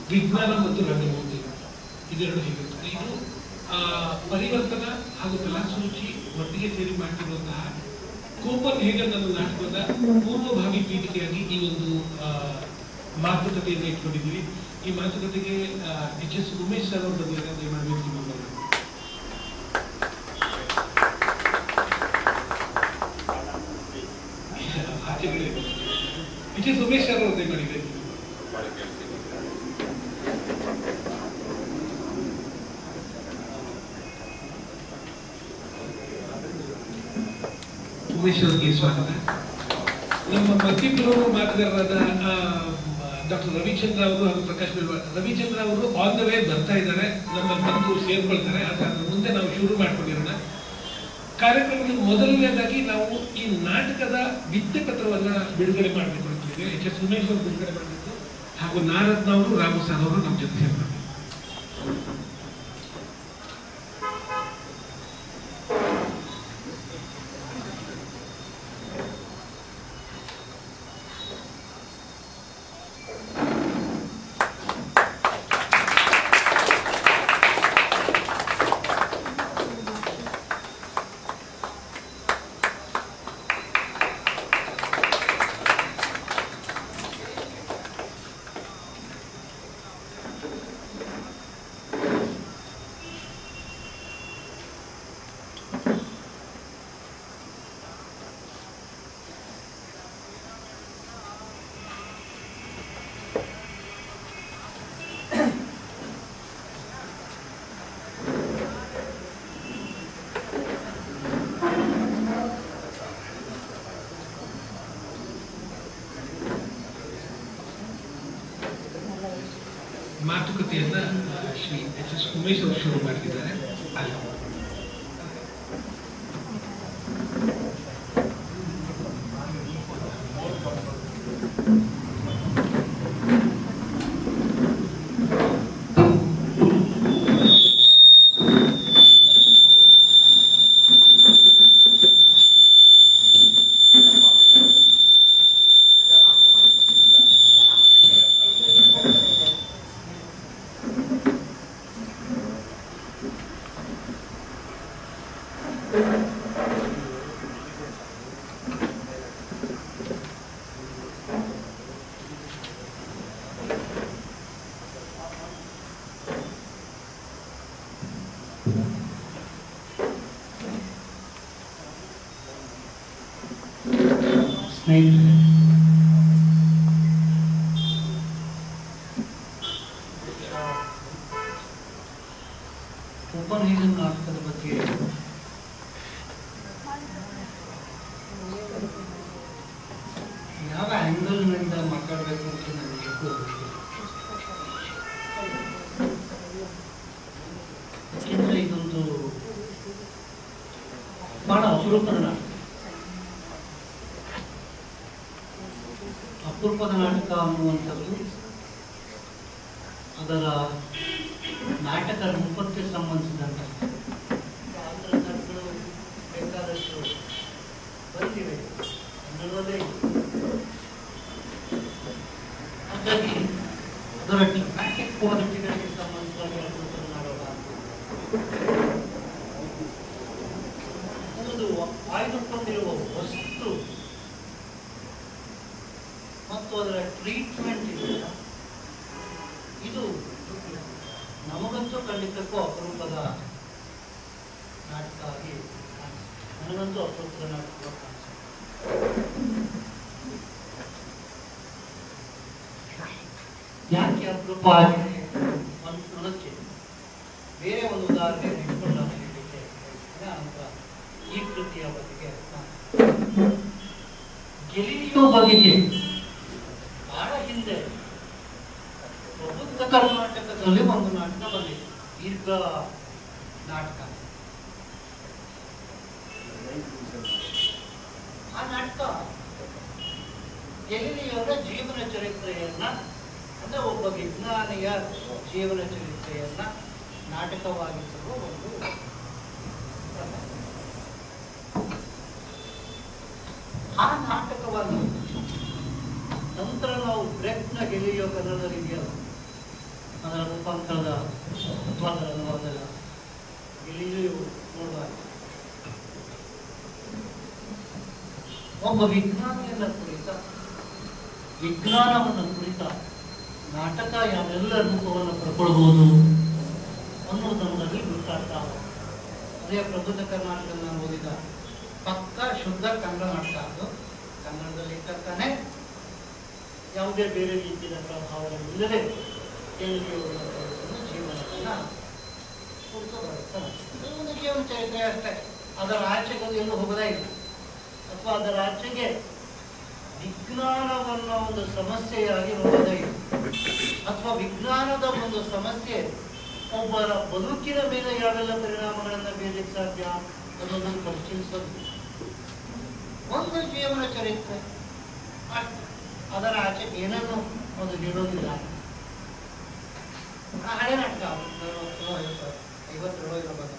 ವಿಜ್ಞಾನ ಮತ್ತು ರಂಗಭೂಮಿ ಇದೆರಡು ಹೇಗಿರ್ತದೆ ಇದು ಆ, ಪರಿವರ್ತನ ಹಾಗೂ ಕಲಾಸೂಚಿ ಒಟ್ಟಿಗೆ ಸೇರಿ ಮಾಡ್ತಿರುವಂತಹ ಕೋಪನ್ ಹೇಗನ್ ಅನ್ನೋ ನಾಟಕದ ಪೂರ್ವಭಾವಿ ಪೀಠಿಕೆಯಾಗಿ ಈ ಒಂದು ಆ, ಮಾತುಕತೆಯನ್ನು ಇಟ್ಕೊಂಡಿದ್ದೀವಿ ಈ ಮಾತುಕತೆಗೆ ಎಚ್ ಎಸ್ ಉಮೇಶ್ ಸರ್ ಅವರು ಬಂದಿದ್ದಾರೆ ದಯಮಾಡಿ ವೇದಿಕೆ ಮೇಲೆ ಬರಬೇಕು. ಆಚೆ ಕಡೆ ಎಚ್ ಎಸ್ ಉಮೇಶ್ ಸರ್ ಅವರು ದಯಮಾಡಿ ವೇದಿಕೆ ಮೇಲೆ. ಉಮೇಶ್ ಅವರಿಗೆ ಸ್ವಾಗತ ನಮ್ಮ ಮತ್ತಿಬ್ಬರು ಮಾತುಗಾರರಾದ ಡಾಕ್ಟರ್ ರವಿಚಂದ್ರ ಅವರು ಹಾಗೂ ಪ್ರಕಾಶ್ ಬಿಲ್ವಾಡ್ ರವಿಚಂದ್ರ ಅವರು ಆನ್ ದ ವೇ ಬರ್ತಾ ಇದ್ದಾರೆ ನಮ್ಮಲ್ಲಿ ಬಂದು ಸೇರ್ಕೊಳ್ತಾರೆ ಅದರ ಮುಂದೆ ನಾವು ಶುರು ಮಾಡ್ಕೊಂಡಿರೋಣ ಕಾರ್ಯಕ್ರಮದ ಮೊದಲನೇದಾಗಿ ನಾವು ಈ ನಾಟಕದ ಭಿತ್ತೆ ಪತ್ರವನ್ನ ಬಿಡುಗಡೆ ಮಾಡಬೇಕು ಅಂತಿದ್ದೇವೆ ಎಚ್ ಎಸ್ ಉಮೇಶ್ ಅವರು ಬಿಡುಗಡೆ ಮಾಡಬೇಕು ಹಾಗೂ ನಾರದ್ನ ಅವರು ರಾಮು ಸರ್ ಅವರು ನಮ್ಮ ಜೊತೆ ಸೇರ್ತಾರೆ ಮಾತುಕತೆಯನ್ನ ಆ, ಶ್ರೀ ಎಚ್ ಎಸ್ ಉಮೇಶ್ ಅವರು ಶುರು ಮಾಡಿದ್ದಾರೆ ಅಲ್ಲಿ ಸ್ನೇಹಿತರೆ ಕೋಪನ್ಹೇಗನ್ ನಾಟಕದ ಬಗ್ಗೆ ಯಾವ ಆಂಗಲ್ನಿಂದ ಮಾತಾಡಬೇಕು ಅಂತ ನನಗೆ ಗೊತ್ತಿಲ್ಲ ಯಾಕೆಂದ್ರೆ ಇದೊಂದು ಬಹಳ ಅಪರೂಪದ ನಾಟಕ ಅಪರೂಪದ ನಾಟಕ ಅನ್ನುವಂಥದ್ದು ಅದರ ನಾಟಕ ರೂಪಕ್ಕೆ ಸಂಬಂಧಿಸಿದಂಥ ಅದರ ನಟಗಳು ಬೇಕಾದಷ್ಟು ಬಂದಿವೆ ಕನ್ನಡದಲ್ಲೇ ಇದೆ. ಹಾಗಾಗಿ ಅದರ ಟ್ರಾಫಿಕ್ ಕ್ವಾಲಿಟಿಗಳಿಗೆ ಸಂಬಂಧಿಸಿದ ಅಪರೂಪದ ನಾಟಕ ಒಂದು ಆಯ್ದುಕೊಂಡಿರುವ ವಸ್ತು ಮತ್ತು ಅದರ ಟ್ರೀಟ್ಮೆಂಟ್ ಇದೆಯಲ್ಲ ಇದು ನಮಗಂತೂ ಖಂಡಿತಕ್ಕೂ ಅಪರೂಪದ ನಾಟಕ ಆಗಿ ಕಾಣಿಸುತ್ತೆ. ನನಗಂತೂ ಅಪರೂಪದ ನಾಟಕ ಕಾಣಿಸುತ್ತೆ ಯಾಕೆ ಅಪರೂಪ ಆಗಿದೆ ಅನ್ನೋದಕ್ಕೆ ಬೇರೆ ಒಂದು ಉದಾಹರಣೆ ಇಟ್ಕೊಂಡು ನಾನು ಹೇಳಲಿಕ್ಕೆ ಬಯಸ್ತೇನೆ. ಆನಂತರ ಈ ಕೃತಿಯ ಬಗೆಗೆ ನಾನು ಗೆಲಿಲಿಯೋ ಬಗೆಗೆ ಬಹಳ ಹಿಂದೆ ಪ್ರಬುದ್ಧ ಕರ್ನಾಟಕದಲ್ಲಿ ಒಂದು ನಾಟಕ ಬಂದಿದೆ ದೀರ್ಘ ನಾಟಕ ಆ ನಾಟಕ ಗೆಲಿಲಿಯವರ ಜೀವನ ಚರಿತ್ರೆಯನ್ನ ಅಂದ್ರೆ ಒಬ್ಬ ವಿಜ್ಞಾನಿಯ ಜೀವನ ಚರಿತ್ರೆಯನ್ನ ನಾಟಕವಾಗಿಸುವ ಒಂದು ಪ್ರಕಾರ. ಆ ನಾಟಕವನ್ನು ನಂತರ ನಾವು ಬ್ರೆಕ್ನ ಗೆಲಿಯೋ ಕನ್ನಡದಲ್ಲಿದೆಯಲ್ಲ ಅದರ ರೂಪಾಂತರದ ಅಥವಾ ಅದರ ಅನುವಾದದ ಇಲ್ಲಿಯೂ ನೋಡುವಾಗ ಒಬ್ಬ ವಿಜ್ಞಾನಿಯನ್ನ ಕುರಿತ ವಿಜ್ಞಾನವನ್ನು ಕುರಿತ ನಾಟಕ ಯಾವೆಲ್ಲ ರೂಪವನ್ನು ಪಡ್ಕೊಳ್ಬಹುದು ಅನ್ನೋದು ನಮ್ಮಲ್ಲಿ ಗೊತ್ತಾಗ್ತಾ ಇದೆ. ಅದೇ ಪ್ರಬುದ್ಧ ಕರ್ನಾಟಕ ನಾನು ಓದಿದ ಪಕ್ಕ ಶುದ್ಧ ಕನ್ನಡ ನಾಟಕ ಅದು ಕನ್ನಡದಲ್ಲಿ ಇಟ್ಟಂತಾನೆ ಯಾವುದೇ ಬೇರೆ ರೀತಿಯ ಪ್ರಭಾವಗಳಿಲ್ಲದೆ ಕೇಳಿಕೆಯವರ ಜೀವನವನ್ನ ಕುರಿತು ಬರುತ್ತಾನೆ ಇದು ಒಂದು ಜೀವನ ಚರಿತ್ರೆ ಅಷ್ಟೇ ಅದರ ಆಚೆಗೆ ಅದು ಎಲ್ಲೂ ಹೋಗೋದೇ ಇಲ್ಲ ಅಥವಾ ಅದರ ಆಚೆಗೆ ವಿಜ್ಞಾನವನ್ನ ಒಂದು ಸಮಸ್ಯೆಯಾಗಿ ನೋಡೋದೇ ಇಲ್ಲ ಅಥವಾ ವಿಜ್ಞಾನದ ಒಂದು ಸಮಸ್ಯೆ ಒಬ್ಬರ ಬದುಕಿನ ಮೇಲೆ ಯಾವೆಲ್ಲ ಪರಿಣಾಮಗಳನ್ನ ಬೀರಲಿಕ್ಕೆ ಸಾಧ್ಯ ಅನ್ನೋದನ್ನು ಪರಿಶೀಲಿಸೋದು ಒಂದು ಜೀವನ ಚರಿತ್ರೆ ಅಷ್ಟೇ. ಅದರ ಆಚೆ ಏನನ್ನು ಒಂದು ಹೇಳೋದಿಲ್ಲ ಆ ಹಳೆ ನಾಟಕ ನಲವತ್ತು, ಐವತ್ತು, ಐವತ್ತೇಳು ಇರಬೇಕು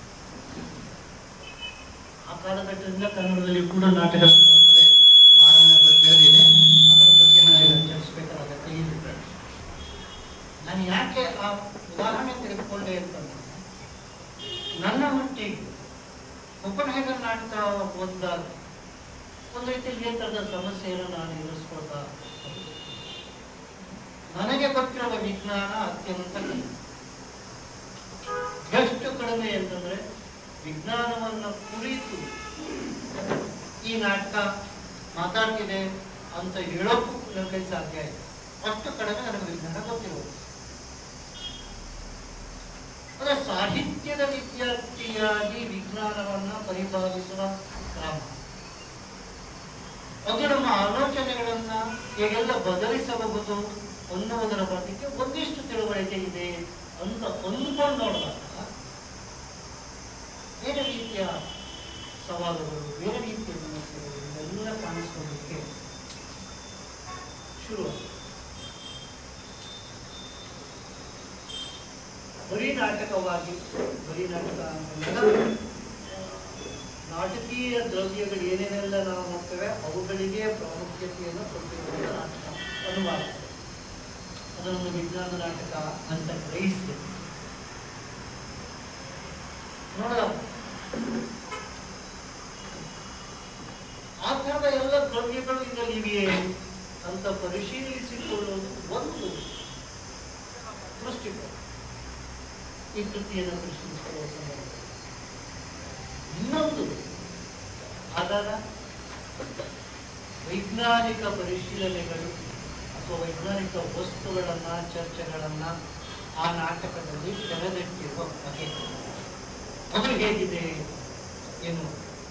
ಆ ಕಾಲಘಟ್ಟದಿಂದ ಕನ್ನಡದಲ್ಲಿ ಕೂಡ ನಾಟಕ ಪರಂಪರೆ ಬಹಳ ಬೆಳೆದಿದೆ ಅದರ ಬಗ್ಗೆ ನಾನು ಚರ್ಚಿಸಬೇಕಾದ ಅಗತ್ಯ ಇಲ್ಲ ನಾನು ಯಾಕೆ ಆ ಉದಾಹರಣೆ ತೆಗೆದುಕೊಂಡೆ ಅಂತಂದ್ರೆ ನನ್ನ ಮಟ್ಟಿಗೆ ಉಪನಹೇಗರ್ ನಾಟಕ ಓದಿದಾಗ ಒಂದು ರೀತಿಯಲ್ಲಿ ಈ ಥರದ ಸಮಸ್ಯೆಯನ್ನು ನಾನು ಎದುರಿಸ್ಕೊಳ್ತಾ ಹೋದೆ. ನನಗೆ ಗೊತ್ತಿರುವ ವಿಜ್ಞಾನ ಅತ್ಯಂತ ಕಡಿಮೆ ಎಷ್ಟು ಕಡಿಮೆ ಅಂತಂದ್ರೆ ವಿಜ್ಞಾನವನ್ನ ಕುರಿತು ಈ ನಾಟಕ ಮಾತಾಡ್ತಿದೆ ಅಂತ ಹೇಳೋಕ್ಕೂ ನನ್ನ ಕೈ ಸಾಧ್ಯ ಇದೆ ಅಷ್ಟು ಕಡಿಮೆ ನನಗೆ ವಿಜ್ಞಾನ ಗೊತ್ತಿರೋದು ಅಂದ್ರೆ ಸಾಹಿತ್ಯದ ವಿದ್ಯಾರ್ಥಿಯಾಗಿ ವಿಜ್ಞಾನವನ್ನ ಪರಿಪಾಲಿಸುವ ಕ್ರಮ ಅದು ನಮ್ಮ ಆಲೋಚನೆಗಳನ್ನ ಹೇಗೆಲ್ಲ ಬದಲಿಸಬಹುದು ಅನ್ನುವುದರ ಬಗ್ಗೆ ಒಂದಿಷ್ಟು ತಿಳುವಳಿಕೆ ಇದೆ ಅಂತ ಅಂದ್ಕೊಂಡು ನೋಡಿದಾಗ ಬೇರೆ ರೀತಿಯ ಸವಾಲುಗಳು ಬೇರೆ ರೀತಿಯ ಸಮಸ್ಯೆಗಳು ಇವೆಲ್ಲ ಕಾಣಿಸ್ಕೊಳ್ಳಿಕ್ಕೆ ಶುರು ಬರೀ ನಾಟಕವಾಗಿ ಬರೀ ನಾಟಕ ಅಂತಂದಾಗ ನಾಟಕೀಯ ದ್ರವ್ಯಗಳು ಏನೇನೆಲ್ಲ ನಾವು ನೋಡ್ತೇವೆ ಅವುಗಳಿಗೆ ಪ್ರಾಮುಖ್ಯತೆಯನ್ನು ಕೊಟ್ಟಿರುವಂಥ ನಾಟಕ ಅನುವಾದ ಅದನ್ನು ವಿಜ್ಞಾನ ನಾಟಕ ಅಂತ ಗ್ರಹಿಸ್ತೇವೆ ನೋಡ ಆ ಥರದ ಎಲ್ಲ ದ್ರವ್ಯಗಳು ಇದರಲ್ಲಿ ಇವೆಯೇ ಅಂತ ಪರಿಶೀಲಿಸಿಕೊಳ್ಳುವುದು ಒಂದು ದೃಷ್ಟಿಕೋನ ಈ ಕೃತಿಯನ್ನು ಪರಿಶೀಲಿಸಿಕೊಳ್ಳುವ ಸಂದರ್ಭ ಇನ್ನೊಂದು ಆದಾಗ ವೈಜ್ಞಾನಿಕ ಪರಿಶೀಲನೆಗಳು ಅಥವಾ ವೈಜ್ಞಾನಿಕ ವಸ್ತುಗಳನ್ನ ಚರ್ಚೆಗಳನ್ನ ಆ ನಾಟಕದಲ್ಲಿ ತೆರೆದಿಟ್ಟಿರುವ ಬಗೆ ಅದು ಹೇಗಿದೆ ಏನು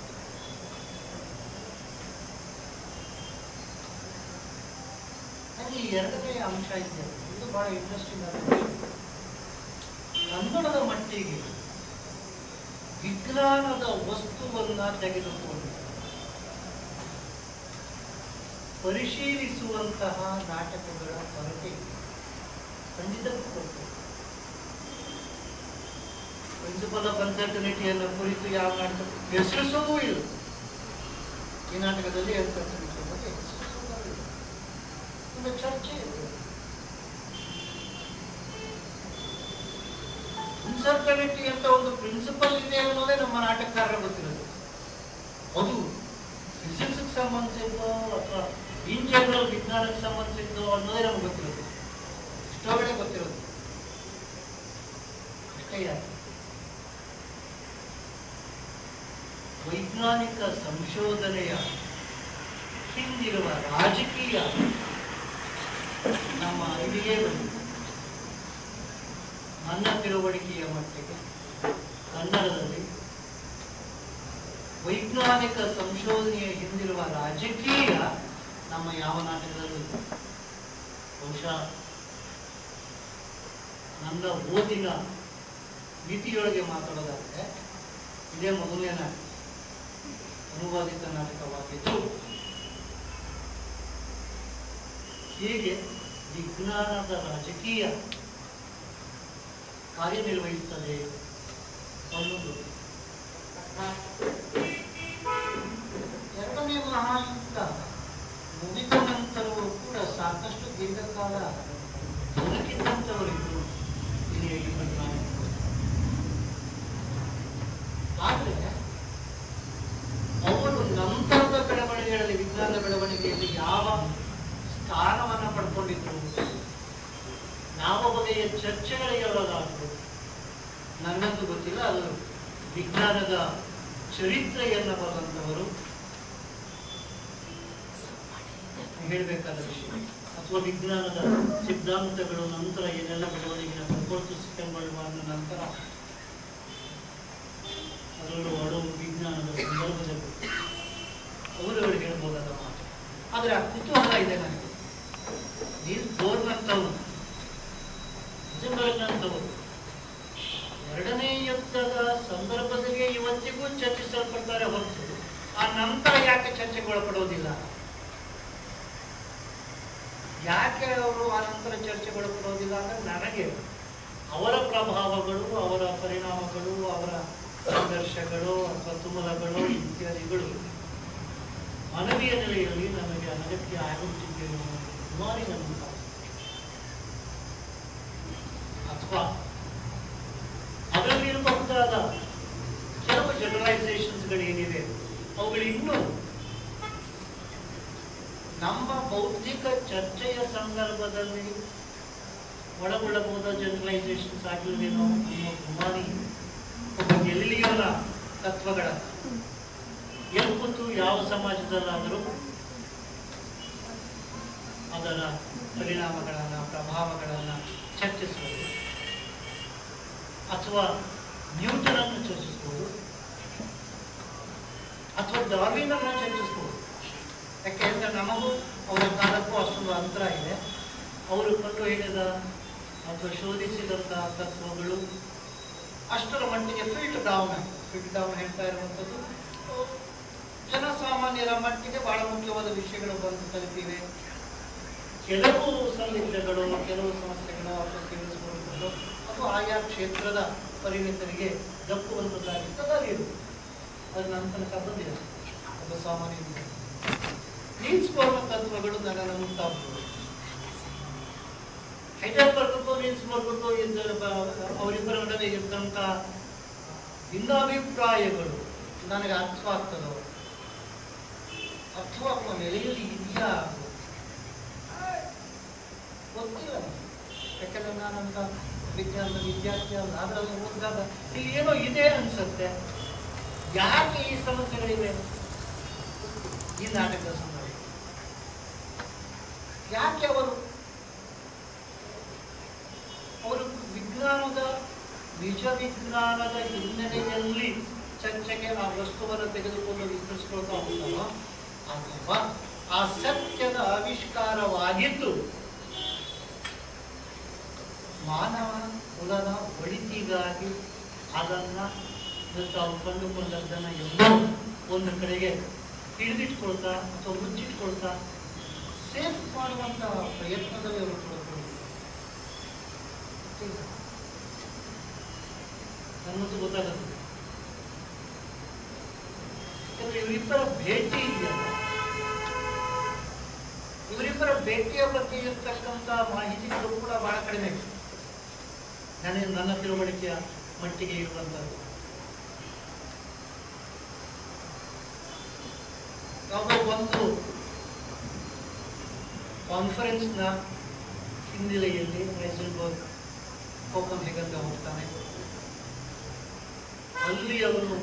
ಅಲ್ಲಿ ಎರಡನೇ ಅಂಶ ಇದೆ ಇದು ಬಹಳ ಇಂಟ್ರೆಸ್ಟಿಂಗ್ ಆಗಿದೆ ಕನ್ನಡದ ಮಟ್ಟಿಗೆ ವಿಜ್ಞಾನದ ವಸ್ತುವನ್ನ ತೆಗೆದುಕೊಂಡು ಪರಿಶೀಲಿಸುವಂತಹ ನಾಟಕಗಳ ಕೊರತೆ ಖಂಡಿತಕ್ಕೂ ಕೊರತೆ ಪ್ರಿನ್ಸಿಪಲ್ ಆಫ್ ಅನ್ಸರ್ಟನಿಟಿಯನ್ನು ಕುರಿತು ಯಾವ ನಾಟಕ ಹೆಸರಿಸೋದೂ ಇಲ್ಲ ಈ ನಾಟಕದಲ್ಲಿ ಅನ್ಸರ್ಟನಿಟಿ ಬಗ್ಗೆ ಹೆಸರಿಸೋದೂ ಇಲ್ಲ ಒಂದು ಚರ್ಚೆ ಇದೆ ಅನ್ಸರ್ಟನಿಟಿ ಅಂತ ಒಂದು ಪ್ರಿನ್ಸಿಪಲ್ ಇದೆ ಅನ್ನೋದೇ ನಮ್ಮ ನಾಟಕಕಾರರ ಗೊತ್ತಿರೋದು ಅದು ಫಿಸಿಕ್ಸ್ ಸಂಬಂಧಿಸಿದ್ದು ಅಥವಾ ಇನ್ ಜನರಲ್ ವಿಜ್ಞಾನಕ್ಕೆ ಸಂಬಂಧಿಸಿದ್ದು ಅನ್ನೋದೇ ನಮ್ಗೆ ಗೊತ್ತಿರೋದು ಇಷ್ಟೊಳಗಡೆ ಗೊತ್ತಿರೋದು ಅಷ್ಟೇ ಯಾಕೆ ವೈಜ್ಞಾನಿಕ ಸಂಶೋಧನೆಯ ಹಿಂದಿರುವ ರಾಜಕೀಯ ನಮ್ಮ ಅರಿವಿಗೆ ಬಂದಿದೆ ನನ್ನ ತಿಳುವಳಿಕೆಯ ಮಟ್ಟಿಗೆ ಕನ್ನಡದಲ್ಲಿ ವೈಜ್ಞಾನಿಕ ಸಂಶೋಧನೆಯ ಹಿಂದಿರುವ ರಾಜಕೀಯ ನಮ್ಮ ಯಾವ ನಾಟಕದಲ್ಲೂ ಇಲ್ಲ. ಬಹುಶಃ ನನ್ನ ಓದಿನ ಮಿತಿಯೊಳಗೆ ಮಾತಾಡೋದಾದ್ರೆ ಇದೇ ಮೊದಲನೇ ನಾಟಕ ಅನುವಾದಿತ ನಾಟಕವಾಗಿದ್ದು ಹೀಗೆ ವಿಜ್ಞಾನದ ರಾಜಕೀಯ ಕಾರ್ಯನಿರ್ವಹಿಸ್ತದೆ ಅನ್ನೋದು ಎರಡನೇ ಮಹಾಯುದ್ಧ ಮುಗಿದ ನಂತರವೂ ಕೂಡ ಸಾಕಷ್ಟು ದೀರ್ಘಕಾಲ ಬದುಕಿದ್ದಂಥವರಿದ್ರು ರೀತಿಯಾಗಿ ಪರಿಣಾಮ ಬೀರ್ತದೆ. ಆದ್ರೆ ಅವರು ನಂತರದ ಬೆಳವಣಿಗೆಗಳಲ್ಲಿ ವಿಜ್ಞಾನದ ಬೆಳವಣಿಗೆಯಲ್ಲಿ ಯಾವ ಸ್ಥಾನವನ್ನ ಪಡ್ಕೊಂಡಿದ್ರು ಯಾವ ಬಗೆಯ ಚರ್ಚೆಗಳಿಗೆ ಒಳಗಾದ್ರು ನನಗಂತೂ ಗೊತ್ತಿಲ್ಲ ಅದು ವಿಜ್ಞಾನದ ಚರಿತ್ರೆಯನ್ನ ಬರೆದಂಥವರು ಹೇಳಬೇಕಾದ ವಿಷಯ ಅಥವಾ ವಿಜ್ಞಾನದ ಸಿದ್ಧಾಂತಗಳು ನಂತರ ಏನೆಲ್ಲ ಬೆಳವಣಿಗೆನ ಪಡ್ಕೊಳ್ತು ಸೆಕೆಂಡ್ ನಂತರ ಅದರಲ್ಲೂ ಅಣು ವಿಜ್ಞಾನದ ಸಂದರ್ಭದಲ್ಲಿ ಅವರುಗಳು ಹೇಳ್ಬೋದಾದ ಮಾತು ಆದರೆ ಆ ಕುತೂಹಲ ಇದೆ ನನಗೆ ನೀರು ಬೋರ್ನಂತವನು ಹಿಜಂಬರ್ಗ್ನಂತವರು ಎರಡನೇ ಯುದ್ಧದ ಸಂದರ್ಭದಲ್ಲಿ ಇವತ್ತಿಗೂ ಚರ್ಚಿಸಲ್ಪಡ್ತಾರೆ ಹೊರತು ಆ ನಂತರ ಯಾಕೆ ಚರ್ಚೆಗೆ ಒಳಪಡೋದಿಲ್ಲ ಯಾಕೆ ಅವರು ಆ ನಂತರ ಚರ್ಚೆಗೆ ಒಳಪಡೋದಿಲ್ಲ ಅಂದ್ರೆ ನನಗೆ ಅವರ ಪ್ರಭಾವಗಳು ಅವರ ಪರಿಣಾಮಗಳು ಅವರ ಸಂಘರ್ಷಗಳು ಅಥವಾ ತುಮಲಗಳು ಇತ್ಯಾದಿಗಳು ಮಾನವೀಯ ನೆಲೆಯಲ್ಲಿ ನಮಗೆ ಅನಗತ್ಯ ಆಗುತ್ತಿದೆ ಸುಮಾರಿ ನಮಗೆ ಅಥವಾ ಅದರಲ್ಲಿರಬಹುದಾದ ಕೆಲವು ಜನರಲೈಸೇಷನ್ಸ್ಗಳು ಏನಿವೆ ಅವುಗಳು ಇನ್ನೂ ನಮ್ಮ ಬೌದ್ಧಿಕ ಚರ್ಚೆಯ ಸಂದರ್ಭದಲ್ಲಿ ಒಳಗೊಳ್ಳಬಹುದಾದ ಜನರಲೈಸೇಷನ್ಸ್ ಆಗಿಲ್ವೇನೋ ಅನ್ನೋ ಗುಮಾನಿ ಒಬ್ಬ ಗೆಲಿಲಿಯೋನ ತತ್ವಗಳ ಎಲ್ಲಿ ಕೂತು ಯಾವ ಸಮಾಜದಲ್ಲಾದರೂ ಅದರ ಪರಿಣಾಮಗಳನ್ನ ಪ್ರಭಾವಗಳನ್ನ ಚರ್ಚಿಸಬಹುದು ಅಥವಾ ನ್ಯೂಟನನ್ನು ಚರ್ಚಿಸಬಹುದು ಅಥವಾ ಡಾರ್ವಿನನ್ನು ಚರ್ಚಿಸಬಹುದು ಯಾಕೆಂದ್ರೆ ನಮಗೂ ಅವರ ಕಾಲಕ್ಕೂ ಅಷ್ಟೊಂದು ಅಂತರ ಇದೆ ಅವರು ಕಂಡು ಹಿಡಿದ ಅಥವಾ ಶೋಧಿಸಿದಂತಹ ತತ್ವಗಳು ಅಷ್ಟರ ಮಟ್ಟಿಗೆ ಫಿಲ್ಟ್ ಡೌನ್ ಫಿಲ್ಟ್ ಡೌನ್ ಹೇಳ್ತಾ ಇರುವಂಥದ್ದು ಜನಸಾಮಾನ್ಯರ ಮಟ್ಟಿಗೆ ಬಹಳ ಮುಖ್ಯವಾದ ವಿಷಯಗಳು ಬಂದು ತಲುಪಿವೆ ಕೆಲವು ಸಂದಿಗ್ಧಗಳು ಕೆಲವು ಸಮಸ್ಯೆಗಳು ಅಥವಾ ಕೆಲವು ಸ್ವರೂಪಗಳು ಅದು ಆಯಾ ಕ್ಷೇತ್ರದ ಪರಿಣಿತರಿಗೆ ದಕ್ಕುವಂಥದ್ದಾಗಿರ್ತದೆ ಅದು ಅದು ನನ್ನ ತನಕ ಬಂದಿದೆ ಒಬ್ಬ ಸಾಮಾನ್ಯ ನೀಲ್ಸ್ ಬೋರ್ನ ತತ್ವಗಳು ನನ್ನನ್ನು ಮುಟ್ಟಾಗ್ತವೆ ಹೈಡೆಲ್ಬರ್ಗ್ಗೂ ನೀಲ್ಸ್ ಬೋರ್ಗ್ಗೂ ಇದ್ದ ಬ- ಅವರಿಬ್ಬರ ನಡುವೆ ಇದ್ದಂಥ ಭಿನ್ನಾಭಿಪ್ರಾಯಗಳು ನನಗೆ ಅರ್ಥವಾಗ್ತದೋ ಅರ್ಥವಾಗುವ ನೆಲೆಯಲ್ಲಿ ಇದೆಯಾ ಅದು? ಗೊತ್ತಿಲ್ಲ ಯಾಕಂದ್ರೆ ನಾನಂತ ವಿಜ್ಞಾನದ ವಿದ್ಯಾರ್ಥಿ ಅಲ್ಲ ಅದರಲ್ಲಿ ಓದಿದಾಗ ಇಲ್ಲಿ ಏನೋ ಇದೆ ಅನ್ಸುತ್ತೆ ಯಾಕೆ ಈ ಸಮಸ್ಯೆಗಳಿವೆ ಈ ನಾಟಕದ ಸಂದರ್ಭ ಯಾಕೆ ಅವರು ಅವರು ವಿಜ್ಞಾನದ ನಿಜ ವಿಜ್ಞಾನದ ಹಿನ್ನೆಲೆಯಲ್ಲಿ ಚರ್ಚೆಗೆ ಆ ವಸ್ತುವನ್ನು ತೆಗೆದುಕೊಂಡು ವಿಸ್ತರಿಸಿಕೊಳ್ತಾ ಹೋಗ್ತಾರೋ ಅಥವಾ ಆ ಸತ್ಯದ ಆವಿಷ್ಕಾರವಾಗಿದ್ದು ಮಾನವ ಕುಲದ ಒಳಿತಿಗಾಗಿ ಅದನ್ನ ತಾವು ಕಂಡುಕೊಂಡದ್ದನ್ನ ಎಲ್ಲೋ ಒಂದು ಕಡೆಗೆ ಹಿಡಿದಿಟ್ಕೊಳ್ತಾ ಅಥವಾ ಮುಚ್ಚಿಟ್ಕೊಳ್ತಾ ಸೇಫ್ ಮಾಡುವಂತಹ ಪ್ರಯತ್ನದಲ್ಲಿ ಅವರು ತೊಡಗಿಕೊಂಡಿದ್ದಾರೆ. ನನ್ನದು ಗೊತ್ತಾಗುತ್ತೆ ಯಾಕಂದ್ರೆ ಇವರಿಬ್ಬರ ಭೇಟಿ ಇದೆಯಲ್ಲ ಇವರಿಬ್ಬರ ಭೇಟಿಯ ಬಗ್ಗೆ ಇರ್ತಕ್ಕಂಥ ಮಾಹಿತಿಗಳು ಕೂಡ ಬಹಳ ಕಡಿಮೆ ನನಗೆ ನನ್ನ ತಿಳುವಳಿಕೆಯ ಮಟ್ಟಿಗೆ ಇರುವಂಥದ್ದು ಯಾವುದೋ ಒಂದು ಕಾನ್ಫರೆನ್ಸ್ನ ಹಿನ್ನೆಲೆಯಲ್ಲಿ ಹೈಸೆಲ್ಬರ್ಗ್ ಕೋಪನ್ ಹೆಗನ್ಗೆ ಹೋಗ್ತಾನೆ ಅಲ್ಲಿ ಅವನು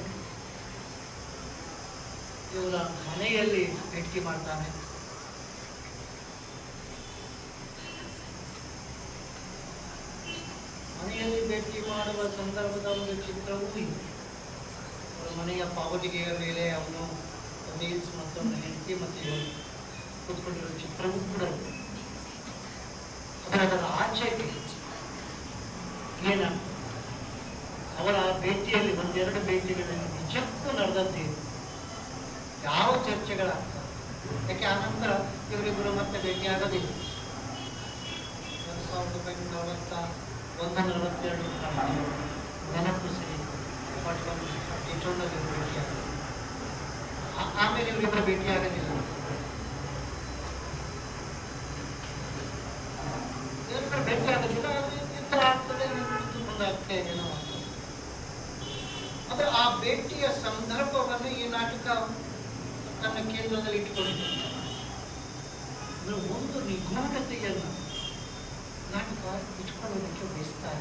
ಇವರ ಮನೆಯಲ್ಲಿ ಭೇಟಿ ಮಾಡ್ತಾನೆ ಮನೆಯಲ್ಲಿ ಭೇಟಿ ಮಾಡುವ ಸಂದರ್ಭದ ಒಂದು ಚಿತ್ರವೂ ಇದೆ ಅವರ ಮನೆಯ ಪಾವಟಿಗೆಯ ಮೇಲೆ ಅವನು ನೀಲ್ಸ್ ಮತ್ತು ಅವನ ಹೆಂಡತಿ ಮತ್ತು ಇವನು ಕೂತ್ಕೊಂಡಿರೋ ಚಿತ್ರವೂ ಕೂಡ ಇದೆ ಆದರೆ ಅದರ ಆಚೆಗೆ ಏನ ಅವರ ಭೇಟಿಯಲ್ಲಿ ಒಂದೆರಡು ಭೇಟಿಗಳಲ್ಲಿ ನಿಜಕ್ಕೂ ನಡೆದದ್ದೇನು ಯಾವ ಚರ್ಚೆಗಳಾಗ್ತವೆ ಯಾಕೆ ಆನಂತರ ಇವರಿಬ್ಬರು ಮತ್ತೆ ಭೇಟಿ ಆಗೋದಿಲ್ಲ ಒಂದು ಸಾವಿರದ ಒಂಬೈನೂರ ನಲವತ್ತ ಒಂದು ನಲವತ್ತೆರಡು ನೆನಪು ಸರಿ ಫಾರ್ಟಿ ಒನ್ ಫಾರ್ಟಿ ಟೂನಲ್ಲಿ ಇವರು ಭೇಟಿ ಆಗೋದು ಆ- ಆಮೇಲೆ ಇವರಿಬ್ಬರು ಭೇಟಿ ಆಗೋದಿಲ್ಲ ಇವರಿಬ್ಬರು ಭೇಟಿ ಆಗೋದಿಲ್ಲ ಅದು ಯುದ್ಧ ಆಗ್ತದೆ ಇವರಿಬ್ಬರು ತನ್ನ ಕೇಂದ್ರದಲ್ಲಿ ಇಟ್ಟುಕೊಂಡಿದೆ ಅಂದ್ರೆ ಒಂದು ನಿಗೂಢತೆಯನ್ನು ನಾಟಕ ಇಟ್ಕೊಳ್ಳೋದಕ್ಕೆ ಬಯಸ್ತಾರೆ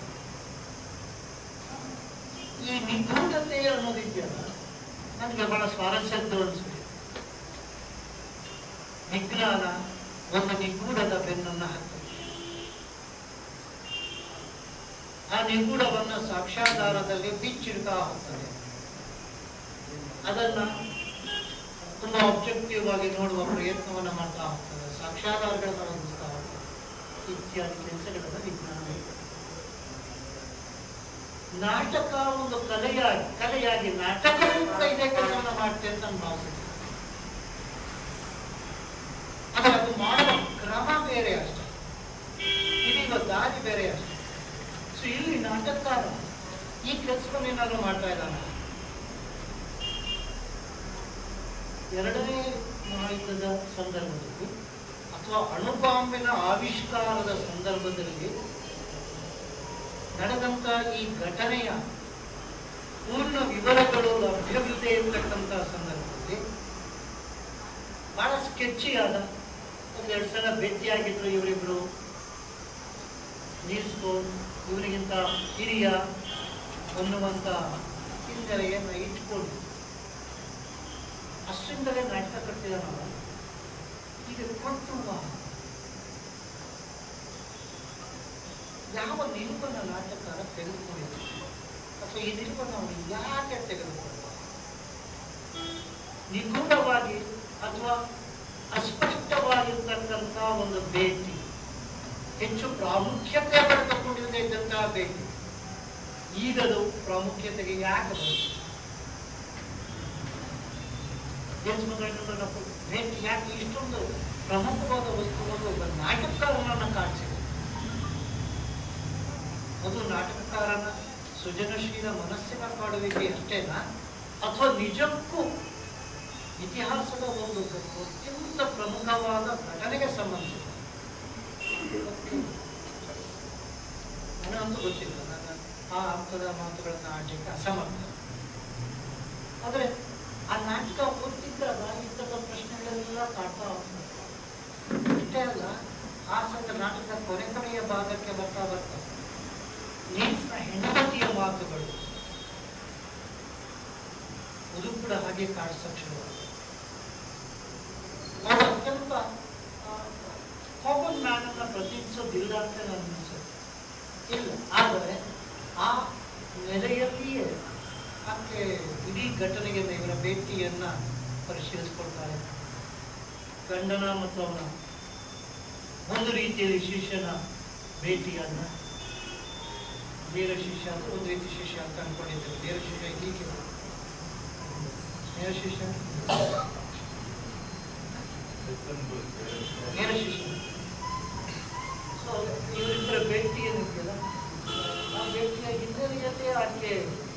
ಈ ನಿಗೂಢತೆ ಅನ್ನೋದಿದೆಯಲ್ಲ ನನಗೆ ಬಹಳ ಸ್ವಾರಸ್ಯ ಅಂತ ಅನಿಸ್ಬಿಟ್ಟು ನಿಗ್ರಹನ ಒಂದು ನಿಗೂಢದ ಬೆನ್ನನ್ನ ಹಾಕ್ತದೆ ಆ ನಿಗೂಢವನ್ನ ಸಾಕ್ಷಾಧಾರದಲ್ಲಿ ಬಿಚ್ಚಿಡ್ತಾ ಹೋಗ್ತದೆ ಅದನ್ನ ತುಂಬಾ ಆಬ್ಜೆಕ್ಟಿವ್ ಆಗಿ ನೋಡುವ ಪ್ರಯತ್ನವನ್ನ ಮಾಡ್ತಾ ಹೋಗ್ತದೆ ಸಾಕ್ಷಾಧಾರಗಳನ್ನ ಹೊಂದಿಸ್ತಾ ಹೋಗ್ತದೆ ಇತ್ಯಾದಿ ಕೆಲಸಗಳನ್ನು ವಿಜ್ಞಾನ ಇದೆ. ನಾಟಕ ಒಂದು ಕಲೆಯಾಗಿ ಕಲೆಯಾಗಿ ನಾಟಕವೂ ಕೂಡ ಇದೇ ಕೆಲಸವನ್ನ ಮಾಡುತ್ತೆ ಅಂತ ನಾನು ಭಾವಿಸ್ತೀನಿ ಆದರೆ ಅದು ಮಾಡುವ ಕ್ರಮ ಬೇರೆ ಅಷ್ಟೇ ಇದೀಗ ದಾರಿ ಬೇರೆ ಅಷ್ಟೇ ಸೊ ಇಲ್ಲಿ ನಾಟಕಕಾರ ಈ ಕೆಲಸವನ್ನು ಏನಾದ್ರು ಮಾಡ್ತಾ ಇದ್ದಾನೆ ಎರಡನೇ ಮಹಾಯುದ್ಧದ ಸಂದರ್ಭದಲ್ಲಿ ಅಥವಾ ಅಣುಬಾಂಬಿನ ಆವಿಷ್ಕಾರದ ಸಂದರ್ಭದಲ್ಲಿ ನಡೆದಂತ ಈ ಘಟನೆಯ ಪೂರ್ಣ ವಿವರಗಳು ಲಭ್ಯವಿದೆ ಇರತಕ್ಕಂಥ ಸಂದರ್ಭದಲ್ಲಿ ಬಹಳ ಸ್ಕೆಚಿಯಾದ ಒಂದೆರಡು ಸಲ ಭೇಟಿಯಾಗಿದ್ರು ಇವರಿಬ್ರು ನೀಲ್ಸ್ಕೋ ಇವರಿಗಿಂತ ಹಿರಿಯ ಅನ್ನುವಂತ ಹಿನ್ನೆಲೆಯನ್ನು ಇಟ್ಕೊಂಡು ಅಷ್ಟರಿಂದಲೇ ನಾಟಕ ಕಟ್ಟಿದಾನಲ್ಲ ಈಗ ಕೊಟ್ಟುವ ಯಾವ ನಿಲುವನ್ನು ನಾಟಕಕಾರ ತೆಗೆದುಕೊಂಡಿದ್ದ ಅಥವಾ ಈ ನಿಲುವನ್ನು ಅವನು ಯಾಕೆ ತೆಗೆದುಕೊಂಡ ನಿಗೂಢವಾಗಿ ಅಥವಾ ಅಸ್ಪಷ್ಟವಾಗಿರ್ತಕ್ಕಂಥ ಒಂದು ಭೇಟಿ ಹೆಚ್ಚು ಪ್ರಾಮುಖ್ಯತೆ ಪಡೆದುಕೊಂಡಿರದೇ ಇದ್ದಂತಹ ಭೇಟಿ ಈಗದು ಪ್ರಾಮುಖ್ಯತೆಗೆ ಯಾಕೆ ಬಂತು ಜನ್ಮಗಳನ್ನು ಭೇಟಿ ಯಾಕೆ ಇಷ್ಟೊಂದು ಪ್ರಮುಖವಾದ ವಸ್ತುವನ್ನು ಒಬ್ಬ ನಾಟಕಕಾರನನ್ನ ಕಾಣಿಸಿದೆ ಅದು ನಾಟಕಕಾರನ ಸೃಜನಶೀಲ ಮನಸ್ಸಿನ ಕಾಡುವಿಕೆ ಅಷ್ಟೇನಾ ಅಥವಾ ನಿಜಕ್ಕೂ ಇತಿಹಾಸದ ಒಂದು ಅತ್ಯಂತ ಪ್ರಮುಖವಾದ ಘಟನೆಗೆ ಸಂಬಂಧಿಸಿದ ನನಗಂತೂ ಗೊತ್ತಿಲ್ಲ ನನ್ನ ಆ ಅರ್ಥದ ಮಾತುಗಳನ್ನು ಆಡಲಿಕ್ಕೆ ಅಸಮರ್ಥ ಆದರೆ ಆ ನಾಟಕ ಓದ್ತಿದ್ದಾಗ ಇಂತಹ ಪ್ರಶ್ನೆಗಳೆಲ್ಲ ಕಾಡ್ತಾ ಹೋಗ್ತದೆ ಅಷ್ಟೇ ಅಲ್ಲ ಆ ಸಂದ ನಾಟಕದ ಕೊನೆ ಕೊನೆಯ ಭಾಗಕ್ಕೆ ಬರ್ತಾ ಬರ್ತಾ ನೀಲ್ಸ್ನ ಹೆಂಡತಿಯ ಮಾತುಗಳು ಅದು ಕೂಡ ಹಾಗೆ ಕಾಣಿಸಕ್ ಶುರುವಾಗಿದೆ ಅದು ಅತ್ಯಂತ ಕಾಮನ್ ಮ್ಯಾನ್ ಅನ್ನ ಪ್ರತಿನಿಧಿಸೋದಿಲ್ಲ ಅಂತ ನಾನು ಅನಿಸುತ್ತೆ ಇಲ್ಲ ಆದರೆ ಆ ನೆಲೆಯಲ್ಲಿಯೇ ಆಕೆ ಇಡೀ ಘಟನೆಗೆ ಇವರ ಭೇಟಿಯನ್ನ ಪರಿಶೀಲಿಸ್ಕೊಳ್ತಾರೆ ಗಂಡನ ಮತ್ತು ಅವನ ಒಂದು ರೀತಿಯಲ್ಲಿ ಶಿಷ್ಯನ ಭೇಟಿಯನ್ನ ನೇರ ಶಿಷ್ಯ ಅಂದ್ರೆ ಒಂದು ರೀತಿ ಶಿಷ್ಯ ಅಂತ ಅನ್ಕೊಂಡಿದ್ದೇವೆ ನೇರ ಶಿಷ್ಯ ಹೀಗೆ ನೇರ ಶಿಷ್ಯ ನೇರ ಶಿಷ್ಯ ಸೊ ಇವರಿಬ್ಬರ ಭೇಟಿ ಏನಿದೆಯಲ್ಲ ಆ ಭೇಟಿಯ ಹಿನ್ನೆಲೆಯಲ್ಲಿ ಆಕೆ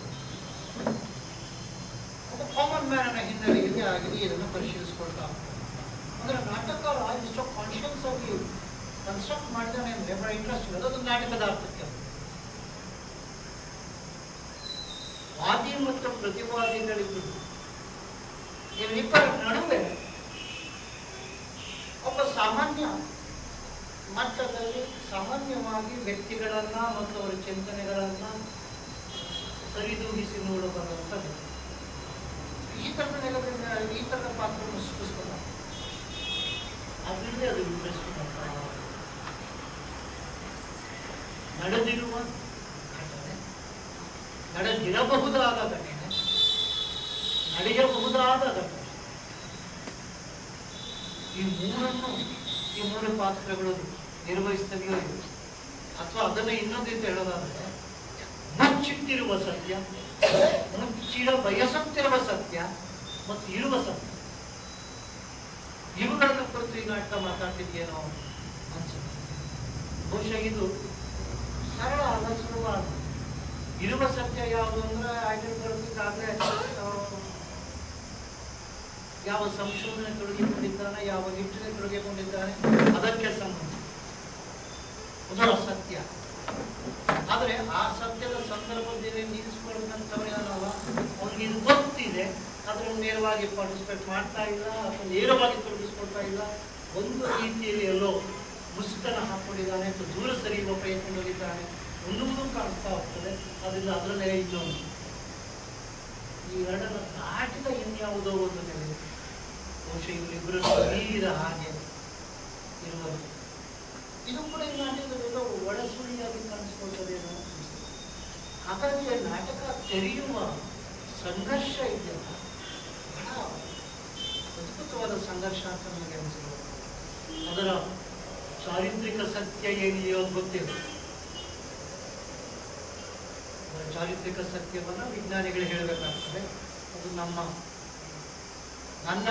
ಒಂದು ಕಾಮನ್ ಮ್ಯಾನ್ನ ಹಿನ್ನೆಲೆಯಲ್ಲಿ ಆಗಿದೆ ಇದನ್ನು ಪರಿಶೀಲಿಸ್ಕೊಳ್ತಾ ಹೋಗ್ತಾರೆ. ಅಂದ್ರೆ ನಾಟಕಕಾರ ಇಷ್ಟು ಕಾನ್ಶಿಯನ್ಸ್ ಆಗಿ ಕನ್ಸ್ಟ್ರಕ್ಟ್ ಮಾಡಿದಾನೆ ಅಂದ್ರೆ ಬಹಳ ಇಂಟ್ರೆಸ್ಟ್ ಇದೆ ಅದೊಂದು ನಾಟಕದ ಅರ್ಥಕ್ಕೆ ವಾದಿ ಮತ್ತು ಪ್ರತಿವಾದಿಗಳಿಬ್ಬರು ಇವರಿಬ್ಬರ ನಡುವೆ ಒಬ್ಬ ಸಾಮಾನ್ಯ ಮಟ್ಟದಲ್ಲಿ ಸಾಮಾನ್ಯವಾಗಿ ವ್ಯಕ್ತಿಗಳನ್ನ ಮತ್ತು ಅವರ ಚಿಂತನೆಗಳನ್ನ ಸರಿದೂಗಿಸಿ ನೋಡಬಲ್ಲಂಥದ್ದು ಈ ತರದ ನೆಲದಿಂದ ಈ ತರದ ಪಾತ್ರವನ್ನು ಸೃಷ್ಟಿಸ್ಕೊಂಡ ಅದರಿಂದ ಅದು ಇಂಟ್ರೆಸ್ಟಿಂಗ್ ಅಂತ ನಡೆದಿರುವ ಘಟನೆ ನಡೆದಿರಬಹುದಾದ ಘಟನೆ ನಡೆಯಬಹುದಾದ ಘಟನೆ ಈ ಮೂರನ್ನು ಈ ಮೂರು ಪಾತ್ರಗಳು ನಿರ್ವಹಿಸ್ತದೆಯೋ ಇಲ್ಲವೋ? ಅಥವಾ ಅದನ್ನು ಇನ್ನೊಂದು ರೀತಿ ಹೇಳೋದಾದ್ರೆ ಮುಚ್ಚಿಟ್ಟಿರುವ ಸತ್ಯ ಮುಚ್ಚಿಡ ಬಯಸುತ್ತಿರುವ ಸತ್ಯ ಮತ್ತು ಇರುವ ಸತ್ಯ ಇವುಗಳನ್ನು ಕುರಿತು ಈ ನಾಟಕ ಮಾತಾಡ್ತಿದ್ಯೇನೋ ಅನ್ಸುತ್ತೆ ಬಹುಶಃ ಇದು ಸರಳ ಅಲ್ಲ ಸುಲಭ ಅಲ್ಲ. ಇರುವ ಸತ್ಯ ಯಾವುದು ಅಂದ್ರೆ ಆಯ್ಕೆ ಬರಬೇಕಾದ್ರೆ ಯಾವ ಸಂಶೋಧನೆ ತೊಡಗಿಕೊಂಡಿದ್ದಾನೆ ಯಾವ ನಿಟ್ಟಿನಲ್ಲಿ ತೊಡಗಿಕೊಂಡಿದ್ದಾನೆ ಅದಕ್ಕೆ ಸಂಬಂಧ ಅದು ಅಸತ್ಯ ಆದ್ರೆ ಆ ಸತ್ಯದ ಸಂದರ್ಭದಲ್ಲಿ ನಿಲ್ಲಿಸ್ಕೊಳ್ತಂತವನೇನಲ್ಲ ಅವನಿಗೆ ಇದು ಗೊತ್ತಿದೆ ಅದನ್ನು ನೇರವಾಗಿ ಪಾರ್ಟಿಸಿಪೇಟ್ ಮಾಡ್ತಾ ಇಲ್ಲ ಅಥವಾ ನೇರವಾಗಿ ತೊಡಗಿಸ್ಕೊಳ್ತಾ ಇಲ್ಲ ಒಂದು ರೀತಿಯಲ್ಲಿ ಎಲ್ಲೋ ಮುಸುಕನ ಹಾಕೊಂಡಿದ್ದಾನೆ ಅಥವಾ ದೂರ ಸರಿಯುವ ಪ್ರಯತ್ನದಲ್ಲಿದ್ದಾನೆ ಅನ್ನುವುದು ಕಾಣಿಸ್ತಾ ಹೋಗ್ತದೆ ಅದರಿಂದ ಅದರಲ್ಲೇ ಇನ್ನೊಂದು ಈ ಎರಡನ್ನು ದಾಟಿದ ಇನ್ಯಾವುದೋ ಒಂದು ನೆಲೆ ಬಹುಶಃ ಇವರಿಬ್ಬರು ತೀರ ಹಾಗೆ ಇರುವುದು ಇದು ಕೂಡ ಈ ನಾಟಕದಲ್ಲೆಲ್ಲೋ ಒಳಸುಳಿಯಾಗಿ ಕಾಣಿಸ್ಕೊಳ್ತದೆ ಅನ್ನೋ ಅನಿಸ್ತದೆ. ಹಾಗಾಗಿ ಈ ನಾಟಕ ತೆರೆಯುವ ಸಂಘರ್ಷ ಇದೆಯಲ್ಲ ಬಹಳ ಅದ್ಭುತವಾದ ಸಂಘರ್ಷ ಅಂತ ನನಗೆ ಅನಿಸಿರೋದು ಅದರ ಚಾರಿತ್ರಿಕ ಸತ್ಯ ಏನಿದೆಯೋ ಅದು ಗೊತ್ತಿಲ್ಲ ಅದರ ಚಾರಿತ್ರಿಕ ಸತ್ಯವನ್ನು ವಿಜ್ಞಾನಿಗಳು ಹೇಳಬೇಕಾಗ್ತದೆ ಅದು ನಮ್ಮ ನನ್ನ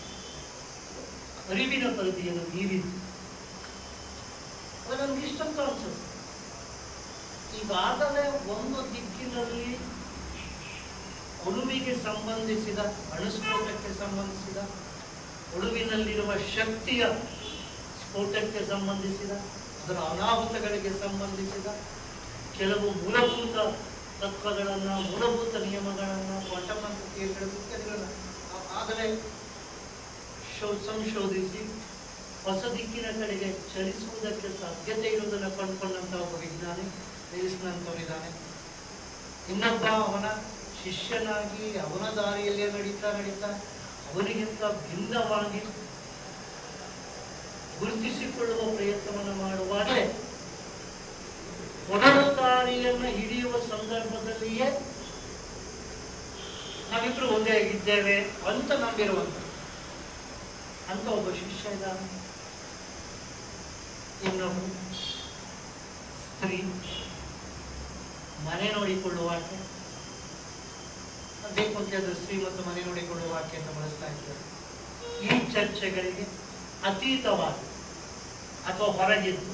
ಅರಿವಿನ ಪರಿಧಿಯನ್ನು ಮೀರಿದ್ದು ಅದು ನನಗೆ ಇಷ್ಟಂತ ಅನ್ಸುತ್ತೆ ಈಗಾಗಲೇ ಒಂದು ದಿಕ್ಕಿನಲ್ಲಿ ಅಣುವಿಗೆ ಸಂಬಂಧಿಸಿದ ಅಣುಸ್ಫೋಟಕ್ಕೆ ಸಂಬಂಧಿಸಿದ ಅಣುವಿನಲ್ಲಿರುವ ಶಕ್ತಿಯ ಸ್ಫೋಟಕ್ಕೆ ಸಂಬಂಧಿಸಿದ ಅದರ ಅನಾಹುತಗಳಿಗೆ ಸಂಬಂಧಿಸಿದ ಕೆಲವು ಮೂಲಭೂತ ತತ್ವಗಳನ್ನು ಮೂಲಭೂತ ನಿಯಮಗಳನ್ನು ಕ್ವಾಂಟಮ್ ಅಂತ್ಯಗಳ ಇತ್ಯಾದಿಗಳನ್ನು ಆ- ಆಗಲೇ ಶೋ ಸಂಶೋಧಿಸಿ ಹೊಸ ದಿಕ್ಕಿನ ಕಡೆಗೆ ಚಲಿಸುವುದಕ್ಕೆ ಸಾಧ್ಯತೆ ಇರುವುದನ್ನು ಕಂಡುಕೊಂಡಂತ ಒಬ್ಬ ವಿಜ್ಞಾನಿ ನಿಲ್ಲಿಸಿದಂಥವರಿದ್ದಾನೆ ಇನ್ನೊಬ್ಬ ಅವನ ಶಿಷ್ಯನಾಗಿ ಅವನ ದಾರಿಯಲ್ಲೇ ನಡೀತಾ ನಡೀತಾ ಅವನಿಗಿಂತ ಭಿನ್ನವಾಗಿ ಗುರುತಿಸಿಕೊಳ್ಳುವ ಪ್ರಯತ್ನವನ್ನು ಮಾಡುವಾಗಲೇ ಮೊದಲ ದಾರಿಯನ್ನು ಹಿಡಿಯುವ ಸಂದರ್ಭದಲ್ಲಿಯೇ ನಾವಿಬ್ರು ಒಂದೇ ಆಗಿದ್ದೇವೆ ಅಂತ ನಂಬಿರುವಂತ ಅಂತ ಒಬ್ಬ ಶಿಷ್ಯ ಇದ್ದಾನೆ ಇನ್ನೊಬ್ಬ ಸ್ತ್ರೀ ಮನೆ ನೋಡಿಕೊಳ್ಳುವ ಆಕೆ ಬೇಕು ಅಂತ ಹೇಳಿದ್ರೆ ಸ್ತ್ರೀ ಮತ್ತು ಮನೆ ನೋಡಿಕೊಳ್ಳುವ ಆಕೆ ಅಂತ ಬಳಸ್ತಾ ಇದ್ದಾರೆ ಈ ಚರ್ಚೆಗಳಿಗೆ ಅತೀತವಾಗಿ ಅಥವಾ ಹೊರಗಿದ್ದು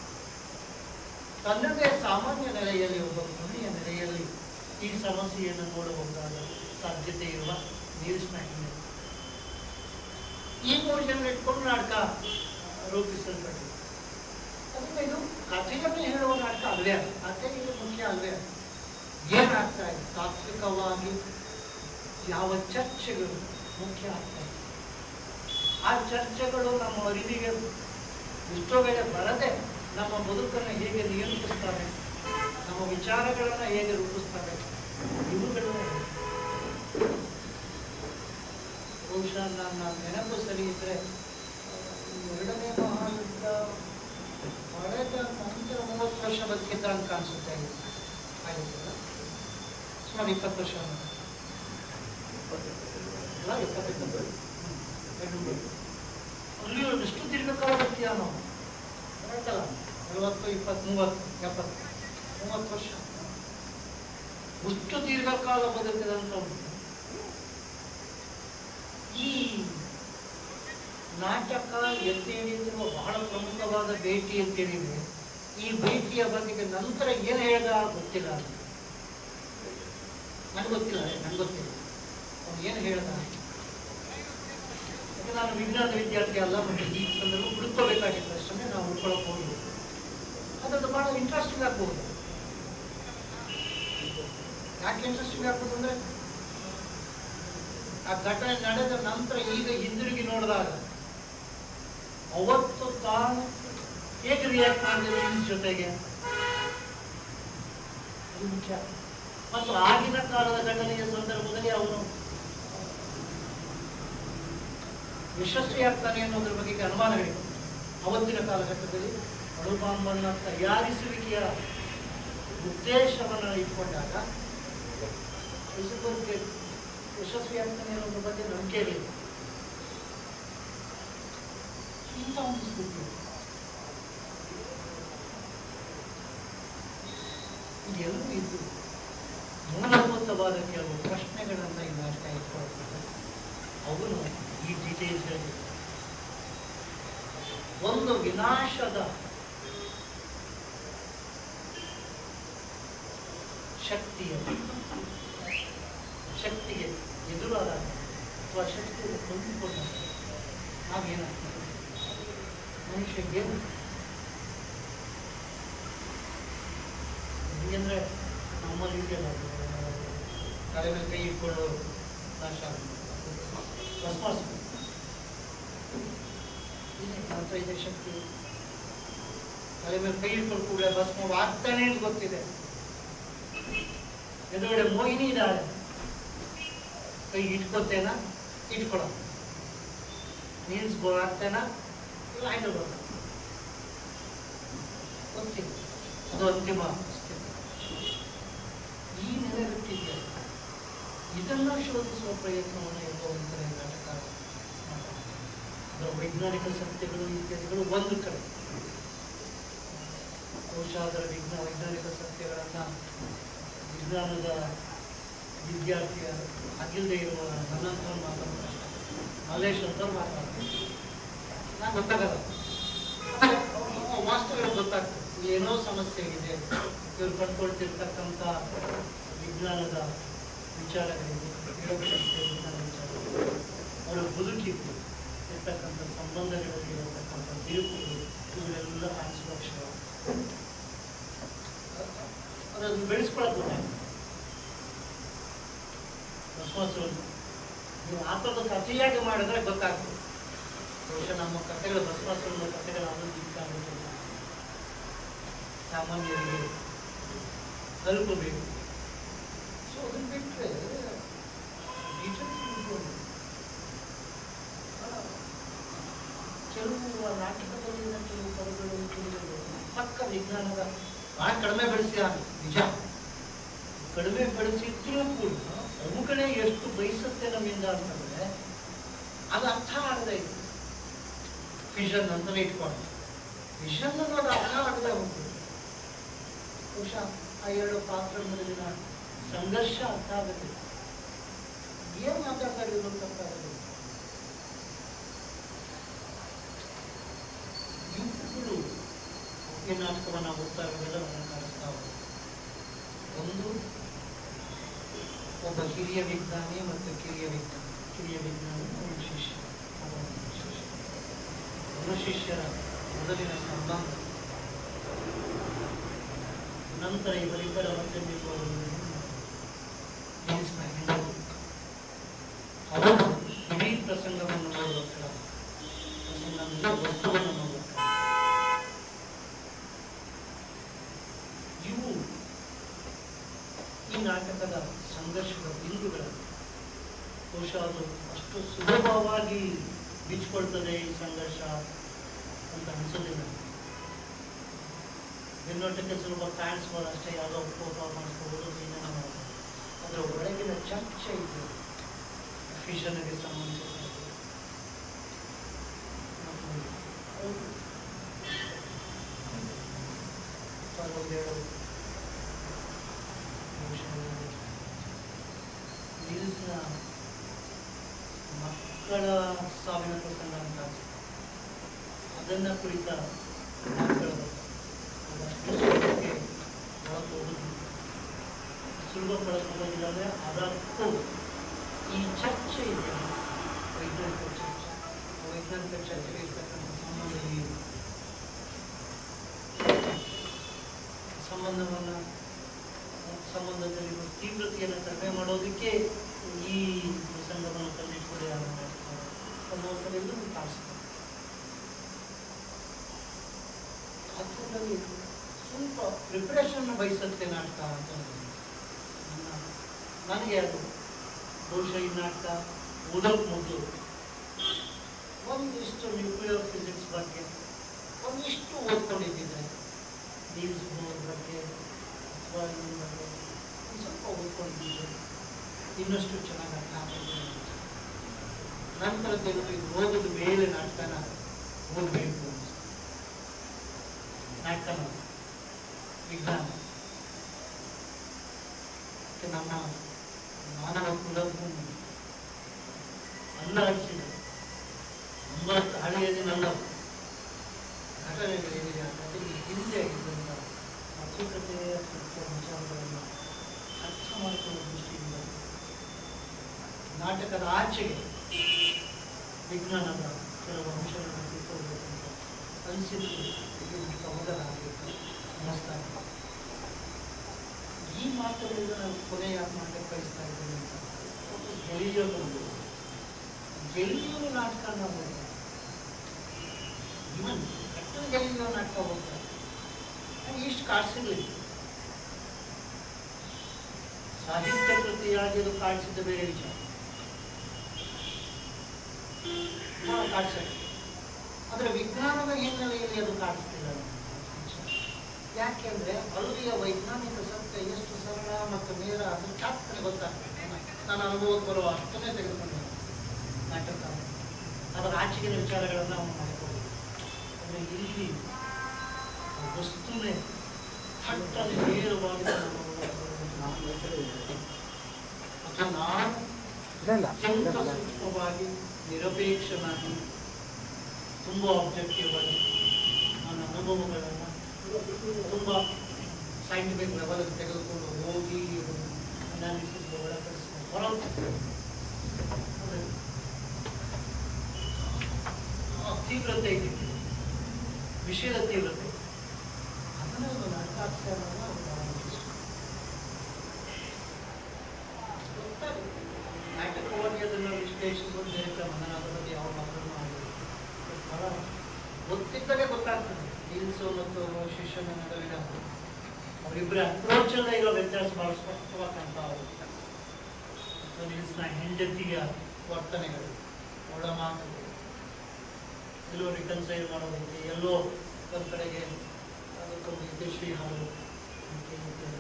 ತನ್ನದೇ ಸಾಮಾನ್ಯ ನೆಲೆಯಲ್ಲಿ ಒಬ್ಬ ಮನೆಯ ನೆಲೆಯಲ್ಲಿ ಈ ಸಮಸ್ಯೆಯನ್ನು ನೋಡಬಹುದಾದ ಸಾಧ್ಯತೆ ಇರುವ ನೀಲ್ಸ್ನ ಹಿನ್ನೆಲೆ ಈ ಮೌಲ್ಯವನ್ನು ಇಟ್ಕೊಂಡು ನಾಟಕ ರೂಪಿಸಲ್ಪಟ್ಟಿದೆ ಅದಕ್ಕೆ ಇದು ಕಥೆಯನ್ನು ಹೇಳುವ ನಾಟಕ ಅಲ್ವೇ ಅಲ್ಲ ಕಥೆ ಇದು ಮುಖ್ಯ ಅಲ್ವೇ ಅಲ್ಲ ಏನಾಗ್ತಾ ಇದೆ ತಾತ್ವಿಕವಾಗಿ ಯಾವ ಚರ್ಚೆಗಳು ಮುಖ್ಯ ಆಗ್ತಾ ಇದೆ ಆ ಚರ್ಚೆಗಳು ನಮ್ಮ ಅರಿವಿಗೆ ಎಷ್ಟೋ ವೇಳೆ ಬರದೆ ನಮ್ಮ ಬದುಕನ್ನು ಹೇಗೆ ನಿಯಂತ್ರಿಸ್ತವೆ ನಮ್ಮ ವಿಚಾರಗಳನ್ನು ಹೇಗೆ ರೂಪಿಸ್ತವೆ ಇವುಗಳು ಬಹುಶಃ ನನ್ನ ನೆನಪು ಸರಿ ಇದ್ರೆ ಎರಡನೇ ಮಹಾಯುದ್ಧ ಕಳೆದ ನಂತರ ಮೂವತ್ತು ವರ್ಷ ಬದುಕಿದ್ದ ಅಂತ ಕಾಣಿಸುತ್ತೆ ಆಯ್ತಲ್ಲ ಸುಮಾರು ಇಪ್ಪತ್ತು ವರ್ಷ ಅಲ್ಲ ಇಪ್ಪತ್ತಿಪ್ಪತ್ತು ಅಲ್ಲಿ ಎಷ್ಟು ದೀರ್ಘಕಾಲ ಬದುಕಿದ ನಾವು ಕರೆಕ್ಟಲ್ಲ ನಲವತ್ತು ಇಪ್ಪತ್ತು ಮೂವತ್ತು ಎಪ್ಪತ್ತು ಮೂವತ್ತು ವರ್ಷ ಅಷ್ಟು ದೀರ್ಘಕಾಲ ಬದುಕಿದಂಥವ್ರು ಈ ನಾಟಕ ಎತ್ತಿ ಹಿಡಿದಿರುವ ಬಹಳ ಪ್ರಮುಖವಾದ ಭೇಟಿ ಅಂತ ಹೇಳಿದ್ರೆ ಈ ಭೇಟಿಯ ಬಗೆಗೆ ನಂತರ ಏನು ಹೇಳ್ದ ಗೊತ್ತಿಲ್ಲ ನನಗೆ ಗೊತ್ತಿಲ್ಲ ನನಗೆ ಗೊತ್ತಿಲ್ಲ ಅವನು ಏನು ಹೇಳ್ದ ಯಾಕೆ ನಾನು ವಿಜ್ಞಾನ ವಿದ್ಯಾರ್ಥಿ ಅಲ್ಲ ಮತ್ತು ಈ ಸಂದರ್ಭ ಹುಡುಕೋಬೇಕಾಗಿತ್ತು ಅಷ್ಟೇ ನಾವು ಹುಡ್ಕೊಳಕ್ ಹೋಗಿ ಅದ್ರದ್ದು ಬಹಳ ಇಂಟ್ರೆಸ್ಟಿಂಗ್ ಆಗ್ಬೋದು ಯಾಕೆ ಇಂಟ್ರೆಸ್ಟಿಂಗ್ ಆಗ್ಬೋದು ಅಂದ್ರೆ ಆ ಘಟನೆ ನಡೆದ ನಂತರ ಈಗ ಹಿಂದಿರುಗಿ ನೋಡಿದಾಗ ಅವತ್ತು ತಾನು ಹೇಗೆ ರಿಯಾಕ್ಟ್ ಮಾಡಿದ್ರು ಈ ಜೊತೆಗೆ ಅದು ಮುಖ್ಯ ಮತ್ತು ಆಗಿನ ಕಾಲದ ಘಟನೆಯ ಸಂದರ್ಭದಲ್ಲಿ ಅವನು ಯಶಸ್ವಿಯಾಗ್ತಾನೆ ಅನ್ನೋದ್ರ ಬಗ್ಗೆ ಅನುಮಾನಗಳಿವೆ ಅವತ್ತಿನ ಕಾಲಘಟ್ಟದಲ್ಲಿ ಅಣುಬಾಂಬನ್ನ ತಯಾರಿಸುವಿಕೆಯ ಉದ್ದೇಶವನ್ನು ಇಟ್ಕೊಂಡಾಗ ಐಸಬರ್ಗ್ ಯಶಸ್ವಿಯಾಗ್ತಾನೆ ಅನ್ನೋದ್ರ ಬಗ್ಗೆ ನಂಬಿಕೆ ಇರಲಿಲ್ಲ ಇಂಥ ಒಂದು ಸ್ಥಿತಿ ಇದೆಲ್ಲವೂ ಇದ್ದು ಮೂಲಭೂತವಾದ ಕೆಲವು ಪ್ರಶ್ನೆಗಳನ್ನು ಈ ನಾಟಕ ಇಟ್ಕೊಳ್ತಾರೆ ಅವನು ಈ ಡೀಟೇಲ್ಸ್ಗಳಲ್ಲಿ ಒಂದು ವಿನಾಶದ ಶಕ್ತಿಯ ಶಕ್ತಿಗೆ ಎದುರಾದ ಅಥವಾ ಶಕ್ತಿಯನ್ನು ಹೊಂದಿಕೊಂಡ ನಾವೇನಾಗ್ತದೆ ಮನುಷ್ಯಗೆ ಹೆಂಗಂದ್ರೆ ನಮ್ಮಲ್ಲಿ ಇದೆಯಲ್ಲ ತಲೆ ಮೇಲೆ ಕೈ ಇಟ್ಕೊಳ್ಳೋರು ನಾಶ ಆಗುತ್ತೆ ಭಸ್ಮಾಸುರ ಇದೆ ಮಾತ್ರ ಇದೆ ಶಕ್ತಿ ತಲೆ ಮೇಲೆ ಕೈ ಇಟ್ಕೊಂಡು ಕೂಡ ಭಸ್ಮವಾಗ್ತಾನೆ ಅಂತ ಗೊತ್ತಿದೆ ಎದುರುಗಡೆ ಮೋಹಿನಿ ಇದ್ದಾಳೆ ಕೈ ಇಟ್ಕೋತೇನಾ ಇಟ್ಕೊಳ ನಿಲ್ಸ್ಬೋದಾಗ್ತೇನಾ ಇಲ್ಲ ಹ್ಯಾಂಡಲ್ ಬರೋಣ ಗೊತ್ತಿಲ್ಲ ಅದು ಅಂತಿಮ ಸ್ಥಿತಿ ಈ ನೆಲೆಗಟ್ಟಿದೆ ಇದನ್ನ ಶೋಧಿಸುವ ಪ್ರಯತ್ನವನ್ನು ಎಲ್ಲೋ ಒಂದು ಕಡೆ ನಾಟಕ ಮಾಡ್ತಾರೆ. ಅದರ ವೈಜ್ಞಾನಿಕ ಸತ್ಯಗಳು ಇತ್ಯಾದಿಗಳು ಒಂದು ಕಡೆ ಬಹುಶಃ ಅದರ ವಿಜ್ಞಾನ ವೈಜ್ಞಾನಿಕ ಸತ್ಯಗಳನ್ನ ವಿಜ್ಞಾನದ ವಿದ್ಯಾರ್ಥಿಯ ಆಗಿಲ್ಲದೆ ಇರುವ ನನ್ನಂತರ ಮಾತಾಡೋದು ಕಷ್ಟ ಮಲ್ಲೇಶ್ ಅಂತ ಮಾತಾಡ್ತೀನಿ ನಾನು ಗೊತ್ತಾಗಲ್ಲ ಅವ ವಾಸ್ತವ ಗೊತ್ತಾಗ್ತದೆ ಇಲ್ಲಿ ಏನೋ ಸಮಸ್ಯೆ ಇದೆ ಇವ್ರು ಕಂಡುಕೊಳ್ತಿರ್ತಕ್ಕಂಥ ವಿಜ್ಞಾನದ ವಿಚಾರಗಳಿದೆ ವಿರೋಧಶಕ್ತಿಯ ವಿಜ್ಞಾನ ವಿಚಾರಗಳು ಅವರ ಬದುಕಿಗೆ ಇರ್ತಕ್ಕಂಥ ಸಂಬಂಧಗಳಲ್ಲಿ ಇರತಕ್ಕಂಥ ಬಿರುಕುಗಳು ಇವರೆಲ್ಲ ಕಾಣಿಸುವ ಅಕ್ಷರ ಅದನ್ನು ಬೆಳೆಸ್ಕೊಳಕ್ ಗೊತ್ತಾಗ್ತದೆ ಭಸ್ಮಾಸುರನ್ನು ನೀವು ಆತ್ಮದ ಅತಿಯಾಗಿ ಮಾಡಿದ್ರೆ ಗೊತ್ತಾಗ್ತದೆ ಬಹುಶಃ ನಮ್ಮ ಕಥೆಗಳು ಭಸ್ಮಾಸುರನ ಕಥೆಗಳ ಆನಂದಿಕ ಆಗುತ್ತದೆ ಸಾಮಾನ್ಯರಿಗೆ ತಲುಪಬೇಕು ಸೊ ಅದನ್ನು ಬಿಟ್ಟರೆ ಕೆಲವು ಆ ನಾಟಕದಲ್ಲಿನ ಕೆಲವು ಪದಗಳು ತಿಳಿಗಳು ಪಕ್ಕ ವಿಜ್ಞಾನದ ಭಾಳ ಕಡಿಮೆ ಬೆಳೆಸಿ ನಿಜ ಕಡಿಮೆ ಬೆಳೆಸಿದ್ರೂ ಕೂಡ ಅವುಗಳೇ ಎಷ್ಟು ಬಯಸುತ್ತೆ ನಮ್ಮಿಂದ ಅಂತಂದ್ರೆ ಅದು ಅರ್ಥ ಆಗದೆ ಇದೆ ವಿಷನ್ ಅಂತಲೇ ಇಟ್ಕೊಂಡು ವಿಷನ್ ಅನ್ನೋದು ಅರ್ಥ ಆಗದೆ ಹೋಗ್ತದೆ ಬಹುಶಃ ಆ ಎರಡು ಪಾತ್ರಗಳಲ್ಲಿನ ಸಂಘರ್ಷ ಅರ್ಥ ಆಗುತ್ತೆ ಏನ್ ಮಾತಾಡ್ತಾ ಇರೋದು ಅಂತ ಅರ್ಥ ಆಗೋದಿಲ್ಲ ಇವುಗಳು ಈ ನಾಟಕವನ್ನು ಓದ್ತಾ ಇರೋದೆಲ್ಲ ನನಗೆ ಕಾಣಿಸ್ತಾ ಹೋಗುತ್ತೆ ಒಂದು ಒಬ್ಬ ಹಿರಿಯ ವಿಜ್ಞಾನಿ ಮತ್ತು ಕಿರಿಯ ವಿಜ್ಞಾನಿ ಕಿರಿಯ ವಿಜ್ಞಾನಿ ಒಂದು ಶಿಷ್ಯ ಒಬ್ಬ ಶಿಷ್ಯ ಒಬ್ಬ ಶಿಷ್ಯರ ಮೊದಲಿನ ಸಂಬಂಧ ನಂತರ ಇವರಿಬ್ಬರ ಮಧ್ಯೆ ನಿಲ್ಲುವವರನ್ನು ನಿಲ್ಲಿಸ್ತಾ ಇದ್ದೀನಿ. ಅವರು ಇಡೀ ಪ್ರಸಂಗವನ್ನು ನೋಡುವ ಪ್ರಸಂಗ ವಸ್ತುವನ್ನು ನೋಡುವ ಇವು ಈ ನಾಟಕದ ಸಂಘರ್ಷದ ಬಿಂದುಗಳನ್ನು ಬಹುಶಃ ಅದು ಅಷ್ಟು ಸುಲಭವಾಗಿ ಬಿಚ್ಕೊಳ್ತದೆ ಈ ಸಂಘರ್ಷ ಅಂತ ಅನ್ಸೋದಿಲ್ಲ ಬೆನ್ನೋಟಕ್ಕೆ ಸುಲಭ ಕಾಣಿಸ್ಬೋದು ಅಷ್ಟೇ ಯಾವುದೋ ಕೋಪ ಮಾಡಿಸ್ಬೋದು ಏನೇನೋ ಮಾಡ್ಬೋದು ಅದರ ಒಳಗಿನ ಚರ್ಚೆ ಇದೆ ಫಿಷನ್ಗೆ ಸಂಬಂಧಿಸಿದ ಒಂದೆರಡು ನಿಲ್ಸ್ನ ಮಕ್ಕಳ ಸಾವಿನ ಪ್ರಸಂಗ ಅಂತ ಅನ್ಸುತ್ತೆ. ಅದನ್ನ ಕುರಿತ ಮಾತುಗಳು ಅದಷ್ಟು ಸುಲಭಕ್ಕೆ ಒಳಗೆ ಹೋಗುದಿಲ್ಲ. ಸುಲಭ ಪಡೆದುಕೊಳ್ಳೋದಿಲ್ಲ ಅಂದ್ರೆ ಅದಕ್ಕೂ ಈ ಚರ್ಚೆ ಇದೆ ವೈಜ್ಞಾನಿಕ ಚರ್ಚೆ ಆ ವೈಜ್ಞಾನಿಕ ಚರ್ಚೆಗೆ ಇರ್ತಕ್ಕಂಥ ಸಂಬಂಧ ಏನು ಸಂಬಂಧವನ್ನ ಸಂಬಂಧದಲ್ಲಿರುವ ತೀವ್ರತೆಯನ್ನು ಕಡಿಮೆ ಮಾಡೋದಕ್ಕೆ ಈ ಪ್ರಸಂಗವನ್ನು ತಂದಿಟ್ಕೊಳ್ಳಿ ಅನ್ನೋದರಿಂದ ಕಾಣಿಸ್ತದೆ ಅದರಲ್ಲಿ ಸ್ವಲ್ಪ ಪ್ರಿಪ್ರೇಷನ್ ಬಯಸುತ್ತೆ ನಾಟಕ ಅಂತ ನನ್ನ ನನಗೆ ಅದು ಬಹುಶಃ ಈ ನಾಟಕ ಓದೋಕ್ ಮೊದಲು ಒಂದಿಷ್ಟು ನ್ಯೂಕ್ಲಿಯರ್ ಫಿಸಿಕ್ಸ್ ಬಗ್ಗೆ ಒಂದಿಷ್ಟು ಓದ್ಕೊಂಡಿದ್ದಿದ್ದೆ ನೀಲ್ಸ್ ಬೋರ್ ಬಗ್ಗೆ ಅಥವಾ ಇದ್ರ ಬಗ್ಗೆ ಒಂದ್ ಸ್ವಲ್ಪ ಓದ್ಕೊಂಡಿದ್ದೆ ಇನ್ನಷ್ಟು ಚೆನ್ನಾಗಿ ಅರ್ಥ ಆಗ್ತದೆ ನಂತರ ಕೆಲವು ಇದು ಓದಿದ ಮೇಲೆ ನಾಟಕನ ಓದಬೇಕು ಅನ್ಸ್ತು. ನಾಟಕನ ವಿಜ್ಞಾನ ಮತ್ತೆ ನನ್ನ ಮಾನವ ಕುಲಭೂಮಿ ಅಲ್ಲಾಡಿಸಿದ ಒಂಬತ್ತು ಹಳೆಯ ದಿನಲ್ಲ ಘಟನೆಗಳಿವೆ ಆ ಕಥೆಗೆ ಹಿಂದೆ ಇದ್ದಂಥ ಮಾತುಕತೆಯ ಸ್ವಲ್ಪ ವಿಚಾರಗಳನ್ನು ಅರ್ಥ ಮಾಡಿಕೊಳ್ಳುವ ದೃಷ್ಟಿಯಿಂದ ನಾಟಕದ ಆಚೆಗೆ ವಿಜ್ಞಾನದ ಕೆಲವು ಅಂಶಗಳನ್ನು ತಿಳ್ಕೊಳ್ಬೇಕಂತ ಅನಿಸಿದ್ದು ಇದು ಸಹೋದರಾಗಬೇಕು ಅನ್ನಿಸ್ತಾ ಇದೆ. ಈ ಮಾತುಗಳಿಂದ ನಾವು ಕೊನೆಯ ನಾಟಕ ಬಯಸ್ತಾ ಇದ್ದೇನೆ ಅಂತ ಗೆಲಿಯೋ ಬಂದು ಗೆಲಿಯೋ ನಾಟಕ ನಾವು ಇವನ್ ಕಟ್ಟದ ಗೆಲಿಯೋ ನಾಟಕ ಹೋಗ್ತಾರೆ ನನಗೆ ಇಷ್ಟು ಕಾಡ್ಸಿರ್ಲಿಲ್ಲ ಸಾಹಿತ್ಯ ಕೃತಿಯಾಗಿ ಅದು ಕಾಡಿಸಿದ್ದ ಬೇರೆ ವಿಚಾರ ನಾವು ಕಾಡ್ಸಲ್ಲ ಆದರೆ ವಿಜ್ಞಾನದ ಹಿನ್ನೆಲೆಯಲ್ಲಿ ಅದು ಕಾಡಿಸ್ತಿಲ್ಲ ಅನ್ನೋ ವಿಚಾರ. ಯಾಕೆಂದ್ರೆ ಅಲ್ಲಿಯ ವೈಜ್ಞಾನಿಕ ಸತ್ಯ ಎಷ್ಟು ಸರಳ ಮತ್ತು ನೇರ ಅದು ಚಾಪ್ಟರ್ ಗೊತ್ತಾಗ್ತದೆ ನಾನು ಅನುಭವಕ್ಕೆ ಬರುವ ಅಷ್ಟನ್ನೇ ತೆಗೆದುಕೊಂಡು ನಾಟಕ ಅದರ ಆಚೆಗಿನ ವಿಚಾರಗಳನ್ನು ನಾವು ಮಾಡ್ಕೋಬೋದು ಆದರೆ ಇಲ್ಲಿ ಆ ವಸ್ತುನೇ ಥಟ್ಟನೆ ನೇರವಾಗಿ ನಮ್ಮ ಅಥವಾ ನಾನು ಅತ್ಯಂತ ಸೂಕ್ಷ್ಮವಾಗಿ ನಿರಪೇಕ್ಷನಾಗಿ ತುಂಬ ಆಬ್ಜೆಕ್ಟಿವ್ ಆಗಿ ನನ್ನ ಅನುಭವಗಳನ್ನು ತುಂಬ ಸೈಂಟಿಫಿಕ್ ಲೆವೆಲ್ ತೆಗೆದುಕೊಂಡು ಹೋಗಿ ಅನಾಲಿಸಿಸ್ ಒಳಪಡಿಸ್ಕೊಂಡು ಹೊರಗೆ ಆ ತೀವ್ರತೆ ಇದೆ ವಿಷಯದ ತೀವ್ರತೆ ಅದನ್ನೇ ಒಂದು ನಾಟಕ ಆಗ್ತಾ ಇರೋದು ಅದು ಬಹಳ ಇಷ್ಟ. ಗೊತ್ತಾಗುತ್ತೆ. ನಾಟಕವಾಗಿ ಅದನ್ನು ವಿಶ್ಲೇಷಿಸುವುದು ಬೇರೆ ಕ್ರಮ ನಾನು ಅದರ ಬಗ್ಗೆ ಯಾವ ಮಾತನ್ನು ಮಾಡಿಲ್ಲ ಬಹಳ ಗೊತ್ತಿದ್ದರೆ ಗೊತ್ತಾಗ್ತದೆ ನೀಲ್ಸು ಮತ್ತು ಶಿಷ್ಯನ ನಡುವಿನ ಅವರಿಬ್ಬರ ಅಪ್ರೋಚಲ್ಲೇ ಇರೋ ವ್ಯತ್ಯಾಸ ಬಹಳ ಸ್ಪಷ್ಟವಾಗಿ ಕಾಣ್ತಾ ಹೋಗುತ್ತೆ ಮತ್ತು ನೀಲ್ಸ್ನ ಹೆಂಡತಿಯ ವರ್ತನೆಗಳು ಅವಳ ಮಾತುಗಳು ಎಲ್ಲೋ ರಿಕನ್ಸೈಲ್ ಮಾಡೋದಕ್ಕೆ ಎಲ್ಲೋ ಒಂದು ಕಡೆಗೆ ಅದಕ್ಕೊಂದು ಯಶಸ್ವಿ ಹಾಡು ಅಂತ ಹೇಳ್ತಾರೆ.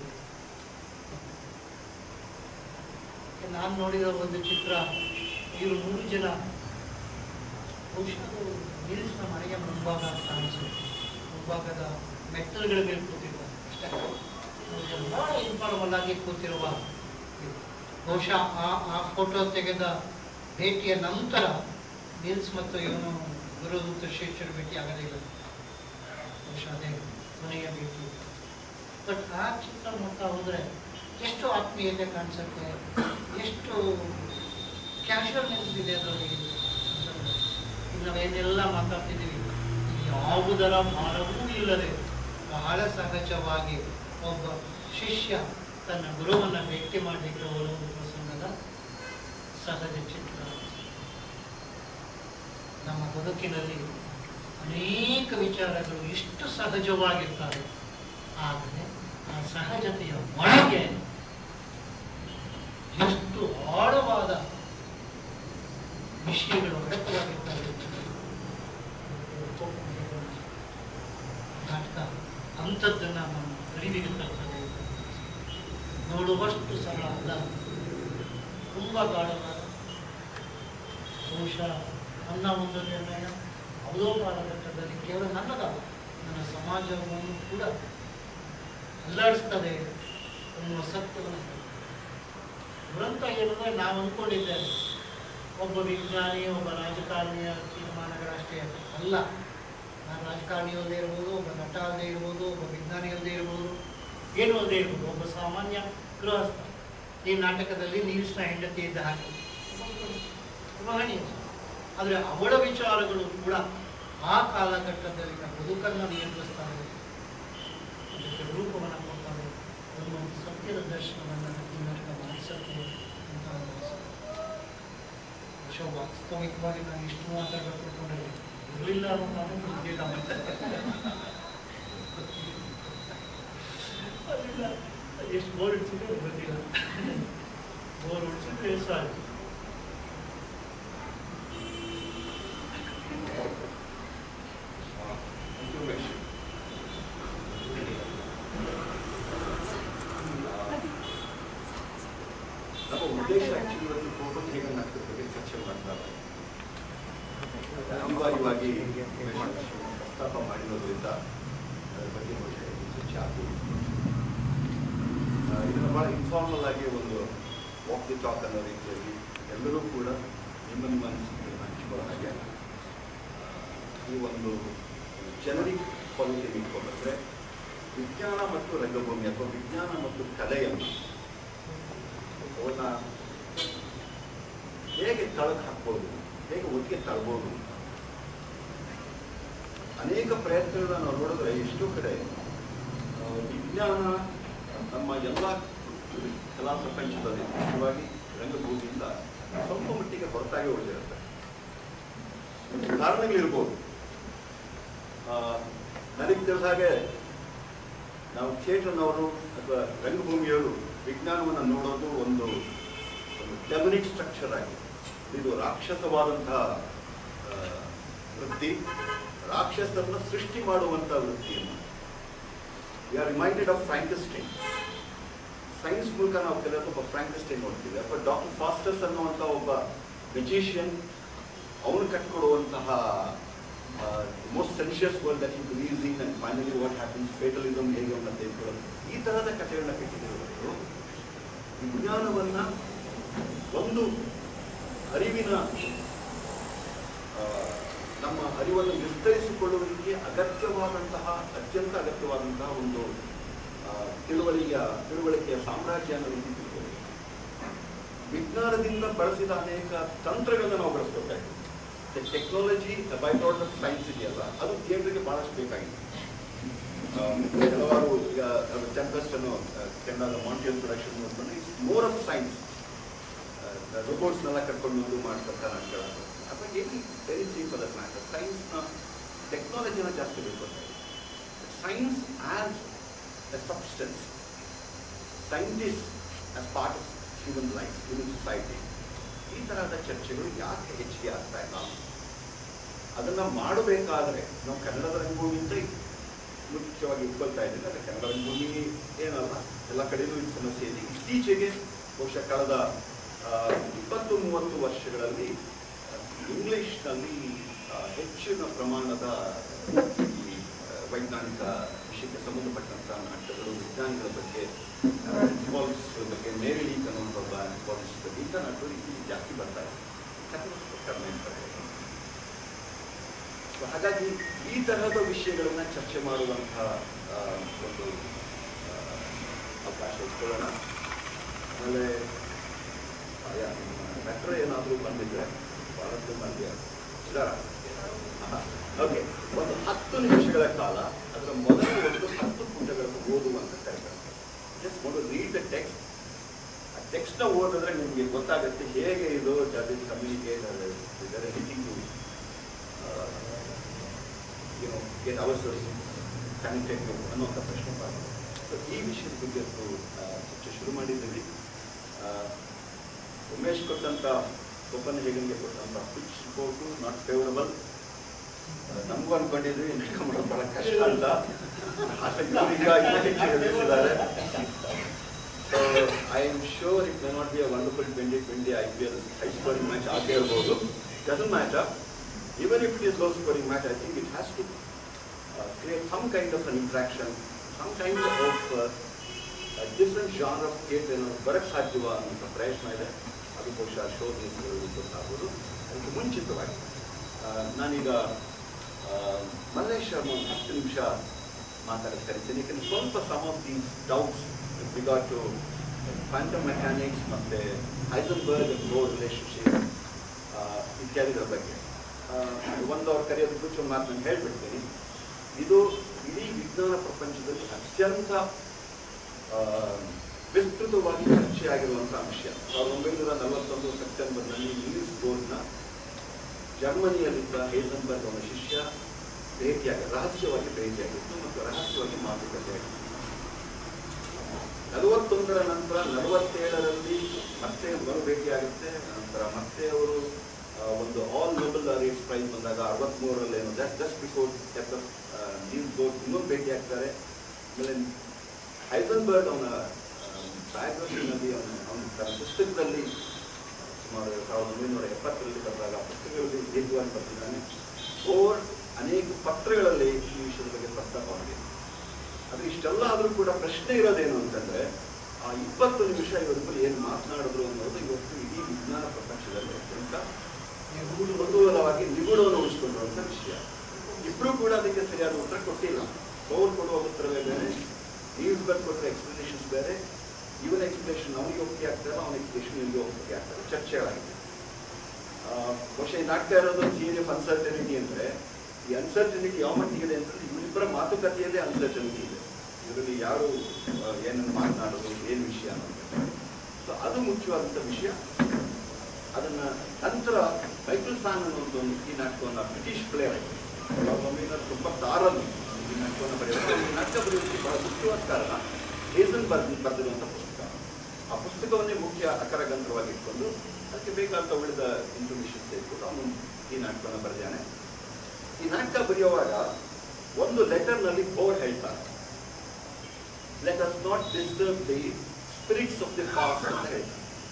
ನಾನು ನೋಡಿದ ಒಂದು ಚಿತ್ರ ಇವರು ಮೂರು ಜನ ಬಹುಶಃ ಅದು ನೀಲ್ಸ್ನ ಮನೆಯ ಮುಂಭಾಗ ಅಂತ ಕಾಣಿಸುತ್ತೆ ಮುಂಭಾಗದ ಮೆಟ್ಟಲುಗಳ ಮೇಲೆ ಕೂತಿದ್ದಾರೆ ಅಷ್ಟೇ ಮೂರು ಜನ ಬಹಳ ಇನ್ಫಾರ್ಮಲ್ ಆಗಿ ಕೂತಿರುವ ಇದು. ಬಹುಶಃ ಆ ಆ ಫೋಟೋ ತೆಗೆದ ಭೇಟಿಯ ನಂತರ ನೀಲ್ಸ್ ಮತ್ತು ಇವನು ಗುರುದೂತ ಶಿಷ್ಯರು ಭೇಟಿ ಆಗದೇ ಇಲ್ಲ ಬಹುಶಃ ಅದೇ ಕೊನೆಯ ಭೇಟಿ ಬಟ್ ಆ ಚಿತ್ರ ನೋಡ್ತಾ ಹೋದ್ರೆ ಎಷ್ಟು ಆತ್ಮೀಯತೆ ಕಾಣಿಸುತ್ತೆ ಎಷ್ಟು ಕ್ಯಾಶುವಲ್ನೆಸ್ ಇದೆ ಅದರಲ್ಲಿ ಈಗ ನಾವೇನೆಲ್ಲ ಮಾತಾಡ್ತಿದ್ದೀವಿ ಯಾವುದರ ಭಾರವೂ ಇಲ್ಲದೆ ಬಹಳ ಸಹಜವಾಗಿ ಒಬ್ಬ ಶಿಷ್ಯ ತನ್ನ ಗುರುವನ್ನು ಭೇಟಿ ಮಾಡಲಿಕ್ಕೆ ಹೋದ ಒಂದು ಪ್ರಸಂಗದ ಸಹಜ ಚಿತ್ರ ನಮ್ಮ ಬದುಕಿನಲ್ಲಿ ಅನೇಕ ವಿಚಾರಗಳು ಇಷ್ಟು ಸಹಜವಾಗಿರ್ತವೆ ಆದರೆ ಆ ಸಹಜತೆಯ ಒಳಗೆ ಎಷ್ಟು ಆಳವಾದ ವಿಷಯಗಳು ಅಡಕವಾಗಿರ್ತವೆ ನಾಟಕ ಅಂಥದ್ದನ್ನು ನಮ್ಮ ಅರಿವಿಗೆ ತರ್ತದೆ ನೋಡುವಷ್ಟು ಸರಳ ಅಲ್ಲ ತುಂಬ ಗಾಢವಾದ ಬಹುಶಃ ನನ್ನ ಒಂದು ನಿರ್ಣಯ ಯಾವುದೋ ಕಾಲಘಟ್ಟದಲ್ಲಿ ಕೇವಲ ನನ್ನದಲ್ಲ ನನ್ನ ಸಮಾಜವನ್ನು ಕೂಡ ಅಲ್ಲಾಡಿಸ್ತದೆ ಅನ್ನುವ ಸತ್ಯವನ್ನು ಹೇಳ್ತಾರೆ. ದುರಂತ ಏನಂದ್ರೆ ನಾವು ಅಂದ್ಕೊಂಡಿದ್ದೇವೆ ಒಬ್ಬ ವಿಜ್ಞಾನಿ ಒಬ್ಬ ರಾಜಕಾರಣಿಯ ತೀರ್ಮಾನಗಳಷ್ಟೇ ಅಲ್ಲ ನಾನು ರಾಜಕಾರಣಿ ಅಲ್ಲದೆ ಇರ್ಬೋದು ಒಬ್ಬ ನಟ ಅಲ್ಲದೆ ಇರ್ಬೋದು ಒಬ್ಬ ವಿಜ್ಞಾನಿ ಅಲ್ಲದೆ ಇರ್ಬೋದು ಏನು ಅಲ್ಲದೆ ಇರ್ಬೋದು ಒಬ್ಬ ಸಾಮಾನ್ಯ ಗೃಹಸ್ಥ ಈ ನಾಟಕದಲ್ಲಿ ನೀಲ್ಸ್ನ ಹೆಂಡತಿ ಇದ್ದ ಹಾಗೆ ಮಹನೀಯ ಆದರೆ ಅವಳ ವಿಚಾರಗಳು ಕೂಡ ಆ ಕಾಲಘಟ್ಟದಲ್ಲಿ ಬದುಕನ್ನು ನಿಯಂತ್ರಿಸ್ತಾರೆ ಅದಕ್ಕೆ ರೂಪವನ್ನು ಕೊಡ್ತಾರೆ ಒಂದು ಸತ್ಯದ ದರ್ಶನವನ್ನು ಈ ನಾಟಕ ಮಾಡಿಸುತ್ತೆ ಅಂತ ನನ್ನ ಆಸೆ. ಬಹುಶಃ ವಾಸ್ತವಿಕವಾಗಿ ನಾನು ಇಷ್ಟು ಮಾತಾಡಬೇಕು ಅನ್ಕೊಂಡಿದ್ದೆ ಇರಲಿಲ್ಲ ಅನ್ನೋ ಕಾರಣ ಗೊತ್ತಿಲ್ಲ ಅಲ್ಲಿಲ್ಲ. ಎಷ್ಟು ಬೋರ್ ಇಡ್ಸಿದ್ರೆ ಗೊತ್ತಿಲ್ಲ ಬೋರ್ ಹೊಡ್ಸಿದ್ರೆ ಸಾಕು ನಮ್ಮ ಉದ್ದೇಶ ಆಕ್ಚುಲಿ ಇವತ್ತು ಕೋಪತ್ರಿಗ ನಾಟಕದ ಬಗ್ಗೆ ಚರ್ಚೆ ಮಾಡ್ತಾ ಇದ್ದಾರೆ. ಅನಿವಾರ್ಯವಾಗಿ ಪ್ರಸ್ತಾಪ ಮಾಡಿರೋದ್ರಿಂದ ಅದರ ಬಗ್ಗೆ ಬಹುಶಃ ಹೆಚ್ಚು ಚರ್ಚೆ ಆಗುವುದು ಆ, ಇದನ್ನು ಬಹಳ ಇನ್ಫಾರ್ಮಲ್ ಆಗಿ ಒಂದು ವಾಕ್ ದಿ ಟಾಕ್ ಅನ್ನೋ ರೀತಿಯಲ್ಲಿ ಎಲ್ಲರೂ ಕೂಡ ನಿಮ್ಮ ನಿಮ್ಮ ಅನಿಸಿಕೆಗಳನ್ನು ಹಂಚಿಕೊಳ್ಳೋ ಹಾಗೆ ಆ, ಈ ಒಂದು ಜನರಿಕ್ ಕ್ವಾಲಿಟಿ ಇಟ್ಕೊಂಡ್ರೆ ವಿಜ್ಞಾನ ಮತ್ತು ರಂಗಭೂಮಿ ಅಥವಾ ವಿಜ್ಞಾನ ಮತ್ತು ಕಲೆಯನ್ನು ಅವನ್ನ ಹೇಗೆ ತಳಕ್ಕೆ ಹಾಕ್ಬೋದು ಹೇಗೆ ಒಟ್ಟಿಗೆ ತಳ್ಬೋದು ಅನೇಕ ಪ್ರಯತ್ನಗಳನ್ನ ನಾವು ನೋಡಿದ್ರೆ ಎಷ್ಟೋ ಕಡೆ ಆ, ವಿಜ್ಞಾನ ನಮ್ಮ ಎಲ್ಲ ಕಲಾ ಪ್ರಪಂಚದಲ್ಲಿ ಮುಖ್ಯವಾಗಿ ರಂಗಭೂಮಿಯಿಂದ ಸ್ವಲ್ಪ ಮಟ್ಟಿಗೆ ಹೊರತಾಗಿ ಉಳಿದಿರುತ್ತೆ ಕಾರಣಗಳಿರ್ಬೋದು ಆ, ನನಗೆ ತಿಳಿದ ಹಾಗೆ ನಾವು ಥಿಯೇಟರ್ನವರು ಅಥವಾ ರಂಗಭೂಮಿಯವರು ವಿಜ್ಞಾನವನ್ನು ನೋಡೋದು ಒಂದು ಒಂದು ಡೆಮನಿಕ್ ಸ್ಟ್ರಕ್ಚರ್ ಆಗಿ ಇದು ರಾಕ್ಷಸವಾದಂತಹ ಆ, ವೃತ್ತಿ ರಾಕ್ಷಸರನ್ನ ಸೃಷ್ಟಿ ಮಾಡುವಂಥ ವೃತ್ತಿಯನ್ನು we are reminded of Frankenstein science ಮೂಲಕ ನಾವು ಕೆಲವೊಂದು ಒಬ್ಬ ಫ್ರಾಂಕಿಸ್ಟೈನ್ ನೋಡ್ತೀವಿ ಅಥವಾ ಡಾಕ್ಟರ್ ಫಾಸ್ಟರ್ಸ್ ಅನ್ನುವಂಥ ಒಬ್ಬ ಮೆಜಿಷಿಯನ್ ಅವನು ಕಟ್ಕೊಡುವಂತಹ most sensuous world that he believes in and finally what happens fatalism ಹೇಗೆ ಅಂತ ತಿಳ್ಕೊಳ್ಳೋದು ಈ ತರಹದ ಕಥೆಗಳನ್ನ ಕಟ್ಟಿದ್ರು ವಿಜ್ಞಾನವನ್ನ ಒಂದು ಅರಿವಿನ ಆ, ನಮ್ಮ ಅರಿವನ್ನು ವಿಸ್ತರಿಸಿಕೊಳ್ಳುವುದಕ್ಕೆ ಅಗತ್ಯವಾದಂತಹ ಅತ್ಯಂತ ಅಗತ್ಯವಾದಂತಹ ಒಂದು ಆ, ತಿಳುವಳಿಕೆಯ ತಿಳುವಳಿಕೆಯ ಸಾಮ್ರಾಜ್ಯ ಅನ್ನೋ ರೀತಿ ತಿಳ್ಕೊಳ್ಳಿ ವಿಜ್ಞಾನದಿಂದ ಬಳಸಿದ ಅನೇಕ ತಂತ್ರಗಳನ್ನ ನಾವು ಬಳಸ್ಬೇಕಾಗಿದೆ technology by product of science ಇದೆಯಲ್ಲ ಅದು ಥಿಯೇಟರ್ಗೆ ಬಹಳಷ್ಟು ಬೇಕಾಗಿದೆ ಆ, ಕೆಲವಾರು ಈಗ ಟೆಂಪೆಸ್ಟ್ ಅನ್ನು ಆ, ಕೆನಡಾದ Montreal production it's more of science ರೋಬೋಟ್ಸ್ನೆಲ್ಲ ಕರ್ಕೊಂಡು ಬಂದು ಮಾಡ್ತಕ್ಕ ನಾಟಕಗಳ ಅಥವಾ any anything for that matter ಸೈನ್ಸ್ನ ಟೆಕ್ನಾಲಜಿನ ಜಾಸ್ತಿ ಬೇಕು science as a substance scientist as part of human life human society ಈ ತರಹದ ಚರ್ಚೆಗಳು ಯಾಕೆ ಹೆಚ್ಚಿಗೆ ಆಗ್ತಾ ಇಲ್ಲ ಅದನ್ನ ಮಾಡಬೇಕಾದ್ರೆ ನಾವು ಕನ್ನಡದ ರಂಗಭೂಮಿಯಿಂದ ಮುಖ್ಯವಾಗಿ ಇಟ್ಕೊಳ್ತಾ ಇದ್ದೀನಿ ಅಂದರೆ ಕನ್ನಡ ರಂಗಭೂಮಿ ಏನಲ್ಲ ಎಲ್ಲ ಕಡೆಯೂ ಈ ಸಮಸ್ಯೆ ಇದೆ ಇತ್ತೀಚೆಗೆ ಬಹುಶಃ ಕಳೆದ ಆ, ಇಪ್ಪತ್ತು ಮೂವತ್ತು ವರ್ಷಗಳಲ್ಲಿ ಇಂಗ್ಲಿಷ್ನಲ್ಲಿ ಆ, ಹೆಚ್ಚಿನ ಪ್ರಮಾಣದ ಈ ಆ, ವೈಜ್ಞಾನಿಕ ವಿಷಯಕ್ಕೆ ಸಂಬಂಧಪಟ್ಟಂತಹ ನಾಟಕಗಳು ವಿಜ್ಞಾನಿಗಳ ಬಗ್ಗೆ ಪಾಲಿಟಿಕ್ಸ್ ಬಗ್ಗೆ ಮೇರಿ ಲೀಕ್ ಅನ್ನುವಂಥ ಒಬ್ಬ ಪಾಲಿಟಿಕ್ಸ್ ಬಗ್ಗೆ ಇಂಥ ನಾಟಕಗಳು ಇಲ್ಲಿ ಜಾಸ್ತಿ ಬರ್ತಾ ಇದೆ ಕನ್ನಡ ಕಡಿಮೆ ಇರ್ತಾರೆ So ಹಾಗಾಗಿ ಈ ತರಹದ ವಿಷಯಗಳನ್ನ ಚರ್ಚೆ ಮಾಡುವಂತಹ ಆ, ಒಂದು ಆ, ಅವಕಾಶ ಇಟ್ಕೊಳ್ಳೋಣ ಆಮೇಲೆ ಡಾಕ್ಟರ್ ಏನಾದರೂ ಬಂದಿದ್ರೆ ಬಹಳಷ್ಟು ಮಂದಿ ಇದಾರ ಓಕೆ ಒಂದು ಹತ್ತು ನಿಮಿಷಗಳ ಕಾಲ ಅದರ ಮೊದಲ ಒಂದು ಹತ್ತು ಪುಟಗಳನ್ನು ಓದುವಂತ ಕಾರ್ಯಕ್ರಮ ಜಸ್ಟ್ ಒಂದು ರೀಡ್ ದ ಟೆಕ್ಸ್ಟ್ ಆ ಟೆಕ್ಸ್ಟ್ನ ಓದಿದ್ರೆ ನಿಮಗೆ ಗೊತ್ತಾಗುತ್ತೆ ಹೇಗೆ ಇದು ಡಸ್ ಇಟ್ ಕಮ್ಯುನಿಕೇಟ್ ಇದರ ಹಿಟಿಂಗ್ ಟು ಏನೋ ಗೆಟ್ ಅವರ್ಸಸ್ ಕನೆಕ್ಟೆಡ್ ಅನ್ನೋಂಥ ಪ್ರಶ್ನೆ ಬರ್ತದೆ ಸೊ ಈ ವಿಷಯದ ಬಗ್ಗೆ ಇವತ್ತು, ಆ, ಚರ್ಚೆ ಶುರು ಮಾಡಿದ್ದೀವಿ ಆ, ಉಮೇಶ್ ಕೊಟ್ಟಂತ ಓಪನ್ ಹೇಗನ್ಗೆ ಕೊಟ್ಟಂತ ಪಿಚ್ ರಿಪೋರ್ಟು ನಾಟ್ ಫೇವರಬಲ್ ನಮಗೂ ಅನ್ಕೊಂಡಿದ್ವಿ ನಾಟಕ ಮಾಡೋದು ಬಹಳ ಕಷ್ಟ ಅಂತ ಆದ್ರೆ ಇವ್ರು ಈಗ ಇನ್ನೂ ಹೆಚ್ಚು ಎದುರಿಸಿದ್ದಾರೆ so I am sure it may not be a wonderful twenty twenty I P L high scoring match ಆಗೇ ಇರ್ಬೋದು doesn't matter even if it is low scoring match, I think it has to uh, create some kind of an interaction, some kind of uh, a different genre of theatre ಏನೋ ಬರಕ್ಕೆ ಸಾಧ್ಯವ ಅನ್ನೋ ಪ್ರಯತ್ನ ಇದೆ ಅದು ಬಹುಶಃ show ಗೊತ್ತಾಗ್ಬೋದು ಅದಕ್ಕೆ ಮುಂಚಿತವಾಗಿ ಆ, ನಾನೀಗ ಆ, ಮಲ್ಲೇಶ್ ಶರ್ಮ ಒಂದು ಹತ್ತು ನಿಮಿಷ ಮಾತಾಡಕ್ಕೆ ಕರಿತೀನಿ ಯಾಕಂದ್ರೆ ಸ್ವಲ್ಪ some of these doubts regard to quantum mechanics ಮತ್ತು ಹೈಸನ್ಬರ್ಗ್ ಲೋ ರಿಲೇಶನ್ಶಿಪ್ ಇತ್ಯಾದಿಗಳ ಬಗ್ಗೆ ಆ, ಒಂದು ಅವ್ರು ಕರೆಯೋದಕ್ಕೆ ಒಂದು ಮಾತು ನಾನು ಹೇಳ್ಬಿಡ್ತೀನಿ ಇದು ಇಡೀ ವಿಜ್ಞಾನ ಪ್ರಪಂಚದಲ್ಲಿ ಅತ್ಯಂತ ಆ, ವಿಸ್ತೃತವಾಗಿ ಚರ್ಚೆಯಾಗಿರುವಂಥ ಅಂಶ ಸಾವಿರದ ಒಂಬೈನೂರ ನಲವತ್ತೊಂದು ಸೆಪ್ಟೆಂಬರ್ನಲ್ಲಿ ನೀಲ್ಸ್ ಬೋರ್ಡ್ನ ಜರ್ಮನಿಯಲ್ಲಿದ್ದ ಹೇಸನ್ಬರ್ಗ್ ಅವನ ಶಿಷ್ಯ ಭೇಟಿಯಾಗಿ ರಹಸ್ಯವಾಗಿ ಭೇಟಿಯಾಗಿತ್ತು ಮತ್ತು ರಹಸ್ಯವಾಗಿ ಮಾತುಕತೆ ಆಗಿತ್ತು ನಲವತ್ತೊಂದರ ನಂತರ ನಲವತ್ತೇಳರಲ್ಲಿ ಮತ್ತೆ ಮರು ಭೇಟಿಯಾಗುತ್ತೆ ನಂತರ ಮತ್ತೆ ಅವರು ಆ, ಒಂದು ಆಲ್ ನೋಬಲ್ ರೇಟ್ಸ್ ಪ್ರೈಸ್ ಬಂದಾಗ ಅರವತ್ಮೂರರಲ್ಲಿ ಏನೋ just just before Niels Bohr ಇನ್ನೊಂದು ಭೇಟಿ ಆಗ್ತಾರೆ ಆಮೇಲೆ ಹೈಸನ್ಬರ್ಗ್ ಅವನ ಬಯೋಗ್ರಫಿನಲ್ಲಿ ಅವನ ಅವನ ತನ್ನ ಪುಸ್ತಕದಲ್ಲಿ ಸುಮಾರು ಸಾವಿರದ ಒಂಬೈನೂರ ಎಪ್ಪತ್ತರಲ್ಲಿ ಬರೆದಾಗ ಆ ಪುಸ್ತಕಗಳಲ್ಲಿ ದೀರ್ಘವಾಗಿ ಬರ್ತಿದ್ದಾನೆ ಓವರ್ ಅನೇಕ ಪತ್ರಗಳಲ್ಲಿ ಈ ವಿಷಯದ ಬಗ್ಗೆ ಪ್ರಸ್ತಾಪವಾಗಿದೆ ಅದು ಇಷ್ಟೆಲ್ಲ ಆದರೂ ಕೂಡ ಪ್ರಶ್ನೆ ಇರೋದೇನು ಅಂತಂದ್ರೆ ಆ ಇಪ್ಪತ್ತು ನಿಮಿಷ ಇವರಿಬ್ಬರು ಏನು ಮಾತನಾಡಿದ್ರು ಅನ್ನೋದು ಇವತ್ತು ಇಡೀ ವಿಜ್ಞಾನ ಪ್ರಪಂಚದಲ್ಲಿ ಅತ್ಯಂತ ಕುತೂಹಲವಾಗಿ ನಿಗೂಢವನ್ನು ಉಳಿಸ್ಕೊಂಡಿರುವಂಥ ವಿಷಯ ಇಬ್ರು ಕೂಡ ಅದಕ್ಕೆ ಸರಿಯಾದ ಉತ್ತರ ಕೊಟ್ಟಿಲ್ಲ ಅವ್ರು ಕೊಡುವ ಉತ್ತರವೇ ಬೇರೆ ನೀವ್ಸ್ ಬರ್ದು ಕೊಟ್ಟರೆ ಎಕ್ಸ್ಪ್ಲನೇಷನ್ಸ್ ಬೇರೆ ಇವನ ಎಕ್ಸ್ಪ್ಲನೇಷನ್ ಅವನಿಗೆ ಒಪ್ಪಿಗೆ ಆಗ್ತಾರೆ ಅವನ ಎಕ್ಸ್ಪ್ಲನೇಷನ್ ಇವನಿಗೆ ಒಪ್ಪಿಗೆ ಆಗ್ತಾರೆ ಚರ್ಚೆಗಳಾಗಿದೆ ಆ, ಬಹುಶಃ ಈ ನಾಟಕ ಇರೋದು ಥಿಯರಿ ಆಫ್ ಅನ್ಸರ್ಟನಿಟಿ ಅಂದ್ರೆ ಈ ಅನ್ಸರ್ಟನಿಟಿ ಯಾವ ಮಟ್ಟಿಗಿದೆ ಅಂತಂದ್ರೆ ಇವರಿಬ್ಬರ ಮಾತುಕತೆಯಲ್ಲೇ ಅನ್ಸರ್ಟನಿಟಿ ಇದೆ ಇದರಲ್ಲಿ ಯಾರು ಆ, ಏನನ್ನು ಮಾತನಾಡೋದು ಏನು ವಿಷಯ ಅನ್ನೋದು ಸೊ ಸೊ ಅದು ಮುಖ್ಯವಾದಂಥ ವಿಷಯ ಅದನ್ನ ನಂತರ ಮೈಕಲ್ ಸಾನ್ ಅನ್ನೋ ಒಂದು ಈ ನಾಟಕವನ್ನು ಬ್ರಿಟಿಷ್ ಪ್ಲೇಯರ್ ಸಾವಿರದ ಒಂಬೈನೂರ ತೊಂಬತ್ತಾರರಲ್ಲಿ ಈ ನಾಟಕವನ್ನು ಬರೆಯುವಾಗ ಈ ನಾಟಕ ಬರೆಯೋದಕ್ಕೆ ಬಹಳ ಮುಖ್ಯವಾದ ಕಾರಣ ಹೇಸನ್ ಬರ್ದ್ ಬರೆದಿರುವಂಥ ಪುಸ್ತಕ ಆ ಪುಸ್ತಕವನ್ನೇ ಮುಖ್ಯ ಅಕರ ಗ್ರಂಥವಾಗಿ ಇಟ್ಕೊಂಡು ಅದಕ್ಕೆ ಬೇಕಾದಂಥ ಉಳಿದ ಇನ್ಫಾರ್ಮೇಶನ್ ತೆಗೆದುಕೊಂಡು ಅವನು ಈ ನಾಟಕವನ್ನು ಬರೆದಾನೆ ಈ ನಾಟಕ ಬರೆಯುವಾಗ ಒಂದು ಲೆಟರ್ನಲ್ಲಿ ಬೋರ್ಡ್ ಹೇಳ್ತಾರೆ let us not disturb the spirits of the past ಅಂತ ಹೇಳ್ತಾರೆ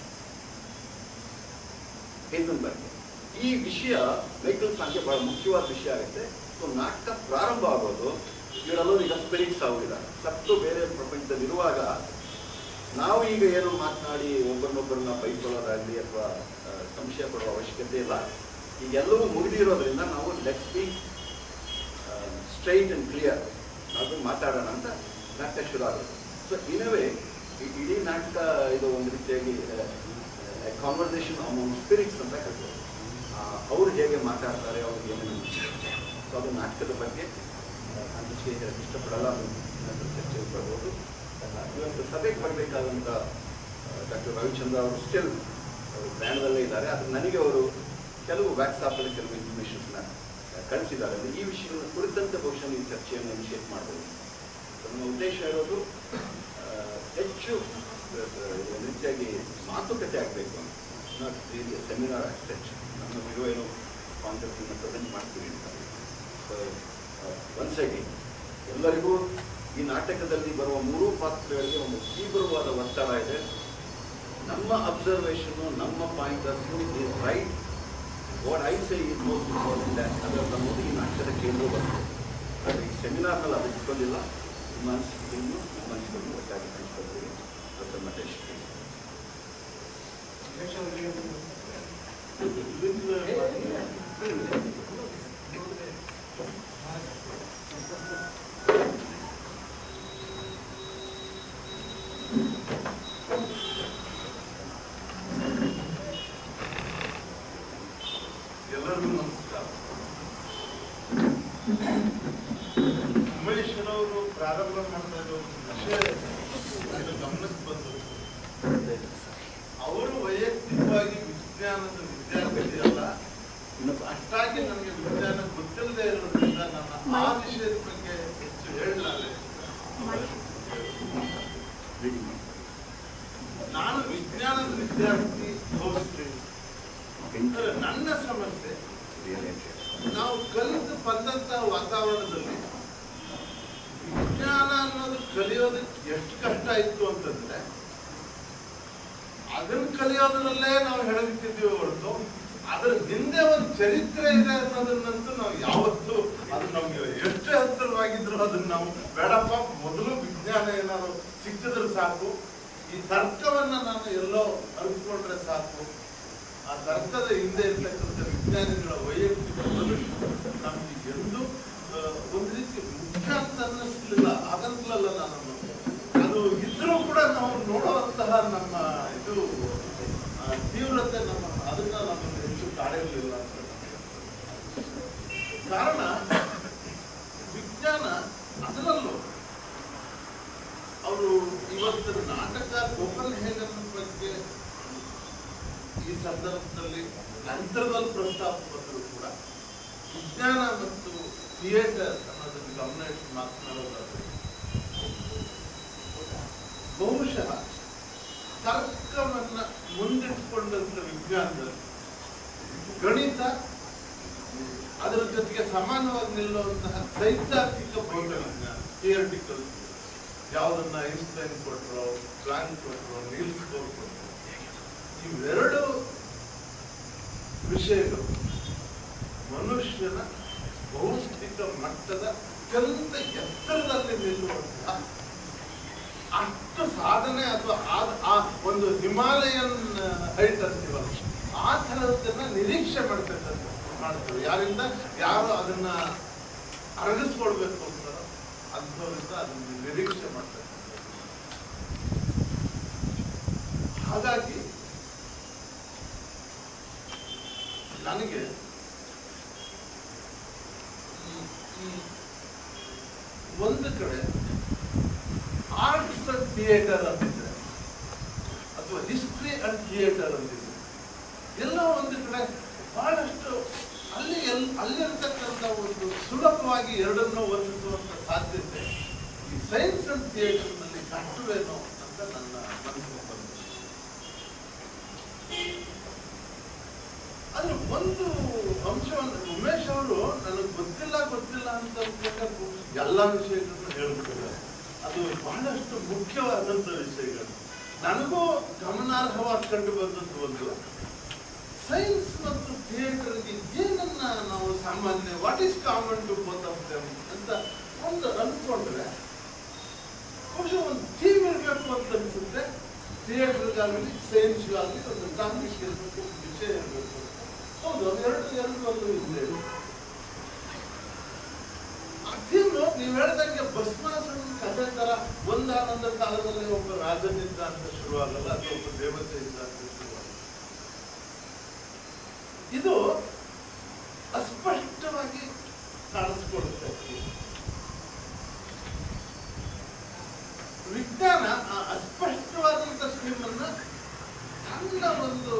ಹೇಸನ್ಬರ್ಗ್ ಈ ವಿಷಯ ಮೈಕಲ್ ಸಾಂಗ್ಗೆ ಬಹಳ ಮುಖ್ಯವಾದ ವಿಷಯ ಆಗುತ್ತೆ ಸೊ ನಾಟಕ ಪ್ರಾರಂಭ ಆಗೋದು ಇವರೆಲ್ಲರೂ ಈಗ ಸ್ಪಿರಿಟ್ಸ್ ಆಗಿದ್ದಾರೆ ಸತ್ತು ಬೇರೆ ಪ್ರಪಂಚದಲ್ಲಿ ಇರುವಾಗ ನಾವು ಈಗ ಏನು ಮಾತನಾಡಿ ಒಬ್ಬರನ್ನೊಬ್ಬರನ್ನ ಬೈಕೊಳ್ಳೋದಾಗಲಿ ಅಥವಾ ಆ, ಸಂಶಯ ಪಡುವ ಅವಶ್ಯಕತೆ ಇಲ್ಲ ಈಗೆಲ್ಲವೂ ಮುಗಿದಿರೋದ್ರಿಂದ ನಾವು let's be straight and clear ಅದು ಮಾತಾಡೋಣ ಅಂತ ನಾಟಕ ಶುರು ಆಗುತ್ತೆ ಸೊ ಇನವೇ ಇಡೀ ನಾಟಕ ಇದು ಒಂದು ರೀತಿಯಾಗಿ ಕಾನ್ವರ್ಸೇಷನ್ ಅಮೌಂಟ್ ಸ್ಪಿರಿಟ್ಸ್ ಅಂತ ಹೇಳ್ಬೋದು ಆ, ಅವ್ರು ಹೇಗೆ ಮಾತಾಡ್ತಾರೆ ಅವ್ರಿಗೆ ಏನೇನು ಸೊ ಅದು ನಾಟಕದ ಬಗ್ಗೆ ಆ, ನಾನು ಹೆಚ್ಚಿಗೆ ಹೇಳಕ್ಕೆ ಇಷ್ಟಪಡಲ್ಲ ಅದು ನಂತರ ಚರ್ಚೆಗೆ ಬರ್ಬೋದು ಆ, ಇವತ್ತು ಸಭೆಗೆ ಬರಬೇಕಾದಂಥ ಡಾಕ್ಟರ್ ರವಿಚಂದ್ರ ಅವರು ಸ್ಟಿಲ್ ಬ್ರ್ಯಾಂಡಲ್ಲೇ ಇದ್ದಾರೆ ಅದು ನನಗೆ ಅವರು ಕೆಲವು ವ್ಯಾಟ್ಸಾಪಲ್ಲಿ ಕೆಲವು ಇನ್ಫಾರ್ಮೇಷನ್ಸ್ನ ಕಳಿಸಿದ್ದಾರೆ ಈ ವಿಷಯಗಳ ಕುರಿತಂತೆ ಬಹುಶಃ ನೀವು ಚರ್ಚೆಯನ್ನು ಇನಿಷಿಯೇಟ್ ಮಾಡ್ಬೋದು ನಮ್ಮ ಉದ್ದೇಶ ಇರೋದು ಆ, ಹೆಚ್ಚು ಆ, ಆ, ರೀತಿಯಾಗಿ ಮಾತುಕತೆ ಆಗಬೇಕು ಅಂತ ನಾಟ್ ರಿಯಲಿ ಸೆಮಿನಾರ್ ಅಷ್ಟೆಚ್ ನಮ್ಮ ಇರೋ ಏನೋ ಕಾನ್ಸೆಪ್ಟನ್ನು ಪ್ರೆಸೆಂಟ್ ಮಾಡ್ತೀವಿ ಅಂತ ಸೊ ಒನ್ಸ್ ಅಗೇನ್ ಎಲ್ಲರಿಗೂ ಈ ನಾಟಕದಲ್ಲಿ ಬರುವ ಮೂರೂ ಪಾತ್ರಗಳಿಗೆ ಒಂದು ತೀವ್ರವಾದ ಒತ್ತಡ ಇದೆ ನಮ್ಮ ಅಬ್ಸರ್ವೇಷನ್ನು ನಮ್ಮ point of view is right what I say is most important ಅದರ ನಮ್ಮದು ಈ ನಾಟಕದ ಕೇಂದ್ರ ಬರ್ತದೆ ಆದರೆ ಈ ಸೆಮಿನಾರ್ನಲ್ಲಿ ಅದು ಇಟ್ಕೊಂಡಿಲ್ಲ ನಿಮ್ಮ ಅನಿಸಿಕೆಯನ್ನು ನಮ್ಮ ಅನಿಸಿಕೆಯನ್ನು ಒಟ್ಟಾಗಿ ಹಂಚ್ಕೊಳ್ತೀವಿ ಡಾಕ್ಟರ್ ಮಹೇಶ್ ಎಲ್ಲರಿಗೂ ನಮಸ್ಕಾರ ಉಮೇಶ್ವರವರು ಪ್ರಾರಂಭ ಮಾಡ್ತಾ ಇರೋ ವಿಷಯ ನನ್ನ ಗಮನಕ್ಕೆ ಬಂತು ಅವರು ವೈಯಕ್ತಿಕವಾಗಿ ವಿಜ್ಞಾನದ ವಿದ್ಯಾರ್ಥಿ ಅಲ್ಲ ಅಷ್ಟಾಗಿ ನನಗೆ ವಿಜ್ಞಾನ ಗೊತ್ತಿಲ್ಲದೆ ಇರೋದ್ರಿಂದ ನನ್ನ ಆ ವಿಷಯದ ಬಗ್ಗೆ ಹೆಚ್ಚು ಹೇಳಲಾರೆ ನಾನು ವಿಜ್ಞಾನದ ವಿದ್ಯಾರ್ಥಿ ಹೌದು ಅಂದ್ರೆ ನನ್ನ ಸಮಸ್ಯೆ ನಾವು ಕಲಿತು ಬಂದಂತ ವಾತಾವರಣದಲ್ಲಿ ವಿಜ್ಞಾನ ಅನ್ನೋದು ಕಲಿಯೋದಕ್ಕೆ ಎಷ್ಟು ಕಷ್ಟ ಇತ್ತು ಅಂತಂದ್ರೆ ಅದನ್ನ ಕಲಿಯೋದ್ರಲ್ಲೇ ನಾವು ಹೆಣಗುತ್ತಿದ್ದೀವಿ ಹೊರತು ಅದ್ರ ಹಿಂದೆ ಒಂದು ಚರಿತ್ರೆ ಇದೆ ಅನ್ನೋದನ್ನಂತೂ ನಾವು ಯಾವತ್ತೂ ಅದು ನಮ್ಗೆ ಎಷ್ಟೇ ಹತ್ತಿರವಾಗಿದ್ರು ಅದನ್ನ ನಾವು ಬೇಡಪ್ಪ ಮೊದಲು ವಿಜ್ಞಾನ ಏನಾದ್ರು ಸಿಕ್ಕಿದ್ರೆ ಸಾಕು ಈ ತರ್ಕವನ್ನ ನಾನು ಎಲ್ಲೋ ಅರಿತುಕೊಂಡ್ರೆ ಸಾಕು ಆ ತರ್ಕದ ಹಿಂದೆ ಇರ್ತಕ್ಕಂಥ ವಿಜ್ಞಾನಿಗಳ ವೈಯಕ್ತಿಕ ಬದುಕು ನಮ್ಗೆ ಎಂದು ಆ, ಒಂದು ರೀತಿ ಮುಖ್ಯ ಅಂತ ಅನ್ನಿಸ್ಲಿಲ್ಲ ಆಗಂತಲಲ್ಲ ನಾನು ಅದು ಇದ್ರೂ ಕೂಡ ನಾವು ನೋಡುವಂತಹ ನಮ್ಮ ಇದು ಆ, ತೀವ್ರತೆ ನಮ್ಮ ಅದನ್ನ ನಮ್ಮನ್ನು ಹೆಚ್ಚು ಕಾಡಿರಲಿಲ್ಲ ಅಂತ ಕಾರಣ ವಿಜ್ಞಾನ ಅದರಲ್ಲೂ ಅವರು ಇವತ್ತು ನಾಟಕ ಕೋಪಲ್ ಹೇಗನ್ ಬಗ್ಗೆ ಈ ಸಂದರ್ಭದಲ್ಲಿ ನಂತರದಲ್ಲಿ ಪ್ರಸ್ತಾಪ ಬಂದರೂ ಕೂಡ ವಿಜ್ಞಾನ ಮತ್ತು ಥಿಯೇಟರ್ ಅನ್ನೋದನ್ನು ಗಮನ ಇಟ್ಟು ಮಾತನಾಡೋದಾದ್ರೆ ಬಹುಶಃ ತರ್ಕವನ್ನ ಮುಂದಿಟ್ಟುಕೊಂಡಂತ ವಿಜ್ಞಾನದಲ್ಲಿ ಗಣಿತ ಅದರ ಜೊತೆಗೆ ಸಮಾನವಾಗಿ ನಿಲ್ಲುವಂತಹ ಸೈದ್ಧಾಂತಿಕ ಭೌತ ವಿಜ್ಞಾನ ಥಿಯರಿಟಿಕಲ್ ಯಾವುದನ್ನ ಐನ್ಸ್ಟೈನ್ ಕೊಟ್ಟರು ಪ್ಲಾಂಕ್ ಕೊಟ್ಟರು ನೀಲ್ಸ್ ಬೋರ್ ಕೊಟ್ಟರು ಇವೆರಡು ವಿಷಯಗಳು ಮನುಷ್ಯನ ಭೌತಿಕ ಮಟ್ಟದ ಅತ್ಯಂತ ಎತ್ತರದಲ್ಲಿ ನಿಲ್ಲುವಂತಹ ಅಷ್ಟು ಸಾಧನೆ ಅಥವಾ ಆ- ಆ ಒಂದು ಹಿಮಾಲಯನ್ ಹೈಟ್ ಅಂತೀವಲ್ಲ ಆ ಥರದನ್ನ ನಿರೀಕ್ಷೆ ಮಾಡ್ತಕ್ಕಂಥ ಮಾಡ್ತಾರೆ ಯಾರಿಂದ ಯಾರು ಅದನ್ನ ಅರಗಿಸ್ಕೊಳ್ಬೇಕು ಅಂತಾರೋ ಅಂಥವ್ರಿಂದ ಅದನ್ನ ನಿರೀಕ್ಷೆ ಮಾಡ್ತಾರೆ ಹಾಗಾಗಿ ನನಗೆ ಈ- ಈ ಒಂದು ಕಡೆ ಆರ್ಟ್ಸ್ ಥಿಯೇಟರ್ ಅಂತಿದ್ರೆ ಅಥವಾ ಹಿಸ್ಟ್ರಿ ಅಂಡ್ ಥಿಯೇಟರ್ ಅಂತಿದೆ ಎಲ್ಲ ಒಂದು ಕಡೆ ಬಹಳಷ್ಟು ಅಲ್ಲಿ ಎಲ್ ಅಲ್ಲಿರ್ತಕ್ಕಂಥ ಒಂದು ಸುಲಭವಾಗಿ ಎರಡನ್ನೂ ವರ್ಣಿಸುವಂತ ಸಾಧ್ಯತೆ ಈ ಸೈನ್ಸ್ ಅಂಡ್ ಥಿಯೇಟರ್ನಲ್ಲಿ ಕಟ್ಟುವೇನೋ ಅಂತ ನನ್ನ ಮನಸ್ಸಿಗೆ ಬಂತು ಆದ್ರೆ ಒಂದು ಅಂಶವನ್ನು ಉಮೇಶ್ ಅವರು ನನಗೆ ಗೊತ್ತಿಲ್ಲ ಗೊತ್ತಿಲ್ಲ ಅಂತ ಅಂದ್ಕೊಂಡು ಎಲ್ಲ ವಿಷಯಗಳನ್ನು ಹೇಳ್ತಾರೆ ಅದು ಬಹಳಷ್ಟು ಮುಖ್ಯವಾದಂತ ವಿಷಯಗಳು ನನಗೂ ಗಮನಾರ್ಹವಾಗಿ ಕಂಡು ಬಂದದ್ದು ಒಂದು ಸೈನ್ಸ್ ಮತ್ತು ಥಿಯೇಟರ್ಗೆ ಏನನ್ನ ನಾವು ಸಾಮಾನ್ಯ what is common to both of them ಅಂತ ಒಂದು ಅನ್ಕೊಂಡ್ರೆ ಬಹುಶಃ ಒಂದು ಥೀಮ್ ಇರಬೇಕು ಅಂತ ಅನ್ಸುತ್ತೆ ಥಿಯೇಟರ್ಗಾಗಲಿ ಸೈನ್ಸ್ಗಾಗಲಿ ಒಂದು ಟಾಪಿಕ್ ಇರಬೇಕು ಒಂದು ವಿಷಯ ಇರಬೇಕು ಹೌದು ಅದು ಎರಡು ಎರಡು ಒಂದು ಇದೆ ಆ ಥೀಮ್ ನೀವು ಹೇಳ್ದಂಗೆ ಭಸ್ಮಾಸುರನ ಕಥೆ ತರ ಒಂದಾನಂದ ಕಾಲದಲ್ಲಿ ಒಬ್ಬ ರಾಜನಿದ್ದ ಅಂತ ಶುರುವಾಗಲ್ಲ ಅಥವಾ ಒಬ್ಬ ದೇವತೆ ಇದ್ದ ಅಂತ ಶುರುವಾಗಲ್ಲ ಇದು ಅಸ್ಪಷ್ಟವಾಗಿ ಕಾಣಿಸ್ಕೊಡುತ್ತೆ ವಿಜ್ಞಾನ ಆ ಅಸ್ಪಷ್ಟವಾದಂತ ಸ್ಕೀಮನ್ನ ಸಣ್ಣ ಒಂದು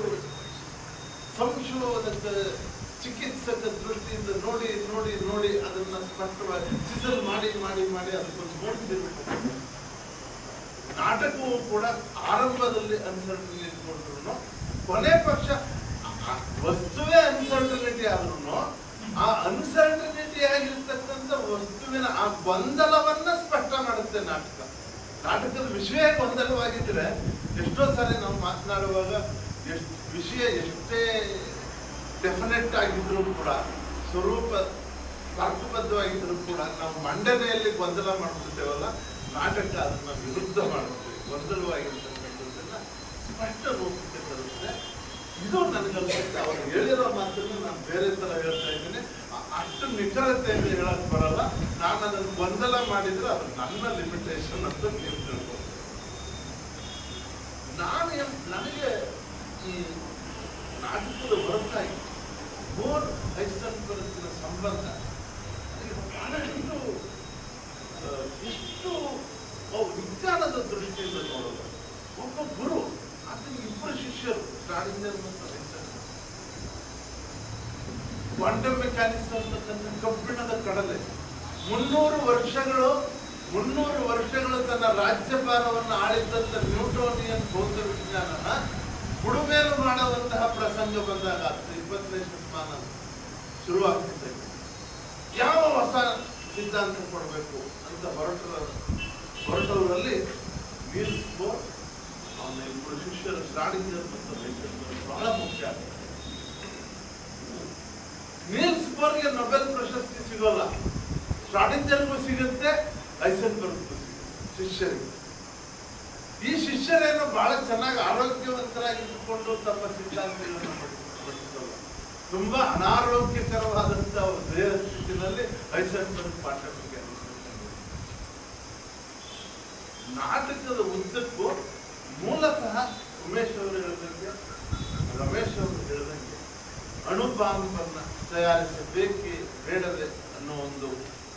ಸಂಶೋಧಕ ಚಿಕಿತ್ಸಕ ದೃಷ್ಟಿಯಿಂದ ನೋಡಿ ನೋಡಿ ನೋಡಿ ಅದನ್ನ ಸ್ಪಷ್ಟವಾಗಿ ಸಿಸಲ್ ಮಾಡಿ ಮಾಡಿ ಮಾಡಿ ಅದಕ್ಕೊಂದು ನೋಡ್ತಿರ್ಬೇಕು ನಾಟಕವು ಕೂಡ ಆರಂಭದಲ್ಲಿ ಅನ್ಸರ್ಟನಿಟಿ ಇಟ್ಕೊಂಡ್ರು ಕೊನೆ ಪಕ್ಷ ಆ ವಸ್ತುವೇ ಅನ್ಸರ್ಟನಿಟಿ ಆದ್ರೂ ಆ ಅನ್ಸರ್ಟನಿಟಿ ಆಗಿರ್ತಕ್ಕಂಥ ವಸ್ತುವಿನ ಆ ಗೊಂದಲವನ್ನ ಸ್ಪಷ್ಟ ಮಾಡುತ್ತೆ ನಾಟಕ ನಾಟಕದ ವಿಷಯ ಗೊಂದಲವಾಗಿದ್ರೆ ಎಷ್ಟೋ ಸಾರಿ ನಾವು ಮಾತನಾಡುವಾಗ ಎಷ್ಟು ವಿಷಯ ಎಷ್ಟೇ ಡೆಫಿನೆಟ್ ಆಗಿದ್ರು ಕೂಡ ಸ್ವರೂಪ ತರ್ಕಬದ್ಧವಾಗಿದ್ರು ಕೂಡ ನಾವು ಮಂಡನೆಯಲ್ಲಿ ಗೊಂದಲ ಮಾಡ್ಬಿಡ್ತೇವಲ್ಲ ನಾಟಕ ಅದನ್ನ ವಿರುದ್ಧ ಮಾಡುತ್ತೆ ಗೊಂದಲವಾಗಿರ್ತಕ್ಕಂಥದ್ದನ್ನ ಸ್ಪಷ್ಟ ರೂಪಕ್ಕೆ ತರುತ್ತೆ ಇದು ನನಗನ್ಸುತ್ತೆ ಅವರು ಹೇಳಿರೋ ಮಾತನ್ನು ನಾನು ಬೇರೆ ತರ ಹೇಳ್ತಾ ಇದ್ದೀನಿ ಅ- ಅಷ್ಟು ನಿಖರತೆಯಿಂದ ಹೇಳಕ್ ಬರಲ್ಲ ನಾನು ಅದನ್ನು ಗೊಂದಲ ಮಾಡಿದ್ರೆ ಅದು ನನ್ನ ಲಿಮಿಟೇಷನ್ ಅಂತ ನೀವು ತಿಳ್ಕೊಂಡು ನಾನು ಏನ್- ನನಗೆ ಈ ನಾಟಕದ ಹೊರತಾಗಿ ಮೋರ್ ಐಸನ್ಬರ್ಗ್ನ ಸಂಬಂಧ ನನಗೆ ಬಹಳಷ್ಟು ಆ, ಎಷ್ಟು ಅವು ವಿಜ್ಞಾನದ ದೃಷ್ಟಿಯಿಂದ ನೋಡೋದು ಒಬ್ಬ ಗುರು ಆತನಿಗೆ ಇಬ್ಬರು ಶಿಷ್ಯರು ಸ್ಟಾರ್ಡಿಂಗ್ ಮತ್ತು ಐಸನ್ ಕ್ವಾಂಟಮ್ ಮೆಕ್ಯಾನಿಕ್ಸ್ ಅಂತಕ್ಕಂಥ ಕಬ್ಬಿಣದ ಕಡಲೆ ಮುನ್ನೂರು ವರ್ಷಗಳು ಮುನ್ನೂರು ವರ್ಷಗಳು ತನ್ನ ರಾಜ್ಯಭಾರವನ್ನು ಆಳಿದ್ದಂತ ನ್ಯೂಟೋನಿಯನ್ ಭೌತ ವಿಜ್ಞಾನನ ಉಡುಮೇಲು ಮಾಡುವಂತಹ ಪ್ರಸಂಗ ಬಂದಾಗ ಹತ್ತು ಇಪ್ಪತ್ತನೇ ಶತಮಾನ ಶುರುವಾಗ್ತಿದೆ ಯಾವ ಹೊಸ ಸಿದ್ಧಾಂತ ಕೊಡಬೇಕು ಅಂತ ಹೊರಟ ಹೊರಟವರಲ್ಲಿ ನೀಲ್ಸ್ ಬೋರ್ ಅವನ ಇಬ್ಬರು ಶಿಷ್ಯರು ಸ್ಟಾರ್ಡಿಂಗರ್ ಮತ್ತು ಹೈಸೆನ್ಬರ್ಗ್ ಬಹಳ ಮುಖ್ಯ ಆಗ್ತದೆ ನೀಲ್ಸ್ ಬೋರ್ಗೆ ನೊಬೆಲ್ ಪ್ರಶಸ್ತಿ ಸಿಗೋಲ್ಲ ಸ್ಟಾರ್ಡಿಂಜರ್ಗೂ ಸಿಗುತ್ತೆ ಐಸನ್ಬರ್ಗ್ಗೂ ಸಿಗುತ್ತೆ ಶಿಷ್ಯರಿಗೆ ಈ ಶಿಷ್ಯರೇನು ಬಹಳ ಚೆನ್ನಾಗಿ ಆರೋಗ್ಯವಂತರಾಗಿ ಇಟ್ಕೊಂಡು ತಮ್ಮ ಸಿದ್ಧಾಂತಗಳನ್ನು ಪಡಿಸಲ್ಲ ತುಂಬಾ ಅನಾರೋಗ್ಯಕರವಾದಂತಹ ಒಂದು ದೇಹ ಸ್ಥಿತಿನಲ್ಲಿ ಐಸನ್ಬರ್ಗ್ ಪಾಠ ಬಗ್ಗೆ ನಾಟಕದ ಉದ್ದಕ್ಕೂ ಮೂಲತಃ ಉಮೇಶ್ ಅವರು ಹೇಳಿದಂಗೆ ರಮೇಶ್ ಅವರು ಹೇಳಿದಂಗೆ ಅಣು ಬಾಂಬನ್ನ ತಯಾರಿಸಬೇಕೇ ಬೇಡವೇ ಅನ್ನೋ ಒಂದು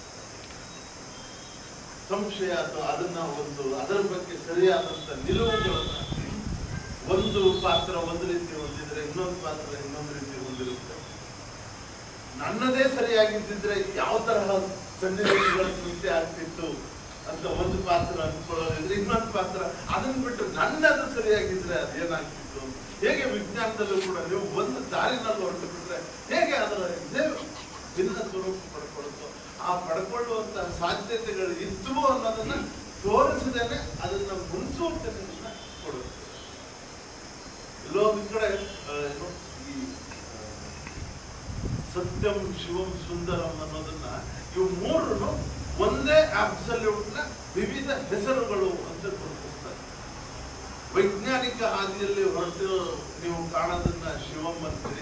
ಸಂಶಯ ಅಥವಾ ಅದನ್ನ ಒಂದು ಅದರ ಬಗ್ಗೆ ಸರಿಯಾದಂತ ನಿಲುವುಗಳನ್ನ ಒಂದು ಪಾತ್ರ ಒಂದು ರೀತಿ ಹೊಂದಿದ್ರೆ ಇನ್ನೊಂದು ಪಾತ್ರ ಇನ್ನೊಂದು ರೀತಿ ಹೊಂದಿರುತ್ತೆ ನನ್ನದೇ ಸರಿಯಾಗಿದ್ದಿದ್ರೆ ಯಾವ ತರಹ ಸನ್ನಿವೇಶಗಳ ಸೃಷ್ಟಿ ಆಗ್ತಿತ್ತು ಅಂತ ಒಂದು ಪಾತ್ರ ಅನ್ಕೊಳ್ಳೋದಿದ್ರೆ ಇನ್ನೊಂದು ಪಾತ್ರ ಅದನ್ನ ಬಿಟ್ಟು ನನ್ನದು ಸರಿಯಾಗಿದ್ರೆ ಅದೇನಾಗ್ತಿತ್ತು ಹೇಗೆ ವಿಜ್ಞಾನದಲ್ಲೂ ಕೂಡ ನೀವು ಒಂದು ದಾರಿನಲ್ಲಿ ಹೊರಟು ಬಿಟ್ರೆ ಹೇಗೆ ಅದರ ಇದೇ ಭಿನ್ನ ಸ್ವರೂಪ ಪಡ್ಕೊಳುತ್ತೋ ಆ ಪಡ್ಕೊಳ್ಳುವಂತಹ ಸಾಧ್ಯತೆಗಳು ಇದ್ವು ಅನ್ನೋದನ್ನ ತೋರಿಸದೇನೆ ಅದನ್ನ ಮುನ್ಸೂಚನೆಯನ್ನ ಕೊಡುತ್ತೆ ಎಲ್ಲೋ ಒಂದ್ ಕಡೆ ಆ, ಏನು ಈ ಆ, ಸತ್ಯಂ ಶಿವಂ ಸುಂದರಂ ಅನ್ನೋದನ್ನ ಇವು ಮೂರನ್ನು ಒಂದೇ ಅಬ್ಸಲ್ಯೂಟ್ ನ ವಿವಿಧ ಹೆಸರುಗಳು ಅಂತ ಗುರುತಿಸ್ತಾರೆ ವೈಜ್ಞಾನಿಕ ಹಾದಿಯಲ್ಲಿ ಹೊರಟು ನೀವು ಕಾಣೋದನ್ನ ಶಿವಂ ಅಂತೀರಿ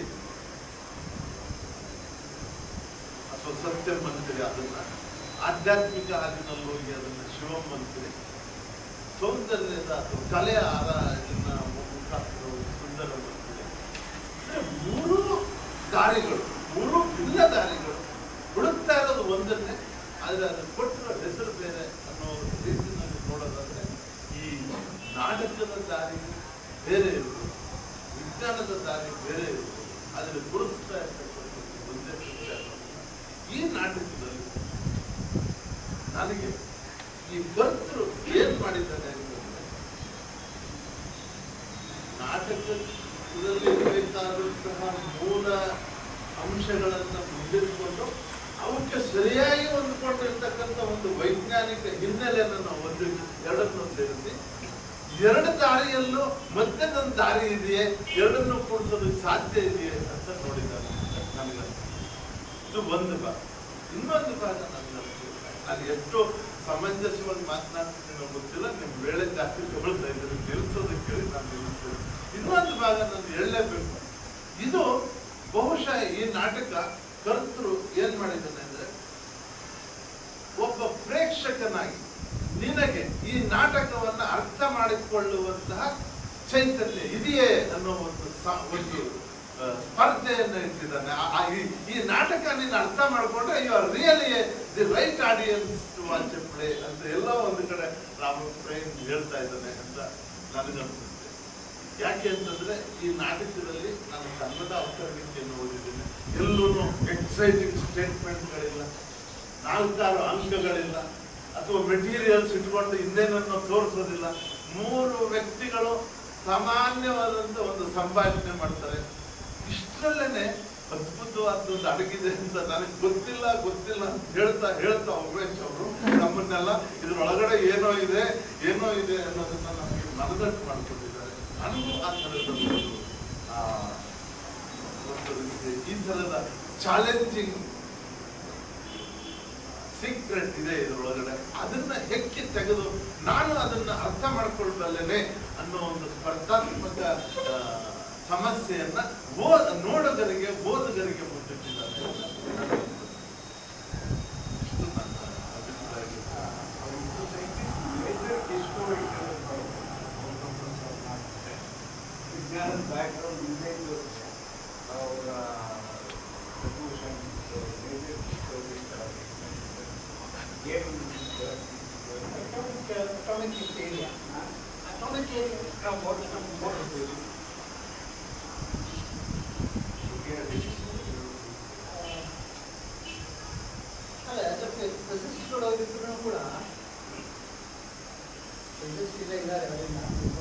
ಅಥವಾ ಸತ್ಯಂ ಅಂತೀರಿ ಅದನ್ನ ಆಧ್ಯಾತ್ಮಿಕ ಹಾದಿನಲ್ಲಿ ಹೋಗಿ ಅದನ್ನ ಶಿವಂ ಅಂತೀರಿ ಸೌಂದರ್ಯದ ಅಥವಾ ಕಲೆಯ ಆರ ಇದನ್ನ ಮುಖಾಂತರ ಸುಂದರಂ ಅಂತೀರಿ ಅಂದ್ರೆ ಮೂರು ದಾರಿಗಳು ಮೂರು ಭಿನ್ನ ದಾರಿಗಳು ಹುಡುಕ್ತಾ ಇರೋದು ಒಂದನ್ನೇ ಆದ್ರೆ ಅದನ್ನು ಕೊಟ್ಟಿರೋ ಹೆಸರು ಬೇರೆ ಅನ್ನೋ ರೀತಿಯಲ್ಲಿ ನೋಡೋದಾದ್ರೆ ಈ ನಾಟಕದ ದಾರಿ ಬೇರೆ ಇರುವುದು ನನಗೆ ಈ ಭರ್ತರು ಏನ್ ಮಾಡಿದ್ದಾರೆ ಅಂತಂದ್ರೆ ನಾಟಕದಲ್ಲಿ ಇರಬೇಕಾದಂತಹ ಮೂಲ ಅಂಶಗಳನ್ನ ಮುಂದಿಟ್ಕೊಂಡು ಅವಕ್ಕೆ ಸರಿಯಾಗಿ ಹೊಂದ್ಕೊಂಡಿರ್ತಕ್ಕಂಥ ಒಂದು ವೈಜ್ಞಾನಿಕ ಹಿನ್ನೆಲೆಯನ್ನು ನಾವು ಒಂದು ಎರಡನ್ನು ಸೇರಿಸಿ ಎರಡು ದಾರಿಯಲ್ಲೂ ಮಧ್ಯದೊಂದು ದಾರಿ ಇದೆಯೇ ಎರಡನ್ನು ಕೂಡಿಸೋದಕ್ಕೆ ಸಾಧ್ಯ ಇದೆಯೇ ಅಂತ ನೋಡಿದ್ದಾರೆ ನನಗೆ ಇದು ಒಂದು ಭಾಗ ಇನ್ನೊಂದು ಭಾಗ ನನಗೆ ನಾನು ಎಷ್ಟು ಸಮಂಜಸವಾಗಿ ಮಾತನಾಡ್ತೀನಿ ಗೊತ್ತಿಲ್ಲ ನಿಮ್ ವೇಳೆ ಜಾಸ್ತಿ ತಗೊಳ್ತಾ ಇದ್ದೀನಿ ನಿಲ್ಲಿಸೋದಕ್ಕೆ ಹೇಳಿ ನಾನು ನಿಲ್ಲಿಸ್ತೀನಿ ಇನ್ನೊಂದು ಭಾಗ ನಾನು ಹೇಳಲೇಬೇಕು ಇದು ಬಹುಶಃ ಈ ನಾಟಕ ಕರ್ತೃ ಏನ್ ಮಾಡಿದ್ದಾನೆ ಅಂದ್ರೆ ಒಬ್ಬ ಪ್ರೇಕ್ಷಕನಾಗಿ ನಿನಗೆ ಈ ನಾಟಕವನ್ನ ಅರ್ಥ ಮಾಡಿಕೊಳ್ಳುವಂತಹ ಚೈತನ್ಯ ಇದೆಯೇ ಅನ್ನೋ ಒಂದು ಸ- ಒಂದು ಆ, ಸ್ಪರ್ಧೆಯನ್ನು ಇಟ್ಟಿದ್ದಾನೆ ಆ- ಆ- ಈ- ಈ ನಾಟಕ ನೀನು ಅರ್ಥ ಮಾಡ್ಕೊಂಡ್ರೆ you are really the right audience to watch a play ಅಂತ ಎಲ್ಲೋ ಒಂದು ಕಡೆ ರಾಮ ಪ್ರೇಮ್ ಹೇಳ್ತಾ ಇದ್ದಾನೆ ಅಂತ ನನಗನ್ಸುತ್ತೆ ಯಾಕೆ ಅಂತಂದ್ರೆ ಈ ನಾಟಕದಲ್ಲಿ ನಾನು ಕನ್ನಡ ಅವತರಣಿಕೆಯನ್ನು ಓದಿದ್ದೇನೆ ಎಲ್ಲೂ ಎಕ್ಸೈಟಿಂಗ್ ಸ್ಟೇಟ್ಮೆಂಟ್ಗಳಿಲ್ಲ ನಾಲ್ಕಾರು ಅಂಕಗಳಿಲ್ಲ ಅಥವಾ ಮೆಟೀರಿಯಲ್ಸ್ ಇಟ್ಕೊಂಡು ಇನ್ನೇನನ್ನು ತೋರಿಸೋದಿಲ್ಲ ಮೂರು ವ್ಯಕ್ತಿಗಳು ಸಾಮಾನ್ಯವಾದಂತ ಒಂದು ಸಂಭಾಷಣೆ ಮಾಡ್ತಾರೆ ಇಷ್ಟರಲ್ಲೇನೆ ಅದ್ಭುತವಾದೊಂದು ಅಡಗಿದೆ ಅಂತ ನನಗೆ ಗೊತ್ತಿಲ್ಲ ಗೊತ್ತಿಲ್ಲ ಅಂತ ಹೇಳ್ತಾ ಹೇಳ್ತಾ ಉಮೇಶ್ ಅವರು ನಮ್ಮನ್ನೆಲ್ಲ ಇದ್ರೊಳಗಡೆ ಏನೋ ಇದೆ ಏನೋ ಇದೆ ಅನ್ನೋದನ್ನ ನಮಗೆ ಮನದಟ್ಟು ಮಾಡ್ಕೊಟ್ಟಿದ್ದಾರೆ ನನಗೂ ಆ ಥರದ ಒಂದು ಆ, ಒಂದು ರೀತಿ ಈ ಥರದ ಚಾಲೆಂಜಿಂಗ್ ಸೀಕ್ರೆಟ್ ಇದೆ ಇದರೊಳಗಡೆ ಅದನ್ನ ಹೆಕ್ಕಿ ತೆಗೆದು ನಾನು ಅದನ್ನ ಅರ್ಥ ಮಾಡ್ಕೊಳ್ಬಲ್ಲೇನೆ ಅನ್ನೋ ಒಂದು ಸ್ಪರ್ಧಾತ್ಮಕ ಆ, ಸಮಸ್ಯೆಯನ್ನ ಓದ ನೋಡೋದರಿಗೆ ಓದುಗರಿಗೆ ಮುಟ್ಟಿಟ್ಟಿದ್ದಾರೆ ಅಂತ ನನಗೆ ಇಷ್ಟು ನನ್ನ ಅಭಿಪ್ರಾಯ. ವಿಜ್ಞಾನದ ಬ್ಯಾಕ್ಗ್ರೌಂಡ್ ಇಲ್ಲದೆ ಇದ್ದು ಅವರ ಪ್ರಭೂಷಣ್ ಮೇಜರ್ ಏನು atomic area. Atomic area from what from what it is. ಅಲ್ಲ ಫಿಸಿಕ್ಸ್ ನೋಡೋದಿದ್ರು ಕೂಡ ಫಿಸಿಕ್ಸ್ ಇಲ್ಲ ಇದ್ದಾರೆ ಅದನ್ನ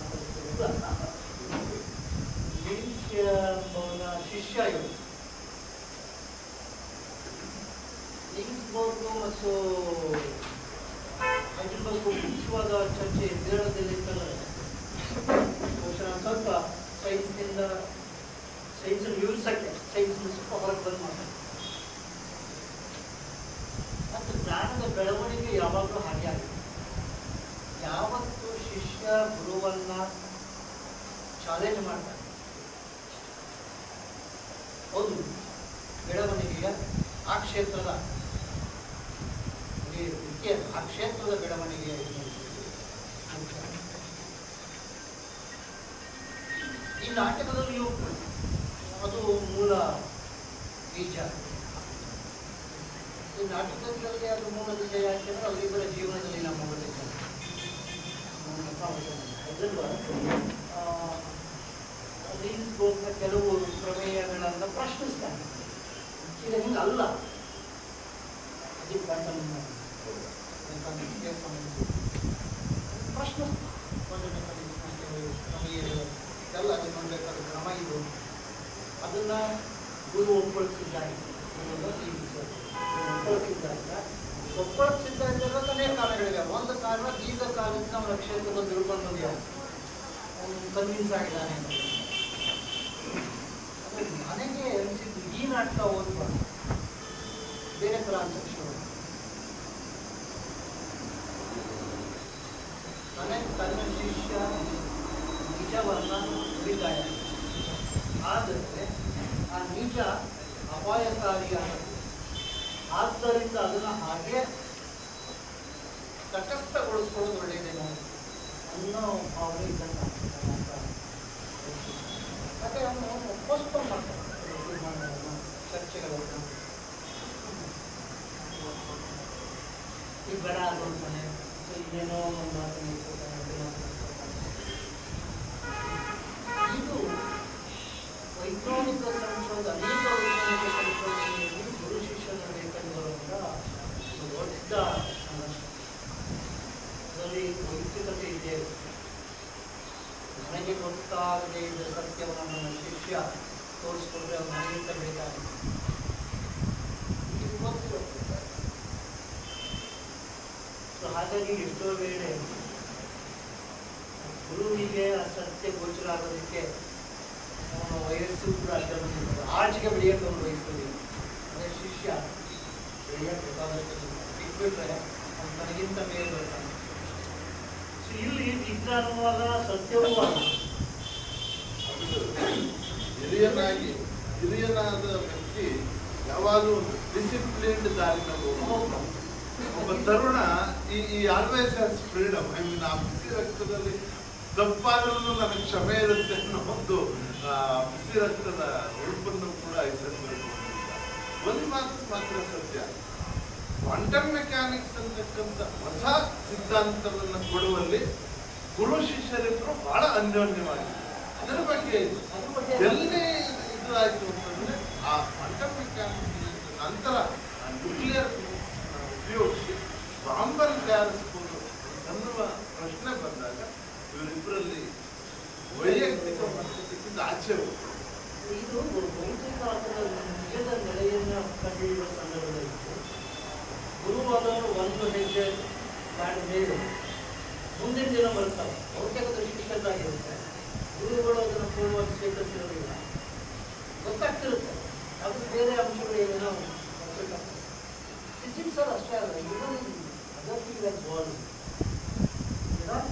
ಜೇಮ್ಸ್ ಅವನ ಶಿಷ್ಯ ಇವರು ಲಿಂಗ್ಸ್ಬೋರ್ಗು ಮತ್ತು ಹೈಡೆಲ್ಬರ್ಗ್ ಮುಖ್ಯವಾದ ಚರ್ಚೆ ಎದ್ದೇಳದಲ್ಲಿ ಇತ್ತಲ್ಲ ಬಹುಶಃ ನಾನು ಸ್ವಲ್ಪ ಸೈನ್ಸ್ನಿಂದ ಸೈನ್ಸ್ ವಿವರಿಸಕ್ಕೆ ಸೈನ್ಸ್ ಸ್ವಲ್ಪ ಹೊರಗೆ ಬಂದು ಮಾತಾಡ್ತೀನಿ ಮತ್ತು ಜ್ಞಾನದ ಬೆಳವಣಿಗೆ ಯಾವಾಗಲೂ ಹಾಗೆ ಆಗಿದೆ ಯಾವತ್ತು ಶಿಷ್ಯ ಗುರುವನ್ನ ಚಾಲೆಂಜ್ ಮಾಡ್ತಾನೆ ಹೌದು ಬೆಳವಣಿಗೆಯ ಆ ಕ್ಷೇತ್ರದ ಈ ವಿದ್ಯೆ ಆ ಕ್ಷೇತ್ರದ ಬೆಳವಣಿಗೆಯ ಇದು ಮುಖ್ಯ. ಈ ನಾಟಕದಲ್ಲಿಯೂ ಅದು ಮೂಲ ಬೀಜ ಈ ನಾಟಕದಲ್ಲಿ ಅದು ಮೂಲ ಬೀಜ ಯಾಕೆಂದ್ರೆ ಅವರಿಬ್ಬರ ಜೀವನದಲ್ಲಿನ ಮೂಲ ಬೀಜ ರೀಲ್ಸ್ ಬೋರ್ಡ್ನ ಕೆಲವು ಪ್ರಮೇಯಗಳನ್ನ ಪ್ರಶ್ನಿಸ್ತಾನೆ ಇದು ಹಿಂಗೆ ಅಲ್ಲ ಅದು ಕ್ವಾಂಟಮ್ ಮೆಕ್ಯಾನಿಕ್ಸ್ಗೆ ಸಂಬಂಧಿಸಿದ ಪ್ರಶ್ನೆ ಕ್ವಾಂಟಮ್ ಮೆಕ್ಯಾನಿಕ್ಸ್ನ ಕೆಲವು ಪ್ರಮೇಯಗಳು ಎಲ್ಲ ಅದು ನೋಡಬೇಕಾದ ಕ್ರಮ ಇದು ಅದನ್ನ ಗುರು ಒಪ್ಪಳಿಸಿದ್ದಾರೆ ಒಪ್ಪಳಿಸಿದ್ದಾರೆ ಒಪ್ಪಳಿಸಿದ್ದಾರೆ ಅನೇಕ ಕಾರಣಗಳಿವೆ ಒಂದು ಕಾರಣ ದೀರ್ಘಕಾಲದಿಂದ ನಮ್ಮ ಕ್ಷೇತ್ರದ ತಿಳ್ಕೊಂಡು ಅವನು ಕನ್ವಿನ್ಸ್ ಆಗಿದ್ದಾನೆ ಅಂತ. ಅದು ನನಗೆ ಅನಿಸಿದ್ದು ಈ ನಾಟಕ ಓದುವ ಬೇರೆ ಥರ ಅನ್ಸಕ್ಕೆ ಶುರು ಆಯ್ತು. ನನಗೆ ತನ್ನ ಶಿಷ್ಯ ನಿಜವನ್ನ ನುಡಿತಾಯ ಆದರೆ ಆ ನಿಜ ಅಪಾಯಕಾರಿಯಾದ ಆದ್ದರಿಂದ ಅದನ್ನು ಹಾಗೆ ತಟಸ್ಥಗೊಳಿಸ್ಕೊಳ್ಳೋದು ಒಳ್ಳೆಯದೇನೋ ಅನ್ನೋ ಭಾವನೆ ಇದ್ದಂಗೆ ಆಗ್ತದೆ ಅಂತ ಮತ್ತೆ ಅವನು ಪೋಸ್ಟ್ಪೋನ್ ಮಾಡ್ತಾನೆ ತೀರ್ಮಾನಗಳನ್ನು, ಚರ್ಚೆಗಳನ್ನು ಈಗ ಬೇಡ ಅದು ಅಂತಾನೆ ಸೊ ಇನ್ನೇನೋ ಒಂದು ಮಾತನ್ನು ಇಟ್ಕೊತಾನೆ, ಅದು ಮಾತನ್ನು ಇಟ್ಕೊತಾನೆ. ಇದು ವೈಜ್ಞಾನಿಕ ಸಂಶೋಧನೆ ಅನೇಕ ವೈಜ್ಞಾನಿಕ ಸಂಶೋಧನೆಯಲ್ಲಿ ಗುರು ಶಿಷ್ಯನ ಬೇಕಾಗಿರುವಂಥ ಒಂದು ದೊಡ್ಡ ಸಂಘರ್ಷ ಆಚಾರ್ಯ ಎಷ್ಟೋ ವೇಳೆ ಗುರುವಿಗೆ ಆ ಸತ್ಯ ಗೋಚರ ಆಗೋದಕ್ಕೆ ಅವನ ವಯಸ್ಸು ಕೂಡ ಅಡ್ಡ ಬಂದಿರ್ತದೆ ಆಚೆಗೆ ಬೆಳೆಯಕ್ಕೆ ಅವನು ಬಯಸ್ಕೊಂಡಿಲ್ಲ ಅದೇ ಶಿಷ್ಯ ಬೆಳೆಯಕ್ಕೆ ಬೇಕಾದಷ್ಟು ಬಿಟ್ಬಿಟ್ರೆ ಅವ್ನು ತನಗಿಂತ ಮೇಲೆ ಬರ್ತಾನೆ ಸೊ ಇಲ್ಲಿ ವಿಜ್ಞಾನವೂ ಅಲ್ಲ ಸತ್ಯವೂ ಅಲ್ಲ ಹಿರಿಯನಾಗಿ ಹಿರಿಯನಾದ ವ್ಯಕ್ತಿ ಯಾವಾಗಲೂ ಒಂದು ಡಿಸಿಪ್ಲಿನ್ಡ್ ದಾರಿನ ಹೋಗ್ಬೇಕು. ಒಬ್ಬ ತರುಣ ಈ ಈ always has freedom I mean ಆ ಬಿಸಿ ರಕ್ತದಲ್ಲಿ ತಪ್ಪಾದ್ರೂ ನನಗೆ ಕ್ಷಮೆ ಇರುತ್ತೆ ಅನ್ನೋ ಒಂದು ಆ, ಬಿಸಿ ರಕ್ತದ ಉಳುಪನ್ನು ಕೂಡ ಹೆಸರಿಸಬೇಕು ಒಂದು ಮಾತು ಮಾತ್ರ ಸತ್ಯ ಕ್ವಾಂಟಮ್ ಮೆಕ್ಯಾನಿಕ್ಸ್ ಅಂತಕ್ಕಂಥ ಹೊಸ ಸಿದ್ಧಾಂತವನ್ನು ಕೊಡುವಲ್ಲಿ ಗುರು ಶಿಷ್ಯರಿಬ್ಬರು ಬಹಳ ಅನ್ಯೋನ್ಯವಾಗಿದೆ ಅದರ ಬಗ್ಗೆ ಇದು. ಅದ್ರ ಬಗ್ಗೆ ಎಲ್ಲಿ ಇದು ಆಯ್ತು ಅಂತಂದ್ರೆ ಆ ಕ್ವಾಂಟಮ್ ಮೆಕ್ಯಾನಿಕ್ಸ್ ನಂತರ ನ್ಯೂಕ್ಲಿಯರ್ ಉಪಯೋಗಿಸಿ ಬಾಂಬರ್ ತಯಾರಿಸಬಹುದು ಅನ್ನುವ ಪ್ರಶ್ನೆ ಬಂದಾಗ ಇವರಿಬ್ಬರಲ್ಲಿ ವೈಯಕ್ತಿಕ ಮಟ್ಟಕ್ಕಿಂತ ಆಚೆ ಹೋಗ್ತಾರೆ ಇದು ಭೌತಿಕ ಅಥವಾ ನಿಜದ ನೆಲೆಯನ್ನು ಕಂಡುಹಿಡಿಯುವ ಸಂದರ್ಭದಲ್ಲಿ ಗುರುವಾದವರು ಒಂದು ಹೆಜ್ಜೆ ಮಾಡಿದ ಮೇಲೆ ಮುಂದಿನ ದಿನ ಬರ್ತಾರೆ ಭೌತಿಕದ ಶಿಷ್ಟದ್ದಾಗಿರುತ್ತೆ ಗುರುಗಳು ಅದನ್ನು ಪೂರ್ಣವಾಗಿ ಸ್ವೀಕರಿಸಿರೋದಿಲ್ಲ ಗೊತ್ತಾಗ್ತಿರುತ್ತೆ ಅದು ಬೇರೆ ಅಂಶಗಳು ಏನೇನೋ ಗೊತ್ತಾಗ್ತದೆ ಫಿಸಿಕ್ಸ್ ಅಲ್ಲಿ ಅಷ್ಟೇ ಅಲ್ಲ even other field like ball Virat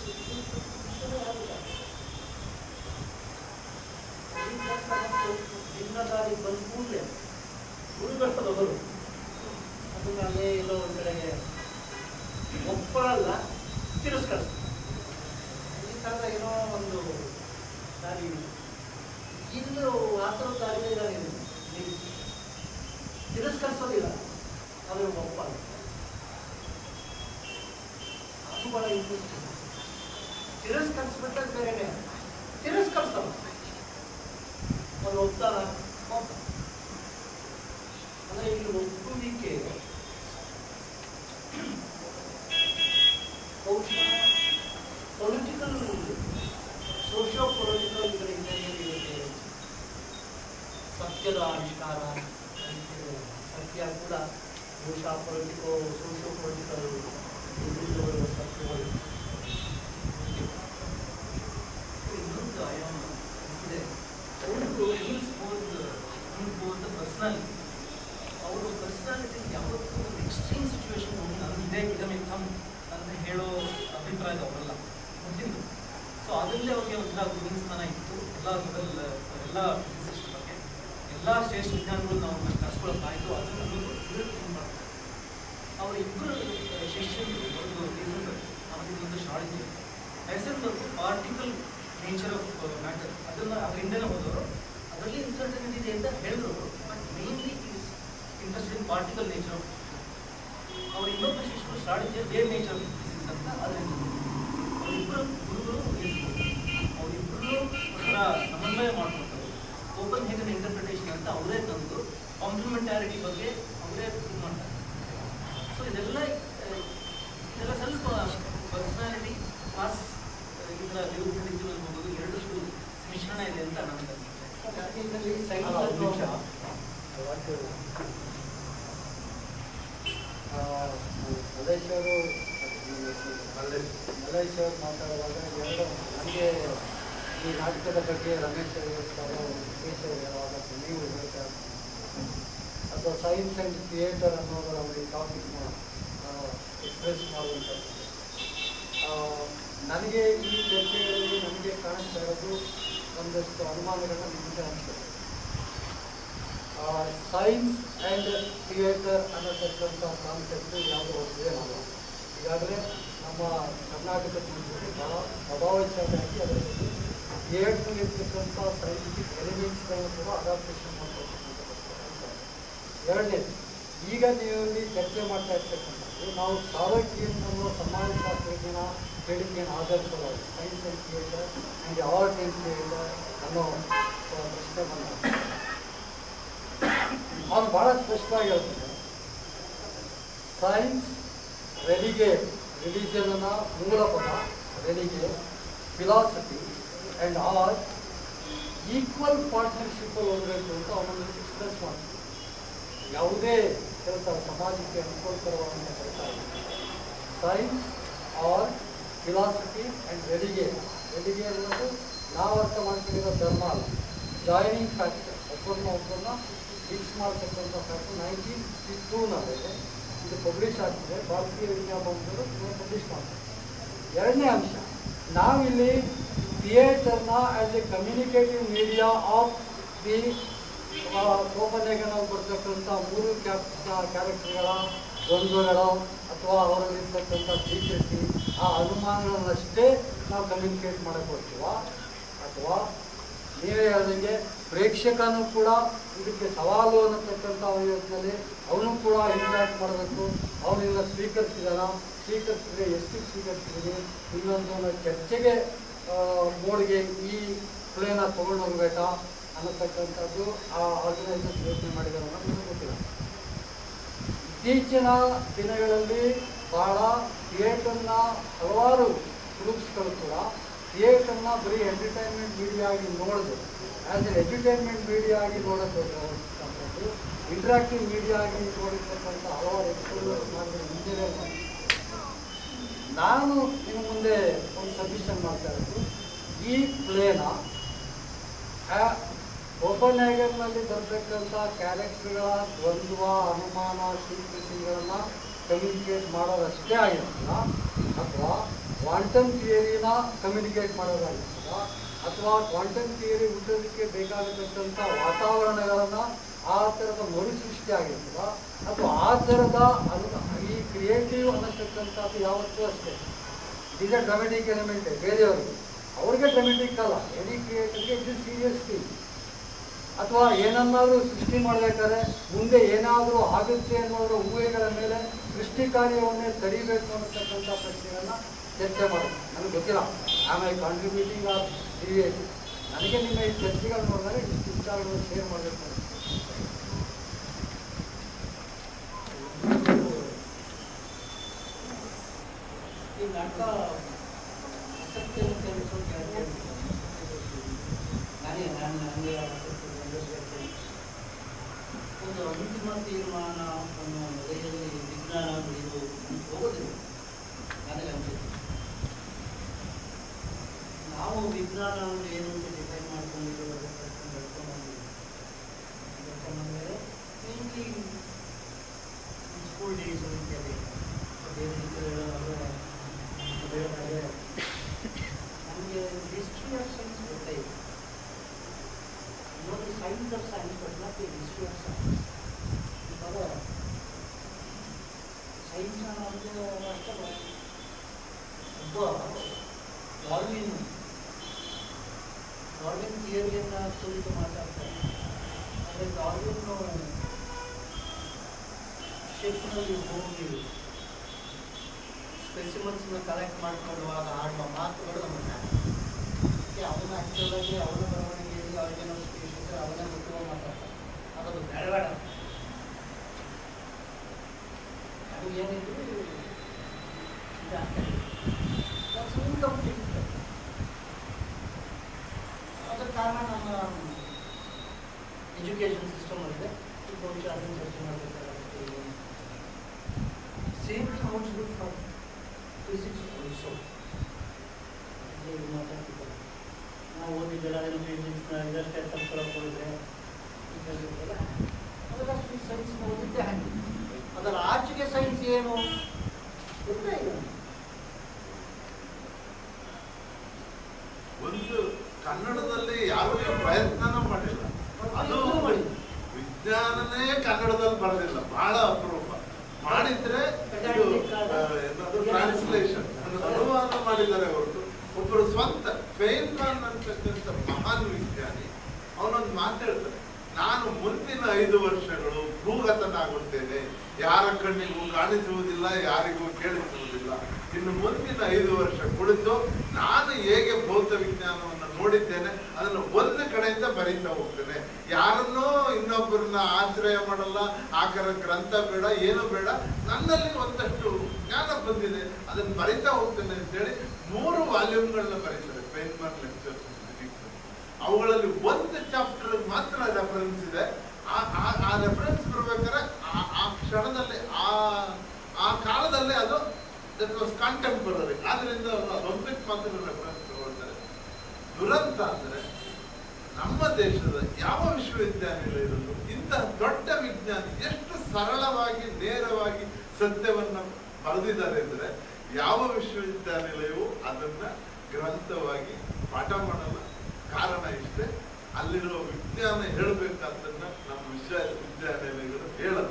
ಭಿನ್ನದಾರಿ ಬಂದ ಕೂಡಲೇ ಗುರುಗಳವರು ಅದನ್ನ ಅಲ್ಲೇ ಎಲ್ಲೋ ಒಂದು ಕಡೆಗೆ ಒಪ್ಪಳಲ್ಲ ತಿರಸ್ಕರಿಸ್ತಾರೆ ಈ ಥರದ ಏನೋ ಒಂದು ದಾರಿ ಇದೆ. ಇಲ್ಲೂ ಆ ಥರದ ದಾರಿ ಇದ್ದಾನೆ ತಿರಸ್ಕರಿಸೋದಿಲ್ಲ ಆದರೆ ಒಪ್ಪಲ್ಲ ಅದು ಬಹಳ ಇಂಟ್ರೆಸ್ಟಿಂಗ್ ತಿರಸ್ಕರಿಸ್ಬೇಕಾದ್ರೆ ಬೇರೆನೆ ತಿರಸ್ಕರಿಸಲ್ಲ ಅವ್ರು ಒಪ್ತಾರ ಒಪ್ಪ ಅಂದ್ರೆ ಇಲ್ಲಿ ಒಪ್ಪುವಿಕೆ ಬಹುಶಃ ಪೊಲಿಟಿಕಲ್ ಸೋಷಿಯೋ ಪೊಲಿಟಿಕಲ್ ಇದರ ಹಿನ್ನೆಲೆಯಲ್ಲಿ ಇರುತ್ತೆ ಸತ್ಯದ ಆವಿಷ್ಕಾರ ಸತ್ಯ ಕೂಡ ಬಹುಶಃ ಪೊಲಿಟಿಕೋ ಸೋಷಿಯೋ ಪೊಲಿಟಿಕಲ್ ಇದರಿಂದ ಬರುವ ಸತ್ಯಗಳು ಇನ್ನೊಂದು ಆಯಾಮ ಇದೆ ಒಂದು heels both heels both personality ಅವರು ಪರ್ಸನಾಲಿಟಿ ಯಾವತ್ತೂ ಒಂದು ಎಕ್ಸ್ಟ್ರೀಮ್ ಸಿಚುವೇಶನ್ ನಾನು ಇದೇ ಇದಮಿತ್ತಮ್ ಅಂತ ಹೇಳೋ ಅಭಿಪ್ರಾಯದ ಅವರಲ್ಲ ಮೊದಲಿಂದು ಸೊ ಅದರಲ್ಲೇ ಅವ್ರಿಗೆ ಒಂಥರ ಗುರುಸ್ಥಾನ ಇತ್ತು ಎಲ್ಲ ಲೆವೆಲ್ ಎಲ್ಲ ಫಿಸಿಸಿಸ್ಟ್ ಬಗ್ಗೆ ಎಲ್ಲ ಶ್ರೇಷ್ಠ ವಿಜ್ಞಾನಿಗಳು ನಾವು ಕರ್ಸ್ಕೊಳ್ಳೋಕ್ಕಾಯಿತು ಅದನ್ನು ನಮಗೆ ಅವರ ಇಬ್ಬರು ಶಿಷ್ಯರು ಒಂದು ಹೆಸರು ನಮಗೆ ಒಂದು ಶಾಲೆಗೆ ಹೆಸರು ಬಂದು ಪಾರ್ಟಿಕಲ್ ನೇಚರ್ ಆಫ್ ಮ್ಯಾಟರ್ ಅದನ್ನ ಅವ್ರ ಹಿಂದೆನೇ ಹೋದವರು ಅದರಲ್ಲಿ ಇನ್ಸರ್ಟನಿಟಿ ಇದೆ ಅಂತ ಹೇಳಿದ್ರು but mainly is interest in particle nature of ಅವ್ರ ಇನ್ನೊಬ್ಬ ಶಿಷ್ಯರು starting wave nature of physics ಅಂತ ಅದರಿಂದ ಅವರಿಬ್ಬರು ಗುರುಗಳು ಅವರಿಬ್ಬರು ಒಂಥರ ಸಮನ್ವಯ ಮಾಡ್ಕೊತಾರೆ ಓಪನ್ ಹೇಗನ್ ಇಂಟರ್ಪ್ರಿಟೇಷನ್ ಅಂತ ಅವರೇ ತಂದು ಕಾಂಪ್ಲಿಮೆಂಟಾರಿಟಿ ಬಗ್ಗೆ ಅವರೇ ಇದು ಮಾಡ್ತಾರೆ ಸೊ ಇದೆಲ್ಲ ಆ, ಇದೆಲ್ಲ ಸ್ವಲ್ಪ ಪರ್ಸನಾಲಿಟಿ ಪ್ಲಸ್ ಇದರ ಡೆವಲಪ್ಮೆಂಟ್ ಹೋಗೋದು ಎರಡಷ್ಟು ಮಿಶ್ರಣ ಇದೆ ಅಂತ ನನಗೆ ಅನಿಸುತ್ತೆ ಅಲ್ಲ, ಒಂದು ನಿಮಿಷ. ಆ, ಮಲೇಶ್ ಅವರು ಮಲೇಶ್ ಅವರು ಮಾತಾಡುವಾಗ ಎರಡು ನನಗೆ ಈ ನಾಟಕದ ಬಗ್ಗೆ ರಮೇಶ್ ಅವರು ಹೇಳ್ತಾರೆ ಮುಖೇಶ್ ಅವರು ಹೇಳುವಾಗ ನೀವು ಹೇಳ್ತಾರೆ ಅಥವಾ ಸೈನ್ಸ್ ಆ್ಯಂಡ್ ಥಿಯೇಟರ್ ಅನ್ನೋದರ ಒಂದು ಟಾಪಿಕ್ನ ಎಕ್ಸ್ಪ್ರೆಸ್ ಮಾಡುವಂಥದ್ದು ಆ, ನನಗೆ ಈ ಚರ್ಚೆಗಳಲ್ಲಿ ನನಗೆ ಕಾಣಿಸ್ತಾ ಇರೋದು ಒಂದಷ್ಟು ಅನುಮಾನಗಳನ್ನ ನಿಮಗೆ ಅನಿಸ್ತದೆ ಸೈನ್ಸ್ ಆ್ಯಂಡ್ ಥಿಯೇಟರ್ ಅನ್ನತಕ್ಕಂಥ ಕಾನ್ಸೆಪ್ಟ್ ಯಾವುದೋ ಹೊಸದೇನಲ್ಲ ಈಗಾಗಲೇ ನಮ್ಮ ಕರ್ನಾಟಕ ಸಂಸ್ಕೃತಿ ಬಹಳ ಪ್ರಭಾವಶಾಲಿಯಾಗಿ ಅದರ ಬಗ್ಗೆ ಥಿಯೇಟರ್ ಇರ್ತಕ್ಕಂಥ ಸೈಂಟಿಫಿಕ್ ಎಲಿಮೆಂಟ್ಸ್ಗಳನ್ನು ಕೂಡ ಅಡಾಪ್ಟೇಷನ್ ಮಾಡ್ಕೊಳ್ತಕ್ಕಂಥ ಎರಡನೇದು ಈಗ ನೀವು ಇಲ್ಲಿ ಚರ್ಚೆ ಮಾಡ್ತಾ ಇರ್ತಕ್ಕಂಥದ್ದು ನಾವು ಸಾರಥಿಯನ್ ಅನ್ನೋ ಸಮಾಜಶಾಸ್ತ್ರಜ್ಞನ ಹೇಳಿಕೆಯನ್ನು ಆಧರಿಸಲಾಗಿದೆ science and theatre and art and theatre ಅನ್ನೋ ಆ, ಪ್ರಶ್ನೆ ಬಂದಾಗ ಅವನು ಬಹಳ ಸ್ಪಷ್ಟವಾಗಿ ಹೇಳ್ತಾನೆ ಸೈನ್ಸ್ ರೆಲಿಗೆ ರಿಲಿಜನ್ ಅನ್ನ ಮೂಲ ಪದ ರೆಲಿಗೆ philosophy and art equal partnership ಹೋಗಬೇಕು ಅಂತ ಅವನನ್ನು ಎಕ್ಸ್ಪ್ರೆಸ್ ಮಾಡ್ತಾನೆ ಯಾವುದೇ ಕೆಲಸ ಸಮಾಜಕ್ಕೆ ಅನುಕೂಲಕರವಾದಂಥ ಕೆಲಸ ಆಗಿದೆ science or philosophy and religion religion ಅನ್ನೋದು ನಾವು ಅರ್ಥ ಮಾಡ್ಕೊಂಡಿರೋ ಧರ್ಮ ಅಲ್ಲ ಜಾಯ್ನಿಂಗ್ ಫ್ಯಾಕ್ಟ್ ಒಬ್ಬರನ್ನ ಒಬ್ಬರನ್ನ ಫಿಕ್ಸ್ ಮಾಡ್ತಕ್ಕಂಥ ಫ್ಯಾಕ್ಟ್ ನೈನ್ಟೀನ್ ಫಿಫ್ಟಿ ಟೂನಲ್ಲಿ ಇದು ಪಬ್ಲಿಷ್ ಆಗ್ತಿದೆ ಭಾರತೀಯ ವಿಜ್ಞಾಪನಗಳು ಪಬ್ಲಿಷ್ ಮಾಡ್ತಾರೆ ಎರಡನೇ ಅಂಶ ನಾವಿಲ್ಲಿ ಥಿಯೇಟರ್ನ as a communicative media of the ಕೋಪನೆಗನಲ್ಲಿ ಬರ್ತಕ್ಕಂಥ ಮೂರು ಕ್ಯಾಪ್ ಕ್ಯಾರೆಕ್ಟರ್ಗಳ ದ್ವಂದ್ವಗಳು ಅಥವಾ ಅವರಲ್ಲಿರ್ತಕ್ಕಂಥ ಸೀಕ್ರೆಸಿ ಆ ಅನುಮಾನಗಳನ್ನಷ್ಟೇ ನಾವು ಕಮ್ಯುನಿಕೇಟ್ ಮಾಡಕ್ಕೆ ಹೋಗ್ತೀವ ಅಥವಾ ನೀವೇ ಹೇಳ್ದಂಗೆ ಪ್ರೇಕ್ಷಕನೂ ಕೂಡ ಇದಕ್ಕೆ ಸವಾಲು ಅನ್ನತಕ್ಕಂಥ ಯೋಚನೆಯಲ್ಲಿ ಅವನು ಕೂಡ ಇಂಟ್ಯಾಕ್ಟ್ ಮಾಡಬೇಕು ಅವನಿಂದ ಸ್ವೀಕರಿಸಿದಾನ ಸ್ವೀಕರಿಸಿದ್ರೆ ಎಷ್ಟು ಸ್ವೀಕರಿಸಿದ್ದೀನಿ ಇನ್ನೊಂದು ಅವ್ನ ಚರ್ಚೆಗೆ ಮೋಡ್ಗೆ ಈ ಪ್ಲೇನ ತೊಗೊಂಡು ಹೋಗ್ಬೇಕಾ ಅನ್ನತಕ್ಕಂಥದ್ದು ಆ ಆರ್ಗನೈಸರ್ಸ್ ಯೋಚನೆ ಮಾಡಿದಾರೆ ಅನ್ನೋದು ನಮ್ಗೆ ಗೊತ್ತಿಲ್ಲ ಇತ್ತೀಚಿನ ದಿನಗಳಲ್ಲಿ ಬಹಳ ಥಿಯೇಟರ್ನ ಹಲವಾರು ಗ್ರೂಪ್ಸ್ಗಳು ಕೂಡ ಥಿಯೇಟರ್ನ ಬರೀ ಎಂಟರ್ಟೈನ್ಮೆಂಟ್ ಮೀಡಿಯಾ ಆಗಿ ನೋಡೋದು ಆ್ಯಸ್ ಎ ಎಂಟರ್ಟೈನ್ಮೆಂಟ್ ಮೀಡಿಯಾ ಆಗಿ ನೋಡೋದು ಇಂಟ್ರಾಕ್ಟಿವ್ ಮೀಡಿಯಾ ಆಗಿ ನೋಡಿರ್ತಕ್ಕಂಥ ಹಲವಾರು ಎಕ್ಸ್ಪೋಸರ್ಸ್ ಮಾಡಿದ್ರೆ ಮುಂಚೆನೇ ಮಾಡಿ ನಾನು ನಿಮ್ಮ ಮುಂದೆ ಒಂದು ಸಬ್ಮಿಷನ್ ಮಾಡ್ತಾ ಇರೋದು ಈ ಪ್ಲೇನ ಓಪನ್ಹ್ಯಾಗರ್ನಲ್ಲಿ ಬರ್ತಕ್ಕಂಥ ಕ್ಯಾರೆಕ್ಟರ್ಗಳ ದ್ವಂದ್ವ ಅನುಮಾನ ಸೀಕ್ರೆಸಿಗಳನ್ನು ಕಮ್ಯುನಿಕೇಟ್ ಮಾಡೋದಷ್ಟೇ ಆಗಿರ್ತದ ಅಥವಾ ಕ್ವಾಂಟಮ್ ಥಿಯರಿನ ಕಮ್ಯುನಿಕೇಟ್ ಮಾಡೋದಾಗಿರ್ತದ ಅಥವಾ ಕ್ವಾಂಟಮ್ ಥಿಯರಿ ಹುಟ್ಟೋದಕ್ಕೆ ಬೇಕಾಗತಕ್ಕಂಥ ವಾತಾವರಣಗಳನ್ನು ಆ ಥರದ ಮರುಸೃಷ್ಟಿ ಆಗಿರ್ತದ ಅಥವಾ ಆ ಥರದ ಅನು ಈ ಕ್ರಿಯೇಟಿವ್ ಅನ್ನತಕ್ಕಂಥದ್ದು ಯಾವತ್ತೂ ಅಷ್ಟೇ it is a dramatic element ಬೇರೆಯವ್ರಿಗೆ ಅವ್ರಿಗೆ ಡ್ರಾಮೆಟಿಕ್ ಅಲ್ಲ ಎನಿ ಕ್ರಿಯೇಟರ್ಗೆ ಇಟ್ ಇಸ್ ಸೀರಿಯಸ್ ಥಿಂಗ್ ಅಥವಾ ಏನನ್ನಾದರೂ ಸೃಷ್ಟಿ ಮಾಡಬೇಕಾದ್ರೆ ಮುಂದೆ ಏನಾದರೂ ಆಗುತ್ತೆ ಅನ್ನೋದ್ರ ಊಹೆಗಳ ಮೇಲೆ ಸೃಷ್ಟಿ ಕಾರ್ಯವನ್ನೇ ತಡಿಬೇಕು ಅನ್ನತಕ್ಕಂಥ ಪ್ರಶ್ನೆಗಳನ್ನ ಚರ್ಚೆ ಮಾಡಿ ನನಗೆ ಗೊತ್ತಿಲ್ಲ ಆಮೇಲೆ ಕಾಂಟ್ರಿಬ್ಯೂಟಿಂಗ್ ಆಫ್ ಕ್ರಿಯೇಟ್ ನನಗೆ ನಿಮ್ಮ ಈ ಚರ್ಚೆಗಳು ನೋಡಿದಾಗ ಇಷ್ಟು ವಿಚಾರಗಳು ಶೇರ್ ಮಾಡಬೇಕು ಅಂತ. ಈ ನಾಟಕ ಆಸಕ್ತಿಯನ್ನು ಕೆರಳಿಸೋಕೆ ಯಾಕೆ ನಾನೇ ನಾನು ನನಗೆ ಆಸಕ್ತಿ ಬೆಳೆಸಬೇಕು ಒಂದು ಅಂತಿಮ ತೀರ್ಮಾನ ಅನ್ನೋ ನೆಲೆಯಲ್ಲಿ ವಿಜ್ಞಾನ ಬೆಳೆದು ಹೋಗೋದಿಲ್ಲ ನನಗೆ ಅನಿಸುತ್ತೆ ನಾವು ವಿಜ್ಞಾನ ಅಂದ್ರೆ ಏನು ಅಂತ ಡಿಸೈಡ್ ಮಾಡ್ಕೊಂಡಿದ್ದೀವಿ ಅದರ ಪ್ರಶ್ನೆ ಬೆಳ್ಕೊಂಡ್ಬಂದಿದ್ದೀವಿ ಬೆಳ್ಕೊಂಡ್ಬಂದ್ರೆ ಮೇನ್ಲಿ ಸ್ಕೂಲ್ ಡೇಸ್ ಇತ್ಯಾದಿ ಬೇರೆ ರೀತಿ ಹೇಳೋದಾದ್ರೆ ಹೇಳೋದಾದ್ರೆ ನಮಗೆ ಹಿಸ್ಟ್ರಿ ಆಫ್ ಸೈನ್ಸ್ ಗೊತ್ತಾಯಿತು ನೋಡಿ science of science but not the history of science ಇವಾಗ ಸೈನ್ಸ್ ನಮಗೆ ಅಷ್ಟೇ ಒಬ್ಬ ಡಾರ್ವಿನ್ ಡಾರ್ವಿನ್ ಥಿಯರಿಯನ್ನು ಕುರಿತು ಮಾತಾಡ್ತಾರೆ ಆದರೆ ಡಾರ್ವಿನ್ ಶಿಪ್ನಲ್ಲಿ ಹೋಗಿ ಸ್ಪೆಸಿಮನ್ಸ್ನ ಕಲೆಕ್ಟ್ ಮಾಡ್ಕೊಳ್ಳುವಾಗ ಆಡುವ ಮಾತುಗಳು ನಮಗೆ ಅದಕ್ಕೆ ಅವನ ಆ್ಯಕ್ಚುಲಾಗಿ ಅವನ ಬರವಣಿಗೆಯಲ್ಲಿ ಅವರಿಗೇನೋ ಸ್ಪೀಷಸ್ ಅವನೇ ಗೊತ್ತಿರೋ ಮಾತಾಡ್ತಾರೆ ಅದೊಂದು ಬೇಡಬೇಡ ಅದು ಏನಿದ್ರು ಇನ್ಕಂಪ್ಲೀಟ್ ಅದರ ಕಾರಣ ನಮ್ಮ ಎಜುಕೇಷನ್ ಸಿಸ್ಟಮ್ ಇದೆ ಈ ಬಹುಶಃ ಅದನ್ನು ಚರ್ಚೆ ಮಾಡಬೇಕಾಗುತ್ತೆ same thing what's good for physics also ಮಾತಾಡ್ತಿದ್ದಾರೆ ನಾವು ಓದಿದ್ದೆಲ್ಲ ಏನು ಫಿಸಿಕ್ಸ್ನ ಇದಷ್ಟೇ ತಪ್ಪಿಸ್ಕೊಳಕ್ಕೆ ಹೋಗಿದ್ರೆ ಅದೆಲ್ಲ ಸೈನ್ಸ್ನ ಓದಿದ್ದೆ ಹಾಗೆ ಅದರ ಆಚೆಗೆ ಸೈನ್ಸ್ ಏನು ಗೊತ್ತೇ ಇಲ್ಲ ಒಂದು ಕನ್ನಡದಲ್ಲಿ ಯಾವುದೇ ಪ್ರಯತ್ನನೂ ಮಾಡಿಲ್ಲ ಅದು ವಿಜ್ಞಾನನೇ ಕನ್ನಡದಲ್ಲಿ ಬರಲಿಲ್ಲ ಬಹಳ ಅಪರೂಪ ಮಾಡಿದ್ರೆ ಇದು ಆ, ಏನದು ಟ್ರಾನ್ಸ್ಲೇಷನ್ ಅನುವಾದ ಮಾಡಿದ್ದಾರೆ ಹೊರತು ಒಬ್ಬರು ಸ್ವಂತ ಫೇನ್ಮನ್ ಅಂತಕ್ಕಂಥ ಮಹಾನ್ ವಿಜ್ಞಾನಿ ಅವನೊಂದು ಮಾತು ಹೇಳ್ತಾರೆ ನಾನು ಮುಂದಿನ ಐದು ವರ್ಷಗಳು ಭೂಗತನಾಗುತ್ತೇನೆ ಯಾರ ಕಣ್ಣಿಗೂ ಕಾಣಿಸುವುದಿಲ್ಲ ಯಾರಿಗೂ ಕೇಳಿಸುವುದಿಲ್ಲ ಇನ್ನು ಮುಂದಿನ ಐದು ವರ್ಷ ಕುಳಿತು ನಾನು ಹೇಗೆ ಭೌತ ವಿಜ್ಞಾನವನ್ನು ನೋಡಿದ್ದೇನೆ ಅದನ್ನು ಒಂದು ಕಡೆಯಿಂದ ಬರೀತಾ ಹೋಗ್ತೇನೆ ಯಾರನ್ನೂ ಇನ್ನೊಬ್ಬರನ್ನ ಆಶ್ರಯ ಮಾಡಲ್ಲ ಆಕರ ಗ್ರಂಥ ಬೇಡ ಏನು ಬೇಡ ನನ್ನಲ್ಲಿ ಒಂದಷ್ಟು ಜ್ಞಾನ ಬಂದಿದೆ ಅದನ್ನು ಬರಿತಾ ಹೋಗ್ತೇನೆ ಅಂತೇಳಿ ಮೂರು ವಾಲ್ಯೂಮ್ಗಳನ್ನ ಬರೀತಾರೆ ಪೇನ್ಮರ್ ಲೆಕ್ಚರ್ಸ್ ಅವುಗಳಲ್ಲಿ ಒಂದು ಚಾಪ್ಟರ್ ಮಾತ್ರ ರೆಫರೆನ್ಸ್ ಇದೆ ಆ ಆ- ಆ ರೆಫರೆನ್ಸ್ ಬರ್ಬೇಕಾದ್ರೆ ಆ ಆ ಕ್ಷಣದಲ್ಲಿ ಆ ಆ ಕಾಲದಲ್ಲಿ ಅದು ದಟ್ ಕಾಂಟೆಂಪರರಿ ಆದ್ರಿಂದ ಅವರು ಒಲಿಂಪಿಕ್ ಮಾತ್ರ ರೆಫರೆನ್ಸ್ ತಗೊಳ್ತಾರೆ ದುರಂತ ಅಂದ್ರೆ ನಮ್ಮ ದೇಶದ ಯಾವ ವಿಶ್ವವಿದ್ಯಾನಿಲಯದಲ್ಲೂ ಇಂತಹ ದೊಡ್ಡ ವಿಜ್ಞಾನಿ ಎಷ್ಟು ಸರಳವಾಗಿ ನೇರವಾಗಿ ಸತ್ಯವನ್ನ ಬರೆದಿದ್ದಾರೆ ಅಂದ್ರೆ ಯಾವ ವಿಶ್ವವಿದ್ಯಾನಿಲಯವು ಅದನ್ನ ಗ್ರಂಥವಾಗಿ ಪಾಠ ಮಾಡಲ್ಲ ಕಾರಣ ಇಷ್ಟೇ ಅಲ್ಲಿರುವ ವಿಜ್ಞಾನ ಹೇಳಬೇಕಾದ್ದನ್ನ ನಮ್ಮ ವಿಶ್ವವಿದ್ಯಾನಿಲಯಗಳು ಹೇಳಲ್ಲ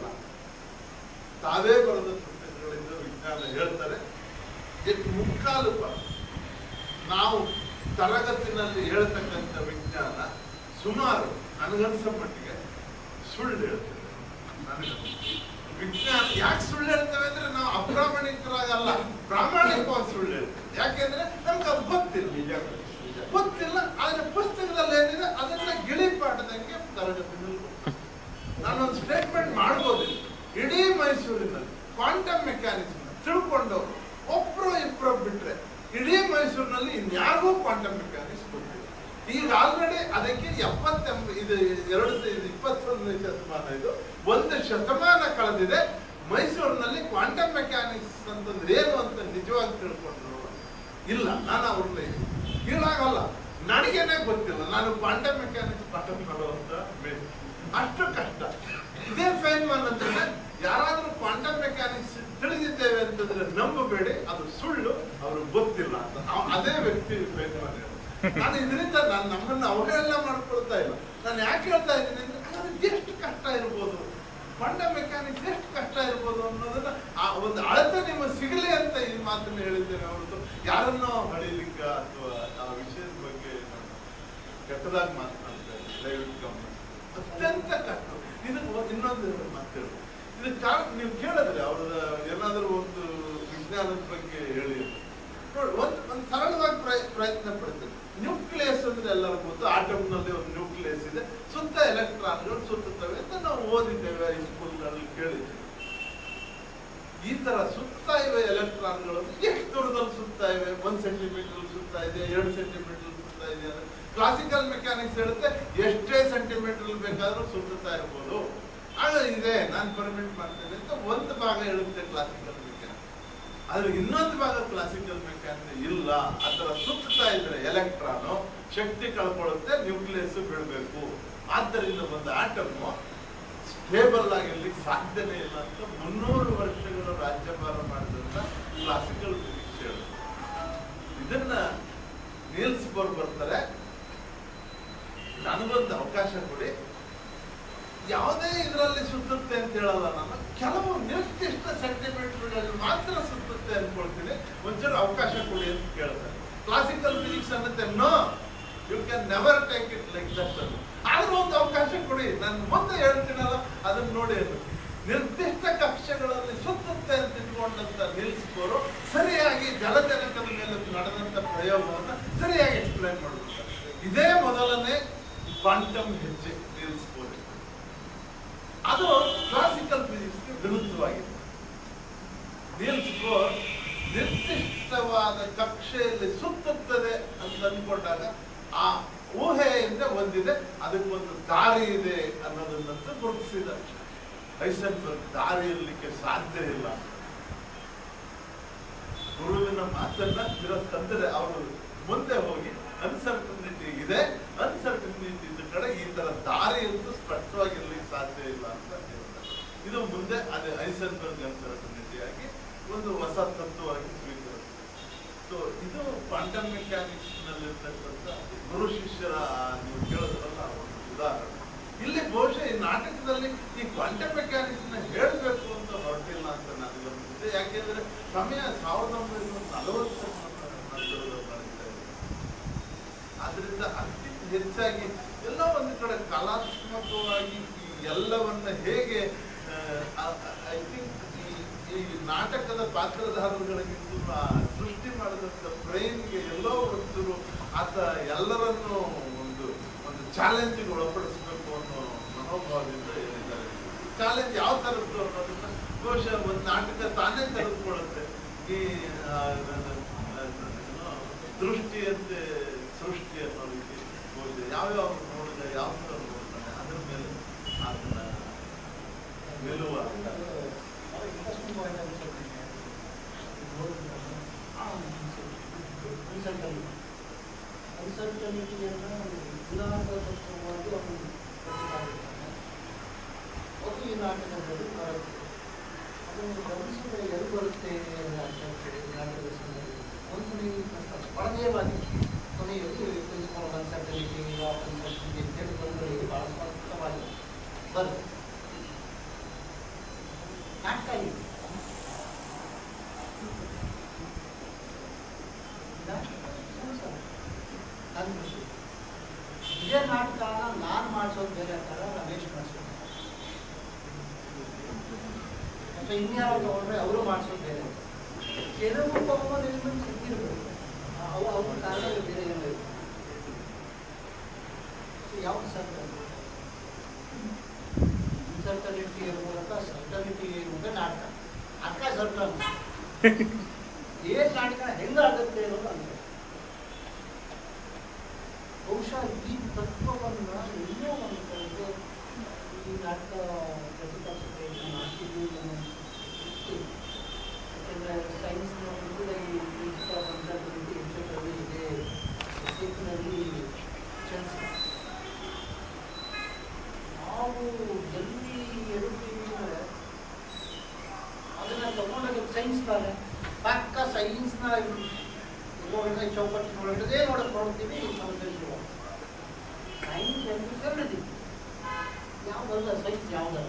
ತಾವೇ ಬರೆದ ಪುಸ್ತಕಗಳಿಂದ ವಿಜ್ಞಾನ ಹೇಳ್ತಾರೆ ಎಷ್ಟು ಮುಕ್ಕಾಲು ಭಾಗ ನಾವು ತರಗತಿನಲ್ಲಿ ಹೇಳ್ತಕ್ಕಂಥ ವಿಜ್ಞಾನ ಸುಮಾರು ನನಗನ್ಸೋ ಮಟ್ಟಿಗೆ ಸುಳ್ಳು ಹೇಳ್ತೇವೆ ನನಗನ್ಸುತ್ತೆ. ವಿಜ್ಞಾನ ಯಾಕೆ ಸುಳ್ಳು ಹೇಳ್ತೇವೆ ಅಂದ್ರೆ ನಾವು ಅಪ್ರಾಮಾಣಿಕರಾಗಲ್ಲ ಪ್ರಾಮಾಣಿಕವಾಗಿ ಸುಳ್ಳು ಹೇಳ್ತೇವೆ ಯಾಕೆಂದ್ರೆ ನಮ್ಗೆ ಅದು ಗೊತ್ತಿಲ್ಲ ಗೊತ್ತಿಲ್ಲ ಆದ್ರೆ ಪುಸ್ತಕದಲ್ಲಿ ಏನಿದೆ ಅದನ್ನ ಗಿಳಿ ಪಾಠದಂಗೆ ತರಗತಿನಲ್ಲಿ ಕೊಡ್ತಾರೆ. ನಾನೊಂದು ಸ್ಟೇಟ್ಮೆಂಟ್ ಮಾಡ್ಬೋದಿಲ್ಲ ಇಡೀ ಮೈಸೂರಿನಲ್ಲಿ ಕ್ವಾಂಟಮ್ ಮೆಕ್ಯಾನಿಕ್ಸ್ ತಿಳ್ಕೊಂಡವರು ಒಬ್ರು ಇಬ್ರು ಬಿಟ್ರೆ ಇಡೀ ಮೈಸೂರಿನಲ್ಲಿ ಇನ್ಯಾರಿಗೂ ಕ್ವಾಂಟಮ್ ಮೆಕ್ಯಾನಿಕ್ಸ್ ಗೊತ್ತಿಲ್ಲ ಈಗ ಆಲ್ರೆಡಿ ಅದಕ್ಕೆ ಎಪ್ಪತ್ತೆಂಬ ಇದು ಎರಡು ಸ- ಇದು ಇಪ್ಪತ್ತೊಂದನೇ ಶತಮಾನ ಇದು ಒಂದು ಶತಮಾನ ಕಳೆದಿದೆ ಮೈಸೂರಿನಲ್ಲಿ ಕ್ವಾಂಟಮ್ ಮೆಕ್ಯಾನಿಕ್ಸ್ ಅಂತಂದ್ರೆ ಏನು ಅಂತ ನಿಜವಾಗಿ ತಿಳ್ಕೊಂಡ್ರು ಇಲ್ಲ ನಾನು ಅವ್ರನ್ನ ಕೀಳಾಗಲ್ಲ ನನಗೇನೆ ಗೊತ್ತಿಲ್ಲ ನಾನು ಕ್ವಾಂಟಮ್ ಮೆಕ್ಯಾನಿಕ್ಸ್ ಪಾಠ ಮಾಡುವಂತ ವ್ಯಕ್ತಿ. ಅಷ್ಟು ಕಷ್ಟ ಇದೇ ಫೈನ್ಮನ್ ಅಂದ್ರೆ ಯಾರಾದ್ರೂ ಕ್ವಾಂಟಮ್ ಮೆಕ್ಯಾನಿಕ್ಸ್ ತಿಳಿದಿದ್ದೇವೆ ಅಂತಂದ್ರೆ ನಂಬಬೇಡಿ ಅದು ಸುಳ್ಳು ಅವ್ರಿಗೆ ಗೊತ್ತಿಲ್ಲ ಅಂತ ಅವ- ಅದೇ ವ್ಯಕ್ತಿ ಫೈನ್ಮನ್ ನಾನು ಇದರಿಂದ ನಾನು ನಮ್ಮನ್ನ ಅವಹೇಳನ ಮಾಡ್ಕೊಳ್ತಾ ಇಲ್ಲ ನಾನು ಯಾಕೆ ಹೇಳ್ತಾ ಇದ್ದೀನಿ ಅಂದ್ರೆ ಅದಕ್ಕೆ ಎಷ್ಟು ಕಷ್ಟ ಇರ್ಬೋದು ಕ್ವಾಂಟಮ್ ಮೆಕ್ಯಾನಿಕ್ಸ್ ಎಷ್ಟು ಕಷ್ಟ ಇರ್ಬೋದು ಅನ್ನೋದನ್ನ ಆ ಒಂದು ಅಳತೆ ನಿಮಗೆ ಸಿಗಲಿ ಅಂತ ಈ ಮಾತನ್ನ ಹೇಳಿದ್ದೇನೆ ಹೊರತು ಯಾರನ್ನೋ ಹೊಡಿಲಿಕ್ಕ ಅಥವಾ ಆ ವಿಷಯದ ಬಗ್ಗೆ ನಾನು ಕೆಟ್ಟದಾಗಿ ಮಾತನಾಡ್ತಾ ಇದ್ದೀನಿ ದಯವಿಟ್ಟು ಗಮನಿಸಿ ಅತ್ಯಂತ ಕಷ್ಟ ಇದಕ್ಕೆ ಒಂದು- ಇನ್ನೊಂದು ಮಾತು ಹೇಳು ಇದಕ್ಕೆ ಕಾರಣ ನೀವು ಕೇಳಿದ್ರೆ ಅವ್ರದ ಏನಾದರೂ ಒಂದು ವಿಜ್ಞಾನದ ಬಗ್ಗೆ ಹೇಳಿ ನೋಡಿ ಒಂದು ಒಂದು ಸರಳವಾಗಿ ಪ್ರಯ- ಪ್ರಯತ್ನ ಪಡ್ತೇನೆ ನ್ಯೂಕ್ಲಿಯಸ್ ಅಂದ್ರೆ ಎಲ್ಲರಿಗೂ ಗೊತ್ತು ಆಟಮ್ನಲ್ಲಿ ಒಂದು ನ್ಯೂಕ್ಲಿಯಸ್ ಇದೆ ಸುತ್ತ ಎಲೆಕ್ಟ್ರಾನ್ಗಳು ಸುತ್ತುತ್ತವೆ ಅಂತ ನಾವು ಓದಿದ್ದೇವೆ ಸ್ಕೂಲ್ನಲ್ಲಿ ಕೇಳಿದ್ದೇವೆ ಈ ತರ ಸುತ್ತಾ ಇವೆ ಎಲೆಕ್ಟ್ರಾನ್ಗಳು ಎಷ್ಟು ದೂರದಲ್ಲಿ ಸುತ್ತಾ ಇವೆ ಒಂದ್ ಸೆಂಟಿಮೀಟರ್ ಸುತ್ತಾ ಇದೆ ಎರಡು ಸೆಂಟಿಮೀಟರ್ ಸುತ್ತಾ ಇದೆ ಅಂದ್ರೆ ಕ್ಲಾಸಿಕಲ್ ಮೆಕ್ಯಾನಿಕ್ಸ್ ಹೇಳುತ್ತೆ ಎಷ್ಟೇ ಸೆಂಟಿಮೀಟರ್ ಬೇಕಾದ್ರೂ ಸುತ್ತುತ್ತಾ ಇರ್ಬೋದು ಆಗ ಇದೆ ನಾನು ಪರ್ಮಿಟ್ ಮಾಡ್ತೇನೆ ಅಂತ ಒಂದು ಭಾಗ ಹೇಳುತ್ತೆ ಕ್ಲಾಸಿಕಲ್ ಮೆಕ್ಯಾನಿಕ್ಸ್ ಆದ್ರೆ ಇನ್ನೊಂದು ಭಾಗ ಕ್ಲಾಸಿಕಲ್ ಮೆಕ್ಯಾನಿಕ್ಸ್ ಇಲ್ಲ ಅದರ ಸುತ್ತಾ ಇದ್ರೆ ಎಲೆಕ್ಟ್ರಾನು ಶಕ್ತಿ ಕಳ್ಕೊಳ್ಳುತ್ತೆ ನ್ಯೂಕ್ಲಿಯಸ್ ಬೀಳ್ಬೇಕು ಆದ್ದರಿಂದ ಒಂದು ಆಟಮ್ ಸ್ಟೇಬಲ್ ಆಗಿರ್ಲಿಕ್ಕೆ ಸಾಧ್ಯನೇ ಇಲ್ಲ ಅಂತ ಮುನ್ನೂರು ವರ್ಷಗಳ ರಾಜ್ಯಭಾರ ಮಾಡಿದಂತ ಕ್ಲಾಸಿಕಲ್ ಫಿಸಿಕ್ಸ್ ಹೇಳುತ್ತೆ ಇದನ್ನ ನೀಲ್ಸ್ ಬೋರ್ ಬರ್ತಾರೆ ನನಗೊಂದು ಅವಕಾಶ ಕೊಡಿ ಯಾವುದೇ ಇದರಲ್ಲಿ ಸುತ್ತುತ್ತೆ ಅಂತ ಹೇಳಲ್ಲ ನಾನು ಕೆಲವು ನಿರ್ದಿಷ್ಟ ಸೆಂಟಿಮೀಟರ್ಗಳಲ್ಲಿ ಮಾತ್ರ ಸುತ್ತುತ್ತೆ ಅನ್ಕೊಳ್ತೀನಿ ಒಂಚೂರು ಅವಕಾಶ ಕೊಡಿ ಅಂತ ಕೇಳ್ತಾರೆ ಕ್ಲಾಸಿಕಲ್ ಫಿಸಿಕ್ಸ್ ಅನ್ನತ್ತೆ no you can never take it like that ಆದ್ರೂ ಒಂದು ಅವಕಾಶ ಕೊಡಿ ನಾನು ಮುಂದೆ ಹೇಳ್ತೀನಲ್ಲ ಅದನ್ನ ನೋಡಿ ಅದು ನಿರ್ದಿಷ್ಟ ಕಕ್ಷೆಗಳಲ್ಲಿ ಸುತ್ತುತ್ತೆ ಅಂತ ತಿಳ್ಕೊಂಡಂತ ನಿಲ್ಲಿಸ್ಕೋರು ಸರಿಯಾಗಿ ಜಲಜನಕದ ಮೇಲೆ ನಡೆದಂತ ಪ್ರಯೋಗವನ್ನ ಸರಿಯಾಗಿ ಎಕ್ಸ್ಪ್ಲೈನ್ ಮಾಡ್ಬಿಡ್ತಾರೆ ಇದೇ ಮೊದಲನೇ ಕ್ವಾಂಟಮ್ ಹೆಜ್ಜೆ ನಿಲ್ಲಿಸ್ಬೋದು ಅದು ಕ್ಲಾಸಿಕಲ್ ಫಿಸಿಕ್ಸ್ಗೆ ವಿರುದ್ಧವಾಗಿದೆ ನೀಲ್ಸ್ ಬೋರ್ ನಿರ್ದಿಷ್ಟವಾದ ಕಕ್ಷೆಯಲ್ಲಿ ಸುತ್ತುತ್ತದೆ ಅಂತ ಅನ್ಕೊಂಡಾಗ ಆ ಊಹೆಯಿಂದ ಒಂದಿದೆ ಅದಕ್ಕೊಂದು ದಾರಿ ಇದೆ ಅನ್ನೋದನ್ನಂತೂ ಗುರುತಿಸಿದ ಐಸನ್ಬರ್ಗ್ ದಾರಿ ಇರಲಿಕ್ಕೆ ಸಾಧ್ಯ ಇಲ್ಲ ಗುರುವಿನ ಮಾತನ್ನ ತಿರಸ್ಕಂದ್ರೆ ಅವರು ಮುಂದೆ ಹೋಗಿ ಅನ್ಸರ್ಟನಿಟಿ ಇದೆ ಅನ್ಸರ್ಟನಿಟಿ ಇದ್ದ ಕಡೆ ಈ ತರ ದಾರಿ ಅಂತೂ ಸ್ಪಷ್ಟವಾಗಿರ್ಲಿಕ್ಕೆ ಸಾಧ್ಯ ಇಲ್ಲ ಅಂತ ಹೇಳ್ತಾರೆ ಇದು ಮುಂದೆ ಅದೇ ಐಸನ್ಬರ್ಗ್ ಅನ್ಸರ್ಟನಿಟಿ ಆಗಿ ಒಂದು ಹೊಸ ತತ್ವವಾಗಿ ಸ್ವೀಕರಿಸಿದೆ ಸೊ ಇದು ಕ್ವಾಂಟಮ್ ಮೆಕ್ಯಾನಿಕ್ಸ್ ನಲ್ಲಿರ್ತಕ್ಕಂಥ ಗುರು ಶಿಷ್ಯರ ನೀವು ಕೇಳಿದ್ರಲ್ಲ ಒಂದು ಉದಾಹರಣೆ ಇಲ್ಲಿ ಬಹುಶಃ ಈ ನಾಟಕದಲ್ಲಿ ಈ ಕ್ವಾಂಟಮ್ ಮೆಕ್ಯಾನಿಕ್ಸ್ ನ ಹೇಳ್ಬೇಕು ಅಂತ ಹೊರಟಿಲ್ಲ ಅಂತ ನನಗೆ ಅನಿಸುತ್ತೆ ಯಾಕೆಂದ್ರೆ ಸಮಯ ಸಾವಿರದ ಒಂಬೈನೂರ ನಲವತ್ತರ ನಂತರದ ಮಾಡಿದ್ದಾರೆ ಆದ್ರಿಂದ ಅದಕ್ಕಿಂತ ಹೆಚ್ಚಾಗಿ ಎಲ್ಲ ಒಂದು ಕಡೆ ಕಲಾತ್ಮಕವಾಗಿ ಈ ಎಲ್ಲವನ್ನ ಹೇಗೆ ಐ ಥಿಂಕ್ ಈ ನಾಟಕದ ಪಾತ್ರಧಾರಗಳಿಗಿಂತ ಆ ಸೃಷ್ಟಿ ಮಾಡಿದಂತ ಬ್ರೈನ್ಗೆ ಎಲ್ಲೋ ಒಂಚೂರು ಆತ ಎಲ್ಲರನ್ನೂ ಒಂದು ಒಂದು ಚಾಲೆಂಜಿಗೆ ಒಳಪಡಿಸಬೇಕು ಅನ್ನೋ ಮನೋಭಾವದಿಂದ ಹೇಳಿದ್ದಾರೆ ಚಾಲೆಂಜ್ ಯಾವ ತರದ್ದು ಅನ್ನೋದನ್ನ ಬಹುಶಃ ಒಂದು ನಾಟಕ ತಾನೇ ತೆಗೆದುಕೊಳ್ಳುತ್ತೆ ಈ ಆ, ನನ್ನ- ನನ್ನ ಏನೋ ದೃಷ್ಟಿಯಂತೆ ಸೃಷ್ಟಿ ಅನ್ನೋ ರೀತಿ ಬಹುಶಃ ಯಾವ್ಯಾವ ನೋಡಿದ ಯಾವ ಥರ ನೋಡ್ತಾನೆ ಅದ್ರ ಮೇಲೆ ಅದನ್ನ ನಿಲ್ಲುವ ಅನ್ಸಲ್ಟಲ್ಲಿ ಅನ್ಸಲ್ಟನಿಟಿಯನ್ನು ಗುಣಾತ್ಮಕವಾಗಿ ಅವನು ಪ್ರತಿಪಾದಿಸ್ತಾನೆ ಅದು ಈ ನಾಟಕದಲ್ಲಿ ಬರುತ್ತೆ ಅದನ್ನು ಗಮನಿಸಿದ್ರೆ ಎಲ್ಲಿ ಬರುತ್ತೆ ಅಂತ ಹೇಳಿ ನಾಟಕದ ಸಂದರ್ಭದಲ್ಲಿ ಒಂದು ನೀವು ಪರದೇವಾಗಿ ಕೊನೆಯಲ್ಲಿ ಪ್ರಿನ್ಸಿಪಲ್ ಕನ್ಸಲ್ಟನಿಟಿ ಲಾ ಕನ್ಸಲ್ಟನಿಟಿ ಅಂತೇಳಿ ಬಂದರೆ ಬಹಳ ಸ್ಪಷ್ಟವಾಗಿ ಬರುತ್ತೆ ನಾಟಕ ಇದೆ ಇದೇ ನಾಟಕನ ನಾನು ಮಾಡಿಸೋದು ಬೇರೆ ಥರ ರಮೇಶ್ ಮಾಡಿಸೋದು ಅಥವಾ ಇನ್ಯಾರೋ ತಗೊಂಡ್ರೆ ಅವರು ಮಾಡಿಸೋದು ಬೇರೆ ಕೆಲವು ಕಾಮನ್ ಎಲಿಮೆಂಟ್ ಸಿಕ್ಕಿರ್ಬೇಕು ಅವು ಅವ್ರ ಕಾರಣದಲ್ಲಿ ಬೇರೆ ಏನೋ ಇರುತ್ತೆ ಯಾವ್ದು ಸರ್ ಇನ್ಸರ್ಟನಿಟಿ ಮೂಲಕ ಸರ್ಟನಿಟಿ ಮೂಲಕ ನಾಟಕ ನಾಟಕ ಸರ್ಟನ್ ಏನ್ ನಾಟಕ ಹೆಂಗಾಗುತ್ತೆ ಅನ್ನೋದು ಅಂದ್ರೆ ಬಹುಶಃ ಈ ತತ್ವವನ್ನ ಎಲ್ಲೋ ಒಂದು ಕಡೆಗೆ ಈ ನಾಟಕ ಪ್ರತಿಪಾದಿಸೋ ಪ್ರಯತ್ನ ಮಾಡ್ತಿದ್ವಿ ಯಾಕೆಂದ್ರೆ ಸೈನ್ಸ್ನ ಕೂಡ ಈ ಪ್ರಿನ್ಸಿಪಲ್ ಕನ್ಸಲ್ಟೆನ್ಸಿ ಇನ್ಸ್ಟಿಟ್ಯೂಟಲ್ಲಿ ಇದೆ ಸಬ್ಜೆಕ್ಟ್ನಲ್ಲಿ ಚಾನ್ಸ್ ನಾವು ಎಲ್ಲಿ ಎಡುತ್ತೀವಿ ಅಂದರೆ ಅದನ್ನ ತಗೊಂಡಾಗ ಸೈನ್ಸ್ ತಾನೆ ಪಕ್ಕ ಸೈನ್ಸ್ನ ಇರುವಂಥ ಚೌಕಟ್ಟಿನೊಳಗಡೆ ನೋಡಕ್ ನೋಡ್ತೀವಿ ಸಂಶೋಧನೆ ಸೈನ್ಸ್ ಎಂದು ಕರೆದಿದ್ದೀವಿ ಯಾವುದಲ್ಲ ಸೈನ್ಸ್ ಯಾವುದಲ್ಲ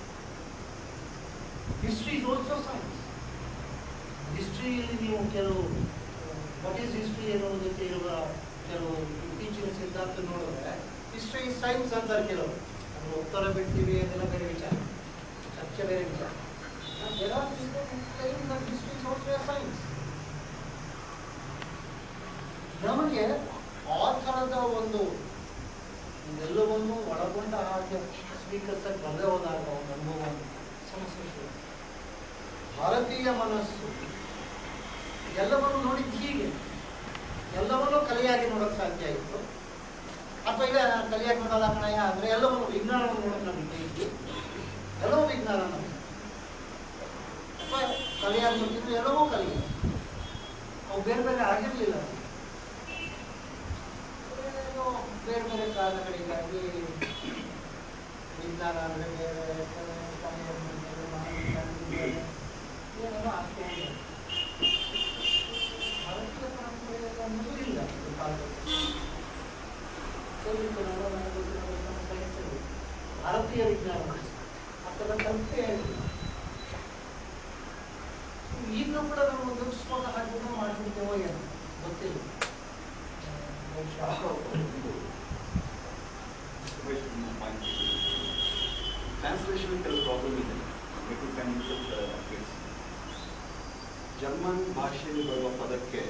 ಹಿಸ್ಟ್ರಿ ಇಸ್ ಆಲ್ಸೋ ಸೈನ್ಸ್ ಹಿಸ್ಟ್ರಿಯಲ್ಲಿ ನೀವು ಕೆಲವು ವಾಟ್ ಈಸ್ ಹಿಸ್ಟ್ರಿ ಎನ್ನುವುದಕ್ಕೆ ಇರುವ ಕೆಲವು ಇತ್ತೀಚಿನ ಸಿದ್ಧಾಂತ ನೋಡಿದ್ರೆ ಹಿಸ್ಟ್ರಿ ಇಸ್ ಸೈನ್ಸ್ ಅಂತಾರೆ ಕೆಲವರು ಅದು ಉತ್ತರ ಬಿಡ್ತೀವಿ ಅದೆಲ್ಲ ಬೇರೆ ವಿಚಾರ ಚರ್ಚೆ ಬೇರೆ ವಿಚಾರ There are people who claim that history is also a science. ನಮಗೆ ಆ ಥರದ ಒಂದು ಎಲ್ಲವನ್ನು ಒಳಗೊಂಡ ಹಾಗೆ ಸ್ವೀಕರಿಸಕ್ಕೆ ಬರದೇ ಹೋದಾಗ ಒಂದು ಅನುಭವ ಸಮಸ್ಯೆ ಶುರು. ಭಾರತೀಯ ಮನಸ್ಸು ಎಲ್ಲವನ್ನು ನೋಡಿದ್ದು ಹೀಗೆ ಎಲ್ಲವನ್ನೂ ಕಲೆಯಾಗಿ ನೋಡೋಕೆ ಸಾಧ್ಯ ಇತ್ತು ಅಥವಾ ಇಲ್ಲ ನಾನು ಕಲಿಯಾಗಿ ನೋಡಲ್ಲ ಕಣಯ್ಯ ಅಂದರೆ ಎಲ್ಲವನ್ನು ವಿಜ್ಞಾನವನ್ನು ನೋಡೋಕೆ ನಮಗೆ ಇತ್ತು ಎಲ್ಲವೂ ವಿಜ್ಞಾನ ನಮಗೆ ಅಥವಾ ಕಲಿಯಾಗಿ ನೋಡ್ತಿದ್ರು ಎಲ್ಲವೂ ಕಲಿಯ ಅವು ಬೇರೆ ಬೇರೆ ಆಗಿರಲಿಲ್ಲ ಏನೋ ಬೇರೆ ಬೇರೆ ಕಾರಣಗಳಿಗಾಗಿ ವಿಜ್ಞಾನ ಅಂದರೆ ಬೇರೆ ಕಲೆ ಅಂದರೆ ಮಹಾವಿಜ್ಞಾನ ಬೇರೆ ಏನೇನೋ ಆಗ್ತಾ ಇದೆ ಭಾರತೀಯ ಪರಂಪರೆ ಅನ್ನೋದು ಇಲ್ಲ ಈ ಕಾಲದಲ್ಲಿ ಸೈನಿಕ ನೋಡೋಣ ಗೊತ್ತಿರೋದು ನಮ್ಮ ಸೈನ್ಸಲ್ಲಿ ಭಾರತೀಯ ವಿಜ್ಞಾನ ಅಥವಾ ಕಲ್ಪನೆ ಈಗಲೂ ಕೂಡ ನಾವು ಒದಗಿಸುವಾಗ ಹಾಗೆ ಮಾಡ್ಬಿಡ್ತೇವೋ ಏನೋ ಗೊತ್ತಿಲ್ಲ ಬಹುಶಃ ಟ್ರಾನ್ಸ್ಲೇಷನ್ ಕೆಲವು ಪ್ರಾಬ್ಲಮ್ ಇದೆ ಮೆಕ್ನಿಕಲ್ ಜರ್ಮನ್ ಭಾಷೆಯಲ್ಲಿ ಬರುವ ಪದಕ್ಕೆ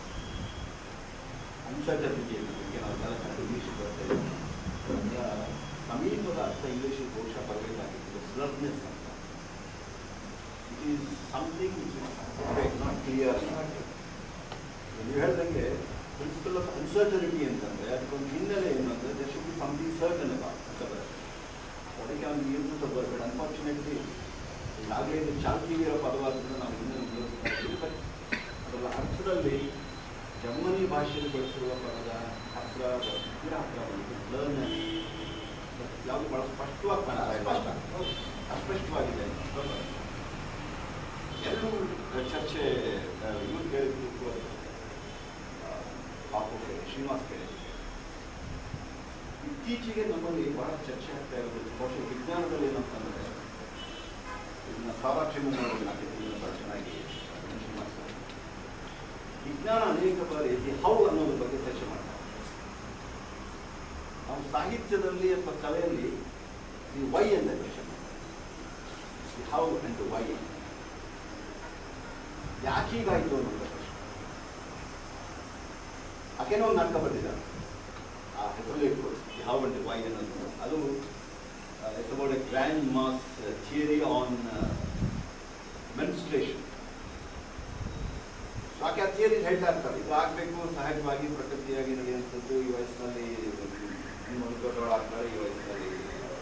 ಅನ್ಸರ್ಟನಿಟಿ ಬಗ್ಗೆ ನಾವೆಲ್ಲ ಇಂಗ್ಲೀಷ್ ಬರ್ತೇವೆ ಅದರ ಸಮೀಪದ ಅರ್ಥ ಇಂಗ್ಲೀಷ್ ಬಹುಶಃ ಬರಬೇಕಾಗಿತ್ತು ಸ್ಲರ್ನೆಸ್ ಅಂತ it is something not clear ನೀವು ಹೇಳ್ದಂಗೆ ಪ್ರಿನ್ಸಿಪಲ್ ಆಫ್ ಅನ್ಸರ್ಟನಿಟಿ ಅಂತಂದ್ರೆ ಅದಕ್ಕೊಂದು ಹಿನ್ನೆಲೆ ಏನು ಅಂದ್ರೆ there should be something certain about ಅಂತ ಬರುತ್ತೆ ಅದಕ್ಕೆ ಒಂದು ಯೂಸ್ ಆಫ್ ಬಟ್ ಅನ್ಫಾರ್ಚುನೇಟ್ಲಿ ಈಗಾಗಲೇ ಇದು ಚಾಲ್ತಿಗಿರೋ ಪದವಾದ್ರಿಂದ ನಾವು ಇನ್ನೂ ಉಪಯೋಗಿಸ್ತಾ ಇದ್ದೀವಿ ಬಟ್ ಅದರ ಅರ್ಥದಲ್ಲಿ ಜರ್ಮನಿ ಭಾಷೆಯಲ್ಲಿ ಬಳಸಿರುವ ಪದದ ಹತ್ರ ತೀರಾ ಹತ್ರ ಬಂದಿದೆ ಲರ್ನ್ ಯಾವುದು ಬಹಳ ಸ್ಪಷ್ಟವಾಗಿ ಕಾಣ್ತಾ ಇಲ್ಲ ಅಸ್ಪಷ್ಟವಾಗಿದೆ ಎಲ್ಲರೂ ಚರ್ಚೆ ಇವ್ರು ಕೇಳಿದ್ದು ಪಾಪು ಕೇಳಿ ಶ್ರೀನಿವಾಸ್ ಕೇಳಿ ಇತ್ತೀಚೆಗೆ ನಮ್ಮಲ್ಲಿ ಬಹಳ ಚರ್ಚೆ ಆಗ್ತಾ ಇರೋದು ಬಹುಶಃ ವಿಜ್ಞಾನದಲ್ಲಿ ಏನಂತಂದ್ರೆ ಇದನ್ನ ಸಾರಾಕ್ಷಿಮ ಮಾಡೋದು ಇದನ್ನ ಬಹಳ ಚೆನ್ನಾಗಿ ಶ್ರೀನಿವಾಸ್ ಅವರು. ವಿಜ್ಞಾನ ಅನೇಕ ಬಾರಿ ದಿ ಹೌ ಅನ್ನೋದ್ರ ಬಗ್ಗೆ ಚರ್ಚೆ ಮಾಡ್ತಾರೆ ನಾವು ಸಾಹಿತ್ಯದಲ್ಲಿ ಅಥವಾ ಕಲೆಯಲ್ಲಿ ದಿ ವೈ ಅಂತ ಚರ್ಚೆ ಮಾಡ್ತಾರೆ ದಿ ಹೌ ಅಂಡ್ ವೈ ಯಾಕೆ ಹೀಗಾಯ್ತು ಅನ್ನೋದು ಪ್ರಶ್ನೆ ಆಕೆನೋ ಒಂದು ನಾಟಕ ಬರ್ತಿದ್ದಾರೆ ಆ ಹೆಸರಲ್ಲಿ ಇಟ್ಕೊಳ್ಳಿ ದಿ ಹೌ ಅಂಡ್ ವೈ ಅನ್ನೋದು ಅದು it's about a grand mass theory on menstruation ಆಕೆ ಆ ಥಿಯರಿ ಹೇಳ್ತಾ ಇರ್ತಾರೆ ಇದು ಆಗಬೇಕು ಸಹಜವಾಗಿ ಪ್ರಕೃತಿಯಾಗಿ ನಡೆಯುವಂಥದ್ದು ಈ ವಯಸ್ಸಿನಲ್ಲಿ ಇನ್ನೊಂದು ದೊಡ್ಡವಳಾಗ್ತಾರೆ ಈ ವಯಸ್ಸಿನಲ್ಲಿ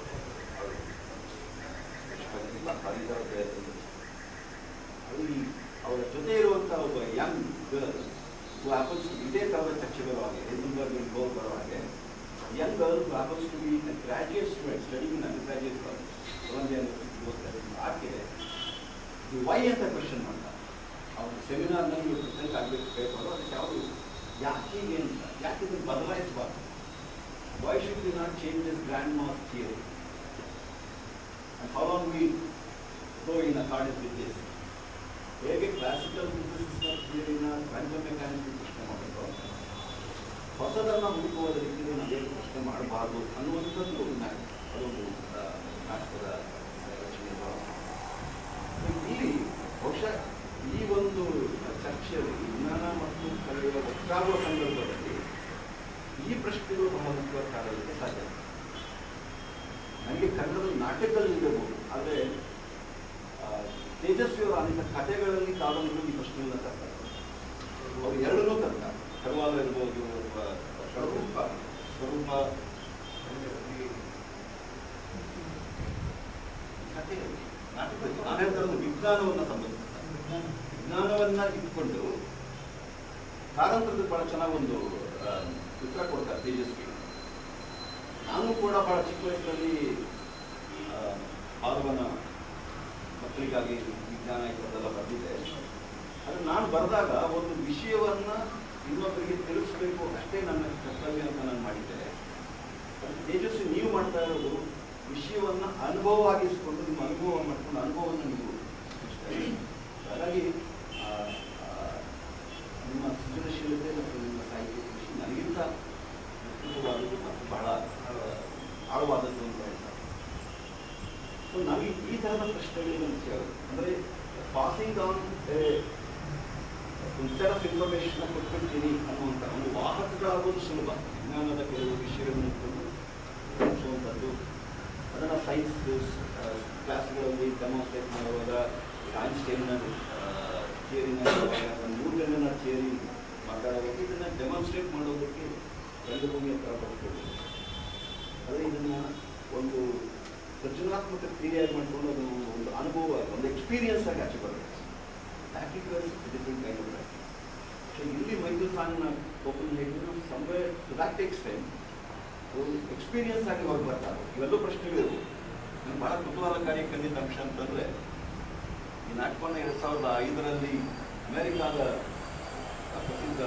ಅವ್ರು ಪರಿಸರ ಪ್ರಯತ್ನ ಅದು ಈ ಅವರ ಜೊತೆ ಇರುವಂಥ ಒಬ್ಬ ಯಂಗ್ ಗರ್ಲ್ ಹ್ಯಾಪನ್ಸ್ ಇದೇ ಥರದ ಚರ್ಚೆ ಬರೋ ಹಾಗೆ ಹೆಸನ್ಬರ್ಗ್ ಗೋಲ್ ಬರೋ ಹಾಗೆ young girl happens to be graduate student studying in under graduate Columbia ಓದ್ತಾರೆ ಆಕೆ ವೈ ಅಂತ ಕ್ವಶನ್ ಮಾಡ್ತಾರೆ ಅವ್ರ ಸೆಮಿನಾರ್ನಲ್ಲಿ ಇವ್ರು ಪ್ರೆಸೆಂಟ್ ಆಗಬೇಕು ಪೇಪರು ಅದಕ್ಕೆ ಅವರು ಯಾಕೆ ಹೀಗೆ ಅಂತ ಯಾಕೆ ಇದನ್ನು ಬದಲಾಯಿಸಬಾರ್ದು why should we not change this grand mass theory and how long we go in accordance with this. ಹೇಗೆ ಕ್ಲಾಸಿಕಲ್ ಫಿಸಿಕ್ಸ್ನ ಥಿಯರಿನ ಕ್ವಾಂಟಮ್ ಮೆಕ್ಯಾನಿಕ್ಸ್ ಪ್ರಶ್ನೆ ಮಾಡಬೇಕು ಹೊಸದನ್ನು ಹುಡುಕುವ ರೀತಿಯಲ್ಲಿ ನಾವೇನು ಪ್ರಶ್ನೆ ಮಾಡಬಾರ್ದು ಅನ್ನುವಂಥದ್ದು ನ- ಅದೊಂದು ಆ, ನಾಟಕದ ರಚನೆ ಇಲ್ಲಿ ಬಹುಶಃ ಈ ಒಂದು ಚರ್ಚೆಯಲ್ಲಿ ವಿಜ್ಞಾನ ಮತ್ತು ಕಲೆಯ ಒಟ್ಟಾಗುವ ಸಂದರ್ಭದಲ್ಲಿ ಈ ಪ್ರಶ್ನೆಗಳು ಬಹಳ ಮುಖ್ಯವಾಗಿ ಕಾಡಲಿಕ್ಕೆ ಸಾಧ್ಯ ನನಗೆ ಕನ್ನಡದ ನಾಟಕದಲ್ಲಿ ಇರಬಹುದು ಆದರೆ ತೇಜಸ್ವಿಯವರ ಅನೇಕ ಕಥೆಗಳಲ್ಲಿ ಕಾದಂಬರಿಗಳಲ್ಲಿ ಈ ಪ್ರಶ್ನೆಗಳನ್ನ ತರ್ತಾರೆ ಅವರು ಎರಡನ್ನೂ ತರ್ತಾರೆ ಕರ್ವಾಲ ಇರ್ಬೋದು ಅಥವಾ ಸ್ವರೂಪ ಸ್ವರೂಪ ಕಥೆಯಲ್ಲಿ ನಾಟಕದಲ್ಲಿ ನಾನು ಹೇಳ್ತಾ ಇರೋದು ವಿಜ್ಞಾನವನ್ನು ಸಂಬಂಧಿಸಿದ ವಿಜ್ಞಾನವನ್ನ ಇಟ್ಕೊಂಡು ಕಾರಂತರದ್ದು ಬಹಳ ಚೆನ್ನಾಗಿ ಒಂದು ಆ, ಉತ್ತರ ಕೊಡ್ತಾರೆ ತೇಜಸ್ವಿ ನಾನು ಕೂಡ ಬಹಳ ಚಿಕ್ಕ ವಯಸ್ಸಲ್ಲಿ ಆ, ಆದವನ ಮಕ್ಕಳಿಗಾಗಿ ವಿಜ್ಞಾನ ಇದೆಲ್ಲ ಬರೆದಿದ್ದೆ ಆದರೆ ನಾನು ಬರೆದಾಗ ಒಂದು ವಿಷಯವನ್ನ ಇನ್ನೊಬ್ಬರಿಗೆ ತಿಳಿಸ್ಬೇಕು ಅಷ್ಟೇ ನನ್ನ ಕರ್ತವ್ಯ ಅಂತ ನಾನು ಮಾಡಿದ್ದೆ ಅದು ತೇಜಸ್ವಿ ನೀವು ಮಾಡ್ತಾ ಇರೋದು ವಿಷಯವನ್ನ ಅನುಭವವಾಗಿಸ್ಕೊಂಡು ನಿಮ್ಮ ಅನುಭವ ಮಾಡ್ಕೊಂಡು ಅನುಭವವನ್ನು ನೀವು ಹಂಚ್ತಾ ಇದ್ದೀರಿ. ಹಾಗಾಗಿ ಆ, ಆ, ನಿಮ್ಮ ಸೃಜನಶೀಲತೆ ಮತ್ತು ನಿಮ್ಮ ಸಾಹಿತ್ಯ ಕೃಷಿ ನನಗಿಂತ ವಿಸ್ತೃತವಾದದ್ದು ಮತ್ತು ಬಹಳ ಆ, ಆಳವಾದದ್ದು ಅಂತ ಹೇಳ್ತಾರೆ ಸೊ ನಮಗೆ ಈ ಥರದ ಪ್ರಶ್ನೆಗಳಿಗೆ ಮುಖ್ಯ ಅಂದರೆ ಪಾಸಿಂಗ್ ಆನ್ ಒಂದು ಸೆಟ್ ಆಫ್ ಇನ್ಫಾರ್ಮೇಶನ್ ಕೊಟ್ಬಿಡ್ತೀನಿ ಅನ್ನುವಂಥ ಒಂದು ವಾಹಕಗಳಾಗೋದು ಸುಲಭ ವಿಜ್ಞಾನದ ಕೆಲವು ವಿಷಯಗಳನ್ನು ಇಟ್ಕೊಂಡು ತಿಳಿಸುವಂಥದ್ದು ಅದನ್ನು ಸೈನ್ಸ್ ಕ್ಲಾಸ್ಗಳಲ್ಲಿ ಡೆಮಾನ್ಸ್ಟ್ರೇಟ್ ಮಾಡುವಾಗ ಐನ್ಸ್ಟೈನ್ನ ಥಿಯರಿನ ನ್ಯೂಟನ್ನ ಥಿಯರಿ ಮಾತಾಡುವಾಗ ಇದನ್ನು ಡೆಮಾನ್ಸ್ಟ್ರೇಟ್ ಮಾಡೋದಕ್ಕೆ ರಂಗಭೂಮಿಯ ಥರ ಬರ್ಬೋದು ಆದರೆ ಇದನ್ನು ಒಂದು ಸೃಜನಾತ್ಮಕ ಕ್ರಿಯೆಯಾಗಿ ಮಾಡಿಕೊಂಡು ಅದು ಒಂದು ಅನುಭವ ಒಂದು ಎಕ್ಸ್ಪೀರಿಯನ್ಸ್ ಆಗಿ ಆಚೆ ಬರಬೇಕು that equals different kind of so ಇಲ್ಲಿ ಮೈಕಲ್ ಸಾಂಗ್ನ ಓಪನ್ ಹೇಳಿದ್ರು ಸಂವೇ ಟು ದ್ಯಾಟ್ ಎಕ್ಸ್ಟೆಂಟ್ ಒಂದು ಎಕ್ಸ್ಪೀರಿಯನ್ಸ್ ಆಗಿ ಹೊರಗೆ ಬರ್ತಾರೆ ಇವೆಲ್ಲೂ ಪ್ರಶ್ನೆಗಳು ನಂಗೆ ಬಹಳ ಕುತೂಹಲಕಾರಿ ಖಂಡಿತ ಅಂಶ ಅಂತಂದ್ರೆ ಈ ನಾಟಕವನ್ನು ಎರಡ್ ಸಾವಿರದ ಐದರಲ್ಲಿ ಅಮೆರಿಕಾದ ಆ, ಪ್ರಸಿದ್ಧ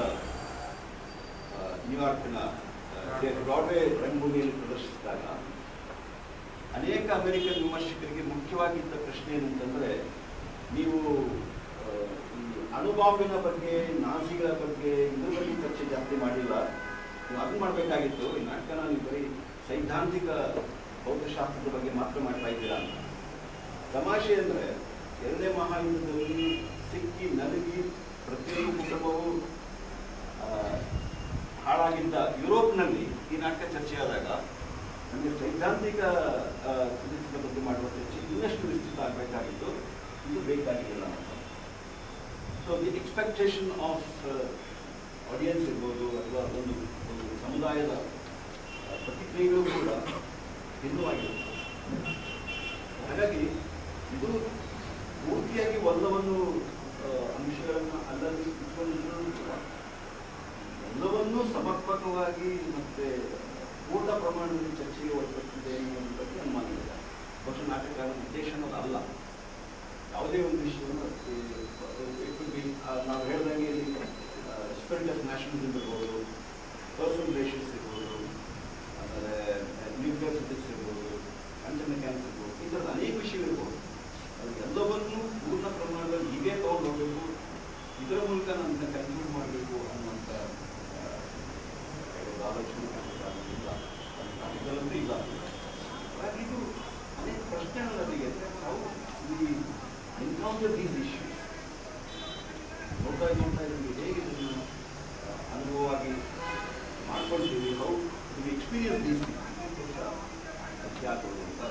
ಆ, ನ್ಯೂಯಾರ್ಕ್ನ ಆ, ಬ್ರಾಡ್ವೇ ರಂಗಭೂಮಿಯಲ್ಲಿ ಪ್ರದರ್ಶಿಸಿದಾಗ ಅನೇಕ ಅಮೆರಿಕನ್ ವಿಮರ್ಶಕರಿಗೆ ಮುಖ್ಯವಾಗಿದ್ದ ಪ್ರಶ್ನೆ ಏನಂತಂದ್ರೆ ನೀವು ಆ, ಈ ಅಣುಬಾಂಬಿನ ಬಗ್ಗೆ ನಾಜಿಗಳ ಬಗ್ಗೆ ಇದ್ರ ಬಗ್ಗೆ ಚರ್ಚೆ ಜಾಸ್ತಿ ಮಾಡಿಲ್ಲ ನೀವು ಅದನ್ನ ಮಾಡಬೇಕಾಗಿತ್ತು ಈ ನಾಟಕನ ನೀವು ಬರೀ ಸೈದ್ಧಾಂತಿಕ ಭೌತಶಾಸ್ತ್ರದ ಬಗ್ಗೆ ಮಾತ್ರ ಮಾಡ್ತಾ ಇದ್ದೀರಾ ಅಂತ ತಮಾಷೆ ಅಂದ್ರೆ ಎರಡನೇ ಮಹಾಯುದ್ಧದಲ್ಲಿ ಸಿಕ್ಕಿ ನಲುಗಿ ಪ್ರತಿಯೊಂದು ಕುಟುಂಬವು ಆ, ಹಾಳಾಗಿದ್ದ ಯುರೋಪ್ನಲ್ಲಿ ಈ ನಾಟಕ ಚರ್ಚೆಯಾದಾಗ ನಮಗೆ ಸೈದ್ಧಾಂತಿಕ ಫಿಸಿಕ್ಸ್ನ ಬಗ್ಗೆ ಮಾಡುವ ಚರ್ಚೆ ಇನ್ನಷ್ಟು ವಿಸ್ತೃತ ಆಗಬೇಕಾಗಿತ್ತು ಇದು ಬೇಕಾಗಿಲ್ಲ so the expectation of audience ಇರ್ಬೋದು ಅಥವಾ ಒಂದು ಒಂದು ಸಮುದಾಯದ ಆ, ಪ್ರತಿಕ್ರಿಯೆಗಳು ಕೂಡ ಭಿನ್ನವಾಗಿರುತ್ತೆ ಹಾಗಾಗಿ ಇದು ಪೂರ್ತಿಯಾಗಿ ಒಂದವನ್ನು ಆ, ಅಂಶಗಳನ್ನು ಅಲ್ಲಲ್ಲಿ ಇಟ್ಕೊಂಡಿದ್ರು ಕೂಡ ಎಲ್ಲವನ್ನೂ ಸಮರ್ಪಕವಾಗಿ ಮತ್ತೆ ಪೂರ್ಣ ಪ್ರಮಾಣದಲ್ಲಿ ಚರ್ಚೆಗೆ ಒಳಪಟ್ಟಿದೆ ಅನ್ನೋದ್ರ ಬಗ್ಗೆ ಅನುಮಾನ ಇದೆ ಬಹುಶಃ ನಾಟಕದ ಉದ್ದೇಶ ಅನ್ನೋದು ಅಲ್ಲ ಯಾವುದೇ ಒಂದು ವಿಷಯವನ್ನು it could be, ಆ, ನಾವು ಹೇಳ್ದಂಗೆ ಇಲ್ಲಿ ಸ್ಪಿರಿಟ್ ಆಫ್ ನ್ಯಾಷನಲಿಸಮ್ ಇರ್ಬೋದು ಪರ್ಸನಲ್ ರಿಲೇಷನ್ಸ್ ಇರ್ಬೋದು ಆಮೇಲೆ ನ್ಯೂಕ್ಲಿಯರ್ ಫಿಸಿಕ್ಸ್ ಇರ್ಬೋದು ಕ್ವಾಂಟಮ್ ಮೆಕ್ಯಾನಿಕ್ಸ್ ಇರ್ಬೋದು ಈ ಥರದ ಅನೇಕ ವಿಷಯಗಳು ಇರ್ಬೋದು ಅದು ಎಲ್ಲವನ್ನೂ ಪೂರ್ಣ ಪ್ರಮಾಣದಲ್ಲಿ ಹೀಗೆ ತಗೊಂಡು ಹೋಗಬೇಕು ಇದರ ಮೂಲಕ ನಮ್ಮನ್ನ ಕನ್ಕ್ಲೂಡ್ ಮಾಡಬೇಕು ಅನ್ನುವಂಥ ಆ, ಒಂದು ಆಲೋಚನೆ ಕಾಣ್ತಾ ಇಲ್ಲ ಇದರಲ್ಲೂ ಇಲ್ಲ ಹಾಗಾಗಿ ಇದು ಅನೇಕ ಪ್ರಶ್ನೆಗಳು ನನಗೆ ನಾವು ಈ ಎನ್ಕೌಂಟರ್ ದೀಸ್ ಇಶ್ಯೂಸ್ ನೋಡ್ತಾ ನೋಡ್ತಾ ಇದ್ರೆ ಹೇಗೆ ಇದನ್ನು ಆ, ಅನುಭವವಾಗಿ ಮಾಡ್ಕೊಳ್ತೀವಿ ಹೌ ವಿ ಎಕ್ಸ್ಪೀರಿಯನ್ಸ್ ದೀಸ್ ಮುಖ್ಯ ಆಗ್ಬೋದು ಅಂತ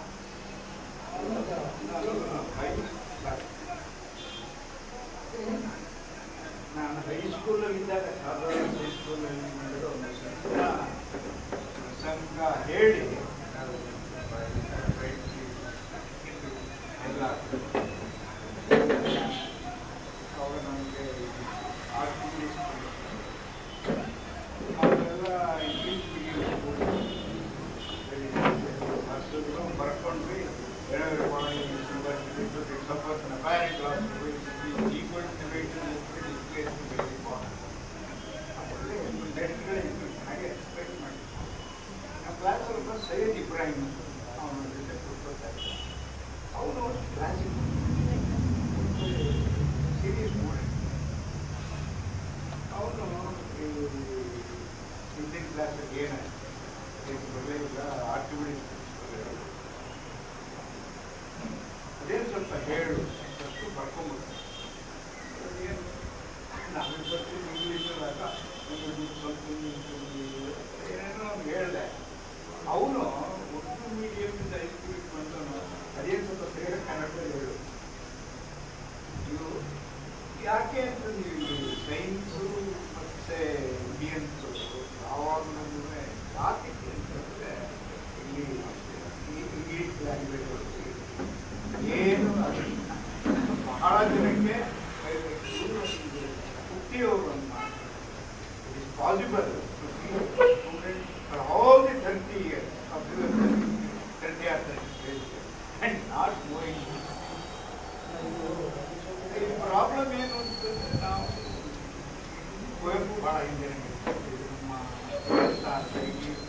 ನಾನು ಹೈಸ್ಕೂಲಲ್ಲಿದ್ದಾಗ ಸಾಧಾರಣ ಹೈಸ್ಕೂಲಲ್ಲಿ ಮಾಡಿರೋ ಒಂದು ಸಂಘ ಸಂಘ ಹೇಳಿ ಎಲ್ಲ ಸ್ವಲ್ಪ ಹೇಳು ಅಂತಷ್ಟು ಬರ್ಕೊಂಬಿಡ್ತಾರೆ ಏನು ನಮಗೆ ಬರ್ತೀನಿ ಇಂಗ್ಲೀಷಲ್ಲಾಗ ಸ್ವಲ್ಪ ಏನೇನೋ ಅವ್ನು ಹೇಳ್ದೆ ಅವನು ಉರ್ದು ಮೀಡಿಯಮ್ಮಿಂದ ಹೈಸ್ಕೂಲಿಗೆ ಬಂದನು ಅದೇ ಸ್ವಲ್ಪ ಬೇಗ ಕನ್ನಡ ಹೇಳು ಇವು ಯಾಕೆ ಅಂತ ನೀವು ಸೈನ್ಸು ಮತ್ತೆ ಇಂಡಿಯನ್ಸು ಯಾವಾಗಲೂ ಯಾಕೆ ಅಂತಂದರೆ ಇಲ್ಲಿ ಇಂಗ್ಲೀಷ್ ಲ್ಯಾಂಗ್ವೇಜ್ ಏನು ಅದು ಬಹಳ ಜನಕ್ಕೆ ಹುಟ್ಟಿಯವರು it is possible student for all the thirty years thirty or and not going problem ಏನು ಅಂತಂದ್ರೆ ನಾವು ಕುವೆಂಪು ಬಹಳ ಹಿಂದೆ ನಮ್ಮ ಭಾರತ ಇಂಗ್ಲೀಷ್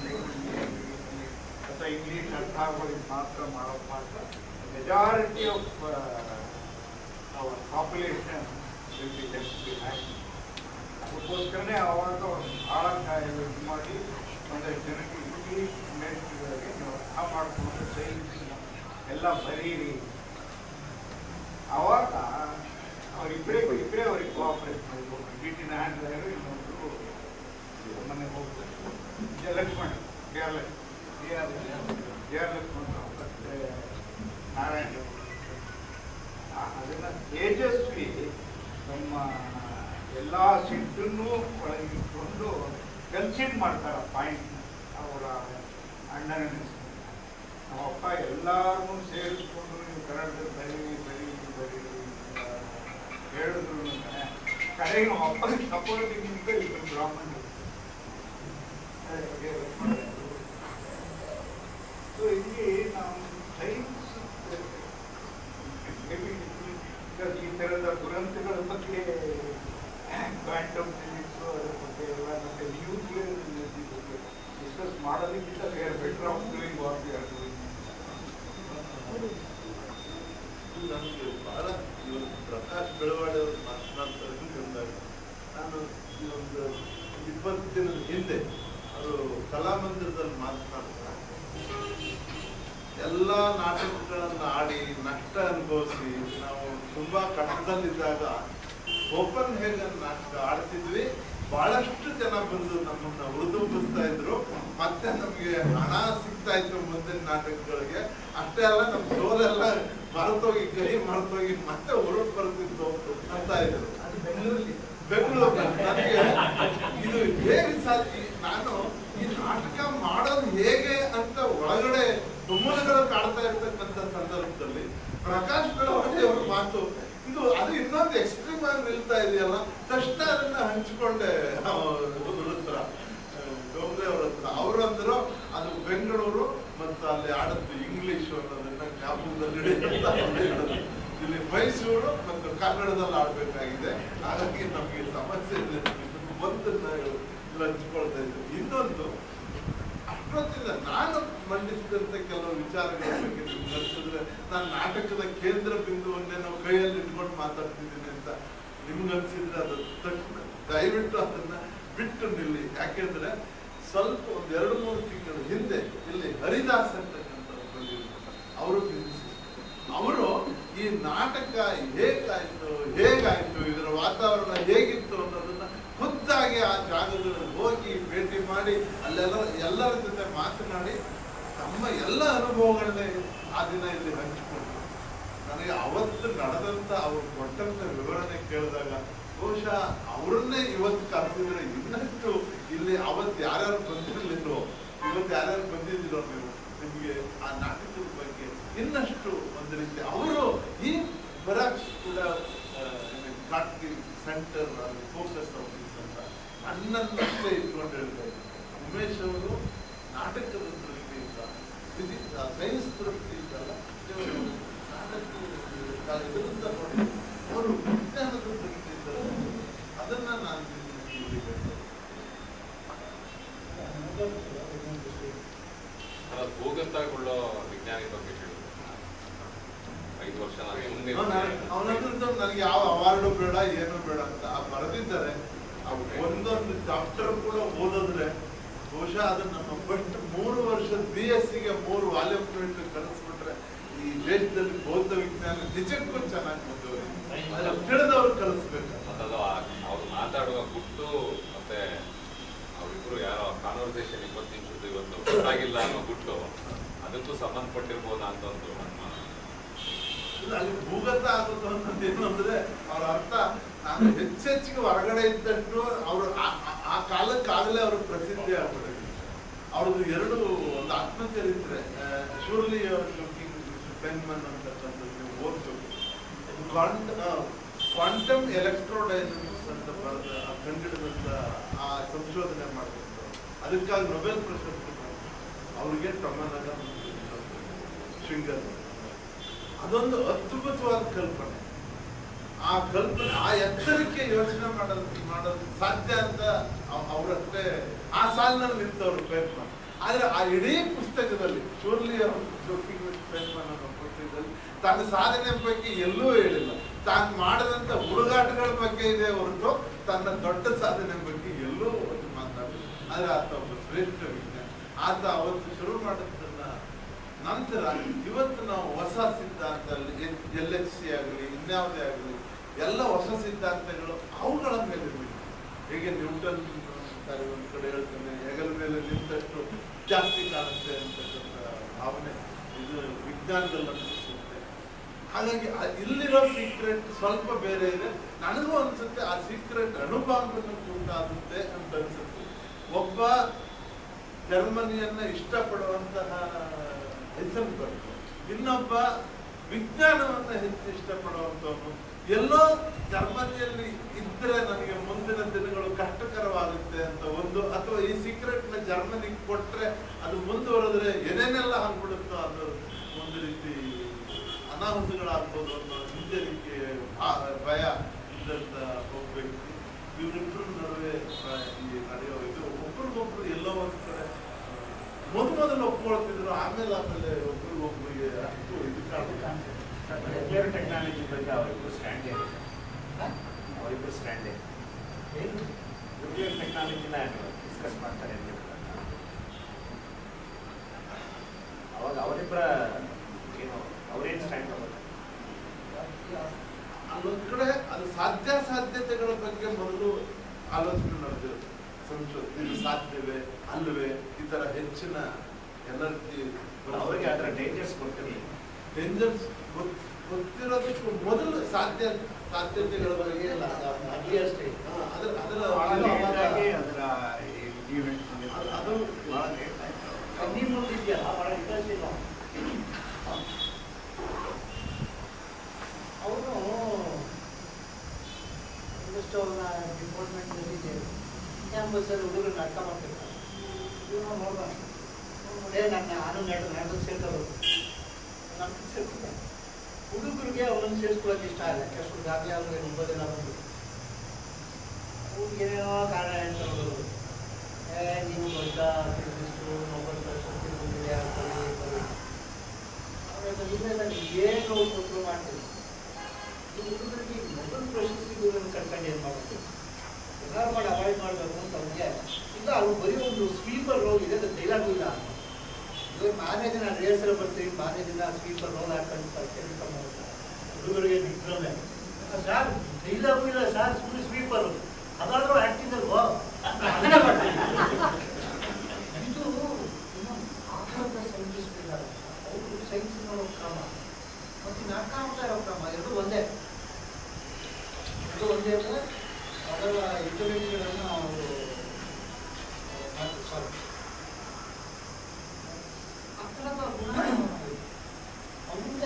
ಅಥವಾ ಇಂಗ್ಲೀಷ್ ಅರ್ಥ ಆಗೋದಕ್ಕೆ ಮಾತ್ರ ಮಾಡೋದು ಮಾತ್ರ majority of our population will be left behind ಅದಕ್ಕೋಸ್ಕರನೇ ಅವಾಗ ಭಾಳ ಇದು ಮಾಡಿ ಒಂದಷ್ಟು ಜನಕ್ಕೆ ಇಂಗ್ಲೀಷ್ ಮೇಸ್ಟ್ರಿಗೆ ನೀವು ಅರ್ಥ ಮಾಡಿಕೊಂಡು ಸೈನ್ಸ್ ಎಲ್ಲ ಬರೀರಿ ಅವಾಗ ಅವರಿಬ್ಬರೇ ಇಬ್ಬರೇ ಅವ್ರಿಗೆ ಕೋಆಪರೇಟ್ ಮಾಡಬೇಕು ಡಿ ಟಿ ನಾರಾಯಣ ರಾಯರು ಇನ್ನೊಬ್ರು ಮನೆಗೆ ಹೋಗ್ತಾರೆ Jaya Lakshman D R Lakshman D R D R Lakshman ಮತ್ತೆ ನಾರಾಯಣ ಆ, ಅದನ್ನ ತೇಜಸ್ವಿ ನಮ್ಮ ಎಲ್ಲ ಸಿಟ್ಟನ್ನು ಒಳಗಿಟ್ಕೊಂಡು ಕನ್ಸಿಡ್ ಮಾಡ್ತಾರೆ ಪಾಯಿಂಟ್ ಅವರ ಅಣ್ಣನ ನಮ್ಮ ಅಪ್ಪ ಎಲ್ಲಾರನ್ನೂ ಸೇರಿಸ್ಕೊಂಡು ನೀವು ಕನ್ನಡದಲ್ಲಿ ಬರೀರಿ ಬರೀರಿ ಬರೀರಿ ಅಂತ ಹೇಳಿದ್ರು ಕಡೆಗೆ ನಮ್ಮ ಅಪ್ಪನಿಗೆ ಸಪೋರ್ಟಿಗಿಂತ ಇಬ್ಬರು ಬ್ರಾಹ್ಮಣರು ಸೊ ಇಲ್ಲಿ ನಾವು ಸೈನ್ಸ್ ಈ ಥರದ ದುರಂತಗಳ ಬಗ್ಗೆ ಕ್ವಾಂಟಮ್ ಫಿಸಿಕ್ಸ್ ಅದರ ಬಗ್ಗೆ ಎಲ್ಲ ಮತ್ತೆ ನ್ಯೂಕ್ಲಿಯರ್ ಎನರ್ಜಿ ಬಗ್ಗೆ ಡಿಸ್ಕಸ್ ಮಾಡೋದಕ್ಕಿಂತ ಬೇರೆ better of doing what we are doing ಇದು ನಮಗೆ ಬಹಳ ಇವತ್ತು ಪ್ರಕಾಶ್ ಬೆಳವಾಡಿ ಅವರು ಮಾತನಾಡ್ತಾರೆ ಬಂದಾಗ ನಾನು ಈ ಒಂದು ಇಪ್ಪತ್ತು ದಿನದ ಹಿಂದೆ ಅವರು ಕಲಾಮಂದಿರದಲ್ಲಿ ಮಾತನಾಡ್ತಾರೆ ಎಲ್ಲ ನಾಟಕಗಳನ್ನು ಆಡಿ ನಷ್ಟ ಅನುಭವಿಸಿ ನಾವು ತುಂಬಾ ಕಷ್ಟದಲ್ಲಿದ್ದಾಗ ಓಪನ್ ಹೇಗನ್ ನಾಟಕ ಆಡ್ತಿದ್ವಿ ಬಹಳಷ್ಟು ಜನ ಬಂದು ನಮ್ಮನ್ನ ಉಳಿದುಂಬಿಸ್ತಾ ಇದ್ರು ಮತ್ತೆ ನಮ್ಗೆ ಹಣ ಸಿಗ್ತಾ ಇತ್ತು ಮುಂದಿನ ನಾಟಕಗಳಿಗೆ ಅಷ್ಟೇ ಅಲ್ಲ ನಮ್ ಸೋಲೆಲ್ಲ ಮರೆತೋಗಿ ಕೈ ಮರೆತೋಗಿ ಮತ್ತೆ ಹೊರಟು ಬರ್ತಿತ್ತು ಅಂತ ಇದ್ರು ಅದು ಬೆಂಗಳೂರಲ್ಲಿ ಬೆಂಗಳೂರು ನನಗೆ ಇದು ಹೇಗೆ ಸಾಧ್ಯ ನಾನು ಈ ನಾಟಕ ಮಾಡೋದು ಹೇಗೆ ಅಂತ ಒಳಗಡೆ ತುಮ್ಮಲಗಳು ಕಾಡ್ತಾ ಇರ್ತಕ್ಕಂಥ ಸಂದರ್ಭದಲ್ಲಿ ಪ್ರಕಾಶ್ ಬೆಳವಡಿ ಅವ್ರ ಮಾತು ಇದು ಅದು ಇನ್ನೊಂದು ಎಕ್ಸ್ಟ್ರೀಮ್ ಆಗಿ ನಿಲ್ತಾ ಇದೆಯಲ್ಲ ತಕ್ಷಣ ಅದನ್ನ ಹಂಚಿಕೊಂಡೆ ಇವ್ರ ಹತ್ರ ಡೋಂಗ್ರೆ ಅವ್ರ ಹತ್ರ ಅವ್ರಂದ್ರು ಅದು ಬೆಂಗಳೂರು ಮತ್ತು ಅಲ್ಲಿ ಆಡದ್ದು ಇಂಗ್ಲಿಷ್ ಅನ್ನೋದನ್ನ ಜ್ಞಾಪಕದಲ್ಲಿ ಇಡಿ ಅಂತ ಅವ್ರು ಹೇಳಿದ್ರು. ಇಲ್ಲಿ ಮೈಸೂರು ಮತ್ತು ಕನ್ನಡದಲ್ಲಿ ಆಡ್ಬೇಕಾಗಿದೆ ಹಾಗಾಗಿ ನಮಗೆ ಸಮಸ್ಯೆ ಇದೆ ಒಂದನ್ನ ಇಲ್ಲಿ ಹಂಚ್ಕೊಳ್ತಾ ಇದ್ದೆ ಇನ್ನೊಂದು ಅಷ್ಟೊತ್ತಿಂದ ನಾನು ಮಂಡಿಸಿದಂತ ಕೆಲವು ವಿಚಾರಗಳ ಬಗ್ಗೆ ನಿಮ್ಗೆ ಅನ್ಸಿದ್ರೆ ನಾನು ನಾಟಕದ ಕೇಂದ್ರ ಬಿಂದುವನ್ನೇ ನಾವು ಕೈಯಲ್ಲಿ ಇಟ್ಕೊಂಡು ಮಾತಾಡ್ತಿದ್ದೀನಿ ಅಂತ ನಿಮ್ಗೆ ಅನ್ಸಿದ್ರೆ ಅದು ತಕ್ಷಣ ದಯವಿಟ್ಟು ಅದನ್ನ ಬಿಟ್ಟು ನಿಲ್ಲಿ ಯಾಕೆಂದ್ರೆ ಸ್ವಲ್ಪ ಒಂದ್ ಎರಡು ಮೂರು ತಿಂಗಳ ಹಿಂದೆ ಇಲ್ಲಿ ಹರಿದಾಸ್ ಅಂತಕ್ಕಂಥವ್ರು ಬಂದಿದ್ರು ಅವರು physicist. ಅವರು ಈ ನಾಟಕ ಹೇಗಾಯ್ತು ಹೇಗಾಯ್ತು ಇದರ ವಾತಾವರಣ ಹೇಗಿತ್ತು ಅನ್ನೋದನ್ನ ಖುದ್ದಾಗಿ ಆ ಜಾಗದಲ್ಲಿ ಹೋಗಿ ಭೇಟಿ ಮಾಡಿ ಅಲ್ಲೆಲ್ಲ ಎಲ್ಲರ ಜೊತೆ ಮಾತನಾಡಿ ತಮ್ಮ ಎಲ್ಲ ಅನುಭವಗಳನ್ನೇ ಆ ದಿನ ಇಲ್ಲಿ ಹಂಚಿಕೊಂಡ್ರು ನನಗೆ ಅವತ್ತು ನಡೆದಂತ ಅವ್ರು ಕೊಟ್ಟಂತ ವಿವರಣೆ ಕೇಳಿದಾಗ ಬಹುಶಃ ಅವ್ರನ್ನೇ ಇವತ್ತು ಕರೆಸಿದ್ರೆ ಇನ್ನಷ್ಟು ಇಲ್ಲಿ ಅವತ್ತು ಯಾರ್ಯಾರು ಬಂದಿರಲಿಲ್ಲೋ ಇವತ್ತು ಯಾರ್ಯಾರು ಬಂದಿದ್ದೀರೋ ನೀವು ನಿಮಗೆ ಆ ನಾಟಕದ ಬಗ್ಗೆ ಇನ್ನಷ್ಟು ಒಂದು ರೀತಿ ಅವರು ಈ ಬರಾಕ್ಸ್ ಕೂಡ got the centre focus of this ಅಂತ ನನ್ನನ್ನಷ್ಟೇ ಇಟ್ಕೊಂಡು ಹೇಳ್ತಾರೆ ಉಮೇಶ್ ಅವರು ನಾಟಕದ ದೃಷ್ಟಿಯಿಂದ ಫಿಸಿಕ್ಸ್ ಸೈನ್ಸ್ ದೃಷ್ಟಿಯಿಂದ ಅಲ್ಲ, ಇವರು ನಾಟಕ ಇದರಿಂದ ನೋಡಿ ಅವರು ವಿಜ್ಞಾನದ ದೃಷ್ಟಿಯಿಂದ ಅದನ್ನ ನಾನು ಇಲ್ಲಿ ಹೇಳ್ತೇನೆ. ಅಲ್ಲ, ಭೂಗತಗೊಳ್ಳೋ ವಿಜ್ಞಾನಿ ಬಗ್ಗೆ ಹೇಳಿ ಐದು ವರ್ಷ ನಾನು ಸುಮ್ಮನೆ ಅವನಂದ್ರೆ ನನಗೆ ಯಾವ ಅವಾರ್ಡು ಬೇಡ ಏನು ಬೇಡ ಅಂತ ಆ ಬರೆದಿದ್ದಾರೆ ಆ ಒಂದೊಂದು ಚಾಪ್ಟರ್ ಕೂಡ ಓದಿದ್ರೆ ಬಹುಶಃ ಅದು ನಮ್ಮ ಫಸ್ಟ್ ಮೂರು ವರ್ಷದ ಬಿ ಎಸ್ ಸಿಗೆ ಮೂರು ವಾಲ್ಯೂಮ್ ಪ್ರಿಂಟ್ ಕಳಿಸ್ಬಿಟ್ರೆ ಈ ದೇಶದಲ್ಲಿ ಬೌದ್ಧ ವಿಜ್ಞಾನ ನಿಜಕ್ಕೂ ಚೆನ್ನಾಗಿ ಮುಂದುವರಿದೆ ಅದನ್ನ ತಿಳಿದವ್ರು ಕಲಿಸ್ಬೇಕು ಮತ್ತದು ಅವ್ರು ಮಾತಾಡುವ ಗುಟ್ಟು ಮತ್ತೆ ಅವರಿಬ್ರು ಯಾರೋ ಕಾನ್ವರ್ಸೇಷನ್ ಇಪ್ಪತ್ತು ನಿಮಿಷದ್ದು ಇವತ್ತು ಗೊತ್ತಾಗಿಲ್ಲ ಅನ್ನೋ ಗುಟ್ಟು ಅದಕ್ಕೂ ಸಂಬಂಧಪಟ್ಟಿರ್ಬೋದಾ ಅಂತ ಒಂದು ನಮ್ಮ ಇಲ್ಲ, ಅಲ್ಲಿ ಭೂಗತ ಆಗೋದು ಅನ್ನೋದು ಏನು ಅಂದ್ರೆ ಅವ್ರ ಅರ್ಥ ನಾನು ಹೆಚ್ಚೆಚ್ಚಿಗೆ ಹೊರಗಡೆ ಇದ್ದಷ್ಟು ಅವರು ಆ ಕಾಲಕ್ಕಾಗಲೇ ಅವರು ಪ್ರಸಿದ್ಧಿ ಆಗ್ಬಿಟ್ಟಿದ್ರು ಅವ್ರದ್ದು ಎರಡು ಒಂದು ಆತ್ಮಚರಿತ್ರೆ ಶೂರ್ಲಿ ಪೆನ್ಮನ್ ಅಂತಕ್ಕಂಥದ್ದು ನೀವು ಓದ್ಬೇಕು ಕ್ವಾಂಟಮ್ ಎಲೆಕ್ಟ್ರೋಡೈನಮಿಕ್ಸ್ ಅಂತ ಬರೆದ ಆ ಕಂಡಿಡಿದಂತ ಆ ಸಂಶೋಧನೆ ಮಾಡಿದ್ರು ಅದಕ್ಕಾಗಿ ನೊಬೆಲ್ ಪ್ರಶಸ್ತಿ ಬಂತು. ಅವ್ರಿಗೆ ಟೊಮನಗ ಶೃಂಗರ್ ಅದೊಂದು ಅದ್ಭುತವಾದ ಕಲ್ಪನೆ ಆ ಕಲ್ಪನೆ ಆ ಎತ್ತರಕ್ಕೆ ಯೋಚನೆ ಮಾಡೋದು ಮಾಡೋದು ಸಾಧ್ಯ ಅಂತ ಅವ್- ಅವ್ರಷ್ಟೇ ಆ ಸಾಲಿನಲ್ಲಿ ನಿಂತವ್ರು ಪ್ರಯತ್ನ ಆದ್ರೆ ಆ ಇಡೀ ಪುಸ್ತಕದಲ್ಲಿ ಶೂರ್ಲಿ ಅವರು ಜೋಕಿಂಗ್ ವಿತ್ ಪೆನ್ಮನ್ ಅನ್ನೋ ಪುಸ್ತಕದಲ್ಲಿ ತನ್ನ ಸಾಧನೆ ಬಗ್ಗೆ ಎಲ್ಲೂ ಹೇಳಿಲ್ಲ ತಾನು ಮಾಡಿದಂತ ಹುಡುಗಾಟಗಳ ಬಗ್ಗೆ ಇದೆ ಹೊರತು ತನ್ನ ದೊಡ್ಡ ಸಾಧನೆ ಬಗ್ಗೆ ಎಲ್ಲೂ ಒಂದು ಮಾತಾಡಿಲ್ಲ ಆದ್ರೆ ಆತ ಒಬ್ಬ ಶ್ರೇಷ್ಠ ವಿಜ್ಞಾನಿ ಆತ ಅವತ್ತು ಶುರು ಮಾಡಿದ್ದನ್ನ ನಂತರ ಇವತ್ತು ನಾವು ಹೊಸ ಸಿದ್ಧಾಂತ ಎಲ್ ಎಚ್ ಸಿ ಆಗಲಿ ಇನ್ಯಾವುದೇ ಆಗಲಿ ಎಲ್ಲ ಹೊಸ ಸಿದ್ಧಾಂತಗಳು ಅವುಗಳ ಮೇಲೆ ಬಿಟ್ಟು ಹೇಗೆ ನ್ಯೂಟನ್ ಸರಿ ಒಂದು ಕಡೆ ಹೇಳ್ತಾನೆ ಹೆಗಲ ಮೇಲೆ ನಿಂತಷ್ಟು ಜಾಸ್ತಿ ಕಾಣುತ್ತೆ ಅಂತಕ್ಕಂಥ ಭಾವನೆ ಇದು ವಿಜ್ಞಾನದಲ್ಲಿ ನಮ್ಗೆ ಸಿಗುತ್ತೆ ಹಾಗಾಗಿ ಆ- ಇಲ್ಲಿರೋ ಸೀಕ್ರೆಟ್ ಸ್ವಲ್ಪ ಬೇರೆ ಇದೆ ನನಗೂ ಅನ್ಸುತ್ತೆ ಆ ಸೀಕ್ರೆಟ್ ಅಣುಬಾಂಬನ್ನು ಉಂಟಾಗುತ್ತೆ ಅಂತ ಅನ್ಸುತ್ತೆ ಒಬ್ಬ ಜರ್ಮನಿಯನ್ನ ಇಷ್ಟಪಡುವಂತಹ ಹೆಸನ್ಬರ್ಗ್ ಇನ್ನೊಬ್ಬ ವಿಜ್ಞಾನವನ್ನ ಹೆಚ್ಚು ಇಷ್ಟಪಡುವಂತವನು ಎಲ್ಲೋ ಜರ್ಮನಿಯಲ್ಲಿ ಇದ್ರೆ ನನಗೆ ಮುಂದಿನ ದಿನಗಳು ಕಷ್ಟಕರವಾಗುತ್ತೆ ಅಂತ ಒಂದು ಅಥವಾ ಈ ಸೀಕ್ರೆಟ್ ನ ಜರ್ಮನಿಗೆ ಕೊಟ್ರೆ ಅದು ಮುಂದುವರೆದ್ರೆ ಏನೇನೆಲ್ಲ ಆಗ್ಬಿಡುತ್ತೋ ಅದು ಒಂದು ರೀತಿ ಅನಾಹುತಗಳಾಗ್ಬೋದು ಅನ್ನೋ ಹಿಂಜರಿಕೆ ಭಾ- ಭಯ ಇದ್ದಂತ ಒಬ್ಬ ವ್ಯಕ್ತಿ ಇವರಿಬ್ಬರ ನಡುವೆ ಆ, ಈ ನಡೆಯೋ ಇದು ಒಬ್ರಿಗೊಬ್ರು ಎಲ್ಲೋ ಒಂದ್ ಕಡೆ ಮೊದ್ ಮೊದಲು ಒಪ್ಕೊಳ್ತಿದ್ರು ಆಮೇಲೆ ಆಮೇಲೆ ಒಬ್ರಿಗೊಬ್ರಿಗೆ ಅಷ್ಟು ಇದು ಕಾಣ್ತಿಲ್ಲ. ನ್ಯೂಕ್ಲಿಯರ್ ಟೆಕ್ನಾಲಜಿ ಬಗ್ಗೆ ಅವರಿಬ್ಬರು ಸ್ಟ್ಯಾಂಡ್ ಇದೆ ಅವರಿಬ್ಬರು ಸ್ಟ್ಯಾಂಡ್ ಇದೆ ನ್ಯೂಕ್ಲಿಯರ್ ಟೆಕ್ನಾಲಜಿನ ಡಿಸ್ಕಸ್ ಮಾಡ್ತಾರೆ ಅಂತ ಹೇಳ್ತಾರೆ. ಅವಾಗ ಅವರಿಬ್ಬರ ಏನು ಅವ್ರೇನು ಸ್ಟ್ಯಾಂಡ್ ತಗೋತಾರೆ ಅಲ್ಲೊಂದ್ ಕಡೆ ಅದು ಸಾಧ್ಯ ಸಾಧ್ಯತೆಗಳ ಬಗ್ಗೆ ಮೊದಲು ಆಲೋಚನೆ ನಡೆದಿರುತ್ತೆ ಸಂಶೋಧನೆ ಇದು ಸಾಧ್ಯವೇ ಅಲ್ಲವೇ ಈ ತರ ಹೆಚ್ಚಿನ ಎನರ್ಜಿ ಅವರಿಗೆ ಅದರ ಡೇಂಜರ್ಸ್ ಗೊತ್ತಿರಲಿಲ್ಲ ಡೇಂಜರ್ಸ್ ಗೊತ್ತಿರೋದಕ್ಕೂ ಮೊದಲು ಸಾಧ್ಯ ಸಾಧ್ಯತೆಗಳ ಬಗ್ಗೆ ಇಲ್ಲ, ಅದು ಅಲ್ಲಿ ಅಷ್ಟೇ. ಹಾ, ಅದರ ಅದರ ಬಹಳ ಅದು ಲೇಟ್ ಅವಾಗ- ಆಗಿ ಅದರ ಈವೆಂಟ್ ಅದು- ಅದು ಬಹಳ ಲೇಟ್ ಆಯ್ತು ಕಮ್ಮಿ ಮುಂದೆ ಇದೆಯಲ್ಲ ಬಹಳ ಇಂಟ್ರೆಸ್ಟ್ ಇಲ್ಲ ಅವನು ಒಂದಷ್ಟು ಅವನ ಡಿಪಾರ್ಟ್ಮೆಂಟ್ನಲ್ಲಿ ಕ್ಯಾಂಪಸ್ಸಲ್ಲಿ ಹುಡುಗರು ನಾಟಕ ಮಾಡ್ತಿರ್ತಾನೆ ಇವನು ನೋಡ್ದ ಏ ನನ್ನ ನಾನು ನಾಟಕ ನಾಟಕ ಸೇರ್ಕೋಬೇಕು ನಾಟಕ ಸೇರ್ಕೊತಾನೆ ಹುಡುಗರಿಗೆ ಅವನನ್ನು ಸೇರಿಸ್ಕೊಳ್ಳೋಕೆ ಇಷ್ಟ ಇಲ್ಲ ಎಷ್ಟು ದಾಖಲೆ ಆದರೆ ಒಂಬತ್ತು ದಿನ ಬಂದು ಅವ್ರಿಗೆ ಏನೇನೋ ಕಾರಣ ಹೇಳ್ತಾರೆ ಹುಡುಗರು ಏ ನೀವು ದೊಡ್ಡ ಫಿಸಿಸ್ಟು ನೊಬೆಲ್ ಪ್ರಶಸ್ತಿ ಬಂದಿದೆ ಅಂತೇಳಿ ಬರೀ ಆಮೇಲೆ ಇಲ್ಲ ನಾನು ಏನು ಕೊಟ್ಟರು ಮಾಡ್ತೀನಿ ಈ ಹುಡುಗರಿಗೆ ನೊಬೆಲ್ ಪ್ರಶಸ್ತಿ ಗುರುವನ್ನು ಕರ್ಕೊಂಡು ಏನು ಮಾಡಬೇಕು ಏನಾರು ಮಾಡಿ ಅವಾಯ್ಡ್ ಮಾಡಬೇಕು ಅಂತ ಅವ್ನಿಗೆ ಇಲ್ಲ ಅವ್ನು ಬರೀ ಒಂದು ಸ್ವೀಪರ್ ರೋಲ್ ಇದೆ ಅದು ಡೈಲಾಗು ಇಲ್ಲ ಇವಾಗ ಮಾರನೇ ದಿನ ರೇಸಲ್ಲಿ ಬರ್ತೀವಿ ಮಾರನೇ ದಿನ ಸ್ವೀಪರ್ ರೋಲ್ ಹಾಕೊಂಡು ಕೇಳ್ಕೊಂಡು ಹುಡುಗರಿಗೆ ದಿಗ್ಭ್ರಮೆ ಸರ್ ಡೈಲಾಗು ಇಲ್ಲ ಸರ್ ಸುಮ್ಮನೆ ಸ್ವೀಪರು ಅದಾದ್ರೂ ಆಕ್ಟಿಂಗ್ ಅಲ್ವೋ ಅದನ್ನೇ ಮಾಡ್ತೀನಿ ಇದು ಆಧಾರದ ಸೈಂಟಿಸ್ಟ್ ಇದ್ದಾರೆ ಅವರು ಸೈನ್ಸ್ ನೋಡೋ ಕ್ರಮ ಮತ್ತು ನಾಟಕ ಮಾಡ್ತಾ ಇರೋ ಕ್ರಮ ಎರಡು ಒಂದೇ ಎರಡು ಒಂದೇ ಅಂದರೆ ಅದರ ಯುಟಿಲಿಟಿಗಳನ್ನು ಅವರು ಸಾರಿ ಆ ಥರದ ಗುಣ ಮುಂದೆ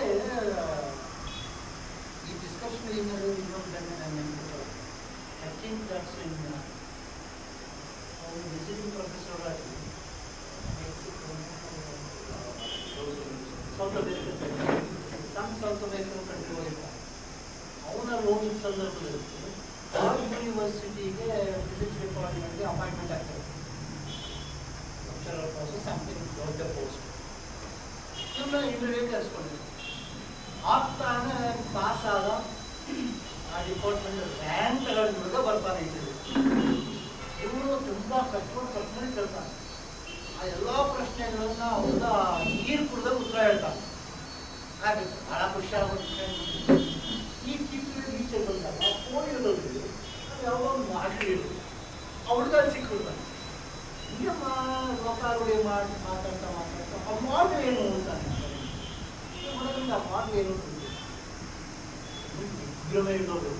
ಈ ಡಿಸ್ಕಷನ್ ಏನಾದ್ರು ಇನ್ನೊಂದು ಗಂಟೆ ನಾನು ನೆನಪಿಲ್ಲ ಐ ಥಿಂಕ್ ದಟ್ಸ್ ಇನ್ ಅವರು ವಿಸಿಟಿಂಗ್ ಪ್ರೊಫೆಸರ್ ಆಗಿ ಸೌತ್ ಅಮೇರಿಕನ್ ಸಣ್ಣ ಸೌತ್ ಅಮೇರಿಕನ್ ಕಂಟ್ರಿ ಹೋಗಿರ್ತಾರೆ ಅವನಲ್ಲಿ ಹೋಗಿದ್ದ ಸಂದರ್ಭದಲ್ಲಿ ಯೂನಿವರ್ಸಿಟಿಗೆ ಫಿಸಿಕ್ಸ್ ಡಿಪಾರ್ಟ್ಮೆಂಟ್ಗೆ ಅಪಾಯಿಂಟ್ಮೆಂಟ್ ಆಗ್ತದೆ ಲೆಕ್ಚರರ್ ಪೋಸ್ಟ್ ಸಮಥಿಂಗ್ ದೊಡ್ಡ ಪೋಸ್ಟ್ ಇವ್ರನ್ನ ಇಂಟರ್ವ್ಯೂ ಕರೆಸ್ಕೊಂಡಿದ್ರು ಆಗ್ತಾನೆ ಪಾಸ್ ಆದ ಆ ಡಿಪಾರ್ಟ್ಮೆಂಟ್ ರ್ಯಾಂಕ್ ತಗೊಂಡು ಬರ್ತಾನೆ ಇಂಟರ್ವ್ಯೂ ಇವರು ತುಂಬ ಕಟ್ಕೊಂಡು ಕಟ್ಕೊಂಡು ಕೇಳ್ತಾನೆ ಆ ಎಲ್ಲ ಪ್ರಶ್ನೆಗಳನ್ನ ಅವ್ರ ನೀರು ಕುಡ್ದಾಗ ಉತ್ತರ ಹೇಳ್ತಾನೆ ಹಾಗೆ ಬಹಳ ಖುಷಿ ಆಗುತ್ತೆ ಈ ಕಿತ್ತು ಈಚೆ ಬಂದಾಗ ಫೋನ್ ಇರೋದು ಯಾವ ಒಂದು ಮಾತು ಆ ಹುಡುಗ ಸಿಕ್ಕಿರ್ತಾನೆ ಹಿಂಗಮ್ಮ ಲೋಕಾರುಡಿ ಮಾಡಿ ಮಾತಾಡ್ತಾ ಮಾತಾಡ್ತಾ ಆ ಮಾಡು ಏನು ಅಂತ ಹುಡುಗನಿಗೆ ಆ ಮಾಡು ಏನು ಅಂತ ವಿಗ್ರಹ ಇರೋದು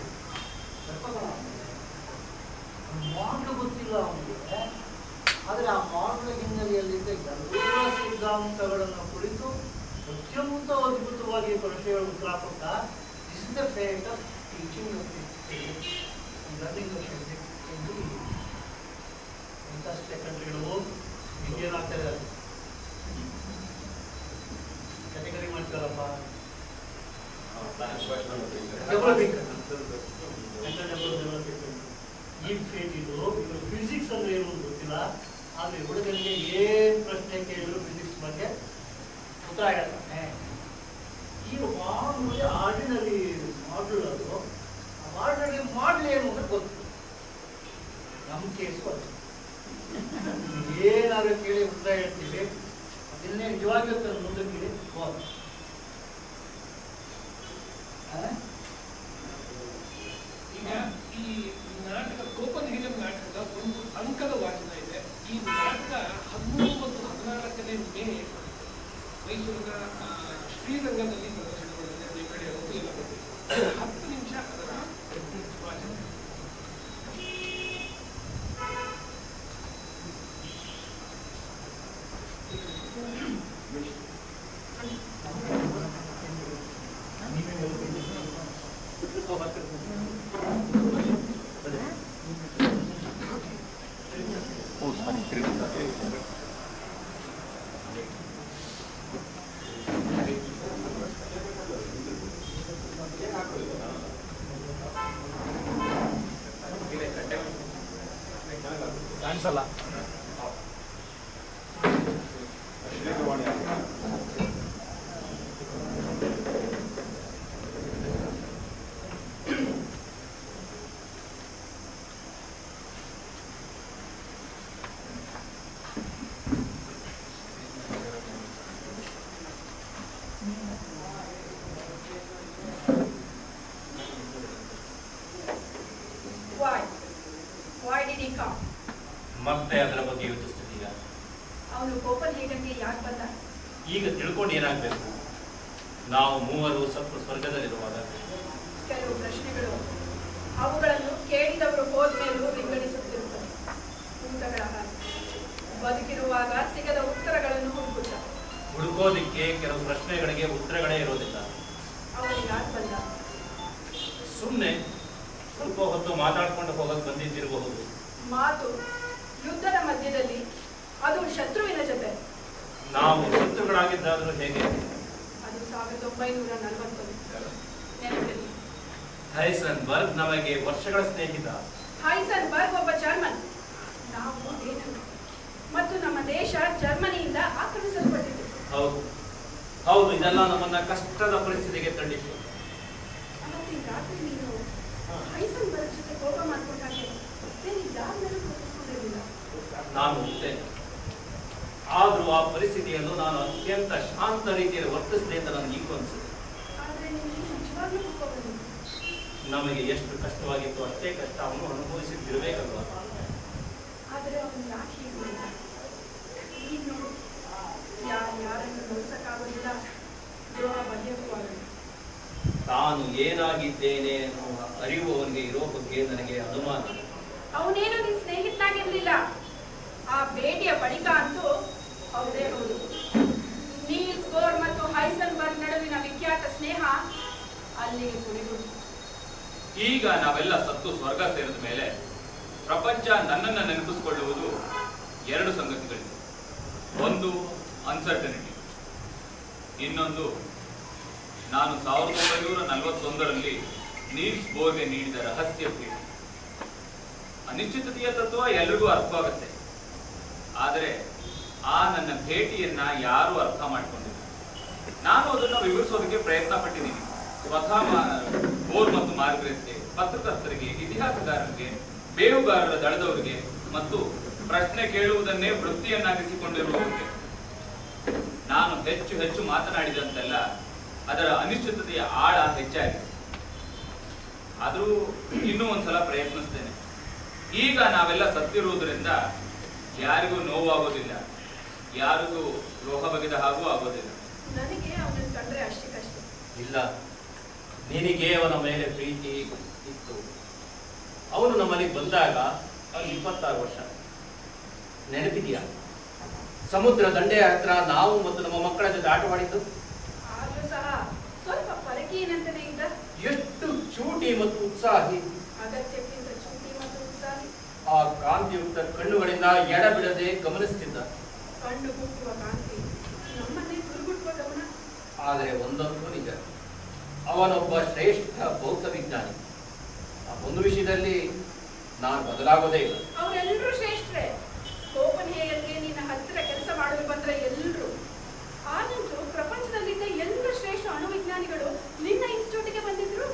ಮಾಡು ಗೊತ್ತಿಲ್ಲ ಅವನಿಗೆ ಆದರೆ ಆ ಮಾಡುವ ಹಿನ್ನೆಲೆಯಲ್ಲಿದ್ದ ಎಲ್ಲ ಸಿದ್ಧಾಂತಗಳನ್ನು ಕುರಿತು ಅತ್ಯಂತ ಅದ್ಭುತವಾಗಿ ಪ್ರಶ್ನೆಗಳು ಉತ್ತರ ಕೊಟ್ಟ this is the fate of teaching learning ಎಂದು ಇಂಥ ಕಂಟ್ರಿಗಳು ಏನಾಗ್ತಾ ಇದ್ದಾರೆ ಕ್ಯಾಟಗರಿ ಮಾಡ್ತಾರಪ್ಪ ಡೆವಲಪಿಂಗ್ ಈ ಫೇಟ್ ಇದು ಇವರು ಫಿಸಿಕ್ಸ್ ಅಂದ್ರೆ ಏನು ಅಂತ ಗೊತ್ತಿಲ್ಲ ಆದ್ರೆ ಹುಡುಗನಿಗೆ ಏನ್ ಪ್ರಶ್ನೆ ಕೇಳಿದ್ರು ಫಿಸಿಕ್ಸ್ ಬಗ್ಗೆ ಉತ್ತರ ಹೇಳ್ತಾನೆ ಈ ಮಾಮೂಲಿ ಆರ್ಡಿನರಿ ಮಾಡಲ್ ಅದು ಆರ್ಡಿನರಿ ಮಾಡಲ್ ಏನು ಅಂತ ಗೊತ್ತು ನಮ್ಮ ಕೇಸು ಅದು ಏನಾದ್ರು ಕೇಳಿ ಉತ್ತರ ಹೇಳ್ತೀವಿ ಅದನ್ನೇ ನಿಜವಾಗಿಯೂ ತನ್ನ ಮುಂದಕ್ಕೆ ಹೋದ ಈಗ ಈ ನಾಟಕ ಕೋಪನ್ಹೇಗನ್ ನಾಟಕದ ಒಂದು ಅಂಕದ ವಾಚನ ಇದೆ ಈ ನಾಟಕ ಹದಿಮೂರು ಮತ್ತು ಹದಿನಾಲ್ಕನೇ ಮೇ ಮೈಸೂರಿನ ಆ, ಶ್ರೀರಂಗದಲ್ಲಿ ಪ್ರದರ್ಶನಗೊಳ್ಳಲಿದೆ ನೀವು ಕಡೆ ಹೋಗಿ ಎಲ್ಲ ಬರ್ತೀವಿ ಹತ್ತು ನಿಮಿಷ ಅದರ ವಾಚನ ಕಾಣಿಸಲ್ಲ Why? Why did he come? ಮತ್ತೆ ಅದರ ಬಗ್ಗೆ ಯೋಚಿಸ್ತಿದ್ದೀರಾ ಅವನು ಕೋಪನ್ಹೇಗನ್ಗೆ ಯಾಕೆ ಬಂದ ಈಗ ತಿಳ್ಕೊಂಡು ಏನಾಗಬೇಕು ನಾವು ಮೂವರು ಸತ್ತು ಸ್ವರ್ಗದಲ್ಲಿರುವಾಗ ಕೆಲವು ಪ್ರಶ್ನೆಗಳು ಅವುಗಳನ್ನು ಕೇಳಿದವರು ಹೋದ್ಮೇಲೂ ವಿಂಗಡಿಸುತ್ತಿರುತ್ತವೆ ಊಟಗಳ ಹಾಗೆ ಬದುಕಿರುವಾಗ ಸಿಗದ ಉತ್ತರಗಳನ್ನು ಹುಡುಕುತ್ತ ಹುಡುಕೋದಿಕ್ಕೆ ಕೆಲವು ಪ್ರಶ್ನೆಗಳಿಗೆ ಉತ್ತರಗಳೇ ಇರೋದಿಲ್ಲ ಅವನು ಯಾಕೆ ಬಂದ ಸುಮ್ಮನೆ ಸ್ವಲ್ಪ ಹೊತ್ತು ಮಾತಾಡ್ಕೊಂಡು ಹೋಗಕ್ ಬಂದಿದ್ದಿರಬಹುದು ಮಾತು ಯುದ್ಧದ ಮಧ್ಯದಲ್ಲಿ ಅದು ಶತ್ರುವಿನ ಜೊತೆ ನಾವು ಶತ್ರುಗಳಾಗಿದ್ದಾದ್ರೂ ಹೇಗೆ ಅದು ಸಾವಿರದ ಒಂಬೈನೂರ ನಲವತ್ತೊಂದು ನೆನಪಿರಲಿ ಹೈಸನ್ ಬರ್ಗ್ ನಮಗೆ ವರ್ಷಗಳ ಸ್ನೇಹಿತ ಹೈಸನ್ಬರ್ಗ್ ಒಬ್ಬ ಜರ್ಮನ್ ನಾವು ಡೇನರು ಮತ್ತು ನಮ್ಮ ದೇಶ ಜರ್ಮನಿಯಿಂದ ಆಕ್ರಮಿಸಲ್ಪಟ್ಟಿದೆ ಹೌದು ಹೌದು ಇದೆಲ್ಲ ನಮ್ಮನ್ನ ಕಷ್ಟದ ಪರಿಸ್ಥಿತಿಗೆ ತಳ್ಳಿತು ಅವತ್ತಿನ ರಾತ್ರಿ ನೀನು ಹೈಸನ್ಬರ್ಗ್ ಜೊತೆ ಕೋಪ ಮಾಡ್ಕೊಂಡಾಗೆ ಬೇರೆ ಯಾರ ಮೇಲೂ ಕೋಪಿಸ್ಕೊಂಡಿರಲಿಲ್ಲ ನಾನು ಒಪ್ತೇನೆ ಆದ್ರೂ ಆ ಪರಿಸ್ಥಿತಿಯನ್ನು ನಾನು ಅತ್ಯಂತ ಶಾಂತ ರೀತಿಯಲ್ಲಿ ವರ್ತಿಸಿದೆ ಅಂತ ನನಗೆ ಈಗ ಅನ್ಸುತ್ತೆ ಆದ್ರೆ ನಿನಗೆ ನಿಜವಾಗ್ಲೂ ಕೋಪ ಬಂದಿತ್ತು ನಮಗೆ ಎಷ್ಟು ಕಷ್ಟವಾಗಿತ್ತು ಅಷ್ಟೇ ಕಷ್ಟ ಅವನು ಅನುಭವಿಸಿದ್ದಿರಬೇಕಲ್ವಾ ಆದರೆ ಅವನು ಯಾಕೆ ಹೀಗೆ ಮಾಡಿದ? ನೀನ್ ನೋಡು ಯಾರು ಯಾರನ್ನು ನೋಡ್ಸಕ್ಕಾಗೋದಿಲ್ಲ ದ್ರೋಹ ಬಗೆಯಕ್ಕೂ ಆಗಲ್ಲ ತಾನು ಏನಾಗಿದ್ದೇನೆ ಅನ್ನುವ ಅರಿವು ಅವನಿಗೆ ಇರೋ ಬಗ್ಗೆ ನನಗೆ ಅನುಮಾನ ಅವನೇನು ನಿನ್ ಸ್ನೇಹಿತನಾಗಿರ್ಲಿಲ್ಲ ಆ ಭೇಟಿಯ ಬಳಿಕ ಅಂತೂ ಹೌದೇ ಹೌದು ನೀಲ್ಸ್ ಬೋರ್ ಮತ್ತು ಹೈಸನ್ಬರ್ಗ್ ನಡುವಿನ ವಿಖ್ಯಾತ ಸ್ನೇಹ ಅಲ್ಲಿಗೆ ಕುಡಿದು ಈಗ ನಾವೆಲ್ಲ ಸತ್ತು ಸ್ವರ್ಗ ಸೇರಿದ ಮೇಲೆ ಪ್ರಪಂಚ ನನ್ನನ್ನು ನೆನಪಿಸಿಕೊಳ್ಳುವುದು ಎರಡು ಸಂಗತಿಗಳಿವೆ ಒಂದು ಅನ್ಸರ್ಟನಿಟಿ ಇನ್ನೊಂದು ನಾನು ಸಾವಿರದ ಒಂಬೈನೂರ ನಲವತ್ತೊಂದರಲ್ಲಿ ನೀಲ್ಸ್ ಬೋರ್ಗೆ ನೀಡಿದ ರಹಸ್ಯ ಭೇಟಿ ಅನಿಶ್ಚಿತತೆಯ ತತ್ವ ಎಲ್ರಿಗೂ ಅರ್ಥವಾಗುತ್ತೆ ಆದರೆ ಆ ನನ್ನ ಭೇಟಿಯನ್ನ ಯಾರು ಅರ್ಥ ಮಾಡ್ಕೊಂಡಿಲ್ಲ ನಾನು ಅದನ್ನು ವಿವರಿಸೋದಕ್ಕೆ ಪ್ರಯತ್ನ ಪಟ್ಟಿದ್ದೀನಿ ಸ್ವತಃ ಮಾ- ಬೋರ್ ಮತ್ತು ಮಾರ್ಗರೆಟ್ಗೆ ಪತ್ರಕರ್ತರಿಗೆ ಇತಿಹಾಸಗಾರರಿಗೆ ಬೇಹುಗಾರರ ದಳದವರಿಗೆ ಮತ್ತು ಪ್ರಶ್ನೆ ಕೇಳುವುದನ್ನೇ ವೃತ್ತಿಯನ್ನಾಗಿಸಿಕೊಂಡಿರುವವರಿಗೆ ನಾನು ಹೆಚ್ಚು ಹೆಚ್ಚು ಮಾತನಾಡಿದಂತೆಲ್ಲ ಅದರ ಅನಿಶ್ಚಿತತೆಯ ಆಳ ಹೆಚ್ಚಾಗಿದೆ ಆದರೂ ಇನ್ನೂ ಒಂದ್ಸಲ ಪ್ರಯತ್ನಿಸ್ತೇನೆ ಈಗ ನಾವೆಲ್ಲ ಸತ್ತಿರುವುದರಿಂದ ಯಾರಿಗೂ ನೋವಾಗೋದಿಲ್ಲ ಯಾರಿಗೂ ಲೋಹ ಬಗೆದ ಹಾಗೂ ಆಗೋದಿಲ್ಲ ನನಗೆ ಅವನನ್ನು ಕಂಡ್ರೆ ಅಷ್ಟಕ್ಕಷ್ಟೇ ಇಲ್ಲ ನಿನಗೆ ಅವನ ಮೇಲೆ ಪ್ರೀತಿ ಇತ್ತು ಅವನು ನಮ್ಮಲ್ಲಿ ಬಂದಾಗ ಅವನು ಇಪ್ಪತ್ತಾರು ವರ್ಷ ನೆನಪಿದೆಯಾ ಸಮುದ್ರ ದಂಡೆಯ ಹತ್ರ ನಾವು ಮತ್ತು ನಮ್ಮ ಮಕ್ಕಳ ಜೊತೆ ಆಟವಾಡಿದ್ದು ಆದ್ರೂ ಸಹ ಸ್ವಲ್ಪ ಪರಕೀನಂತನೇ ಇದ್ದ ಎಷ್ಟು ಚೂಟಿ ಮತ್ತು ಉತ್ಸಾಹಿ ಅಗತ್ಯಕ್ಕಿಂತ ಚೂಟಿ ಮತ್ತು ಉತ್ಸಾಹಿ ಆ ಕಾಂತಿಯುಕ್ತ ಕಣ್ಣುಗಳಿಂದ ಎಡಬಿಡದೆ ಗಮನಿಸುತ್ತಿದ್ದ ಕಂಡು ಹುಟ್ಟುವ ಕಾಂತಿ ನಮ್ಮನ್ನೇ ಗುರುಗುಟ್ಟುವ ಗಮನ ಆದರೆ ಒಂದಂತೂ ನಿಜ ಅವನೊಬ್ಬ ಶ್ರೇಷ್ಠ ಭೌತ ವಿಜ್ಞಾನಿ ಆ ಒಂದು ವಿಷಯದಲ್ಲಿ ನಾನು ಬದಲಾಗೋದೇ ಇಲ್ಲ ಅವರೆಲ್ಲರೂ ಶ್ರೇಷ್ಠರೇ ಕೋಪನ್ ಹೇಗಲ್ಗೆ ನಿನ್ನ ಹತ್ತಿರ ಕೆಲಸ ಮಾಡಲು ಬಂದ್ರೆ ಎಲ್ಲರೂ ಆನಂತರ ಪ್ರಪಂಚದಲ್ಲಿದ್ದ ಎಲ್ಲ ಶ್ರೇಷ್ಠ ಅಣುವಿಜ್ಞಾನಿಗಳು ನಿನ್ನ ಇನ್ಸ್ಟಿಟ್ಯೂಟ್ಗೆ ಬಂದಿದ್ರು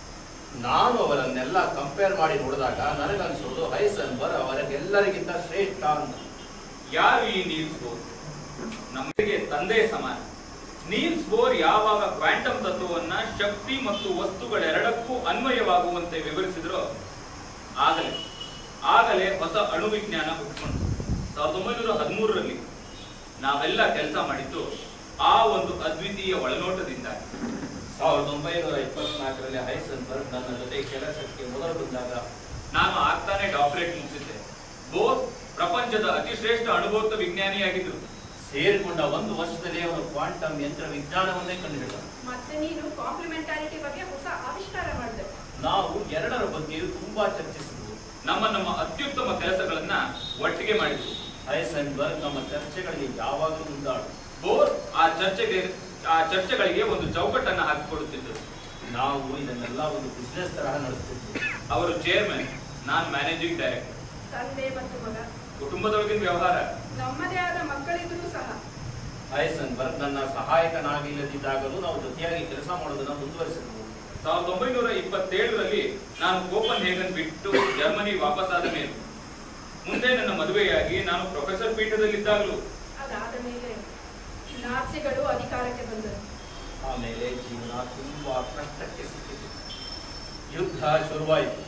ನಾನು ಅವರನ್ನೆಲ್ಲ ಕಂಪೇರ್ ಮಾಡಿ ನೋಡಿದಾಗ ನನಗನ್ಸೋದು ಹೈಸನ್ಬರ್ ಅವರಿಗೆಲ್ಲರಿಗಿಂತ ಶ್ರೇಷ್ಠ ಅಂತ ಯಾರು ಈ ನೀಲ್ಸ್ ಬೋರ್ ನಮಗೆ ತಂದೆ ಸಮಾನ ನೀಲ್ಸ್ ಬೋರ್ ಯಾವಾಗ ಕ್ವಾಂಟಮ್ ತತ್ವವನ್ನ ಶಕ್ತಿ ಮತ್ತು ವಸ್ತುಗಳೆರಡಕ್ಕೂ ಅನ್ವಯವಾಗುವಂತೆ ವಿವರಿಸಿದ್ರೋ ಆಗಲೇ ಆಗಲೇ ಹೊಸ ಅಣುವಿಜ್ಞಾನ ಹುಟ್ಕೊಂಡು ಸಾವಿರದ ಒಂಬೈನೂರ ಹದಿಮೂರರಲ್ಲಿ ನಾವೆಲ್ಲ ಕೆಲಸ ಮಾಡಿದ್ದು ಆ ಒಂದು ಅದ್ವಿತೀಯ ಒಳನೋಟದಿಂದ ಸಾವಿರದ ಒಂಬೈನೂರ ಇಪ್ಪತ್ನಾಲ್ಕರಲ್ಲಿ ಹೈಸನ್ಬರ್ಗ್ ನನ್ನ ಜೊತೆ ಕೆಲಸಕ್ಕೆ ಮೊದಲು ಬಂದಾಗ ನಾನು ಆಗ್ತಾನೆ ಡಾಕ್ಟರೇಟ್ ಮುಗಿಸಿದ್ದೆ ಬೋರ್ ಪ್ರಪಂಚದ ಅತಿ ಶ್ರೇಷ್ಠ ಅಣುಭೌತ ವಿಜ್ಞಾನಿಯಾಗಿದ್ರು ಸೇರಿಕೊಂಡ ಒಂದು ವರ್ಷದಲ್ಲಿ ಅವನು ಕ್ವಾಂಟಮ್ ಯಂತ್ರ ವಿಜ್ಞಾನವನ್ನೇ ಕಂಡುಹಿಡಿದ ಮತ್ತೆ ನೀನು ಕಾಂಪ್ಲಿಮೆಂಟಾರಿಟಿ ಬಗ್ಗೆ ಹೊಸ ಆವಿಷ್ಕಾರ ಮಾಡಿದೆ ನಾವು ಎರಡರ ಬಗ್ಗೆಯೂ ತುಂಬಾ ಚರ್ಚಿಸಿದ್ವು ನಮ್ಮ ನಮ್ಮ ಅತ್ಯುತ್ತಮ ಕೆಲಸಗಳನ್ನ ಒಟ್ಟಿಗೆ ಮಾಡಿದ್ವು ಹೈಸನ್ಬರ್ಗ್ ನಮ್ಮ ಚರ್ಚೆಗಳಿಗೆ ಯಾವಾಗಲೂ ಮುಂದಾಳು ಬೋರ್ ಆ ಚರ್ಚೆಗೆ ಆ ಚರ್ಚೆಗಳಿಗೆ ಒಂದು ಚೌಕಟ್ಟನ್ನ ಹಾಕಿಕೊಡುತ್ತಿದ್ದರು ನಾವು ಇದನ್ನೆಲ್ಲ ಒಂದು ಬಿಸ್ನೆಸ್ ತರಹ ನಡೆಸ್ತಿದ್ವಿ ಅವರು ಚೇರ್ಮನ್ ನಾನು ಮ್ಯಾನೇಜಿಂಗ್ ಡೈರೆಕ್ಟರ್ ತಂದೆ ಮತ್ತು ಮಗ ಕುಟುಂಬದೊಳಗಿನ ವ್ಯವಹಾರ ನಮ್ಮದೇ ಆದ ಮಕ್ಕಳಿದ್ರೂ ಸಹ ಹೈಸನ್ಬರ್ಗ್ ನನ್ನ ಸಹಾಯಕನಾಗಿಲ್ಲದಿದ್ದಾಗಲೂ ನಾವು ಜೊತೆಯಾಗಿ ಕೆಲಸ ಮಾಡೋದನ್ನ ಮುಂದುವರಿಸಿದ್ವು ಸಾವಿರದ ಒಂಬೈನೂರ ಇಪ್ಪತ್ತೇಳರಲ್ಲಿ ನಾನು ಕೋಪನ್ ಹೇಗನ್ ಬಿಟ್ಟು ಜರ್ಮನಿ ವಾಪಸ್ಸಾದ ಮೇಲೆ ಮುಂದೆ ನನ್ನ ಮದುವೆಯಾಗಿ ನಾನು ಪ್ರೊಫೆಸರ್ ಪೀಠದಲ್ಲಿದ್ದಾಗಲೂ ಅದಾದ ಮೇಲೆ ನಾಜಿಗಳು ಅಧಿಕಾರಕ್ಕೆ ಬಂದರು ಆಮೇಲೆ ಜೀವನ ತುಂಬಾ ಕಷ್ಟಕ್ಕೆ ಸಿಕ್ಕಿತು ಯುದ್ಧ ಶುರುವಾಯಿತು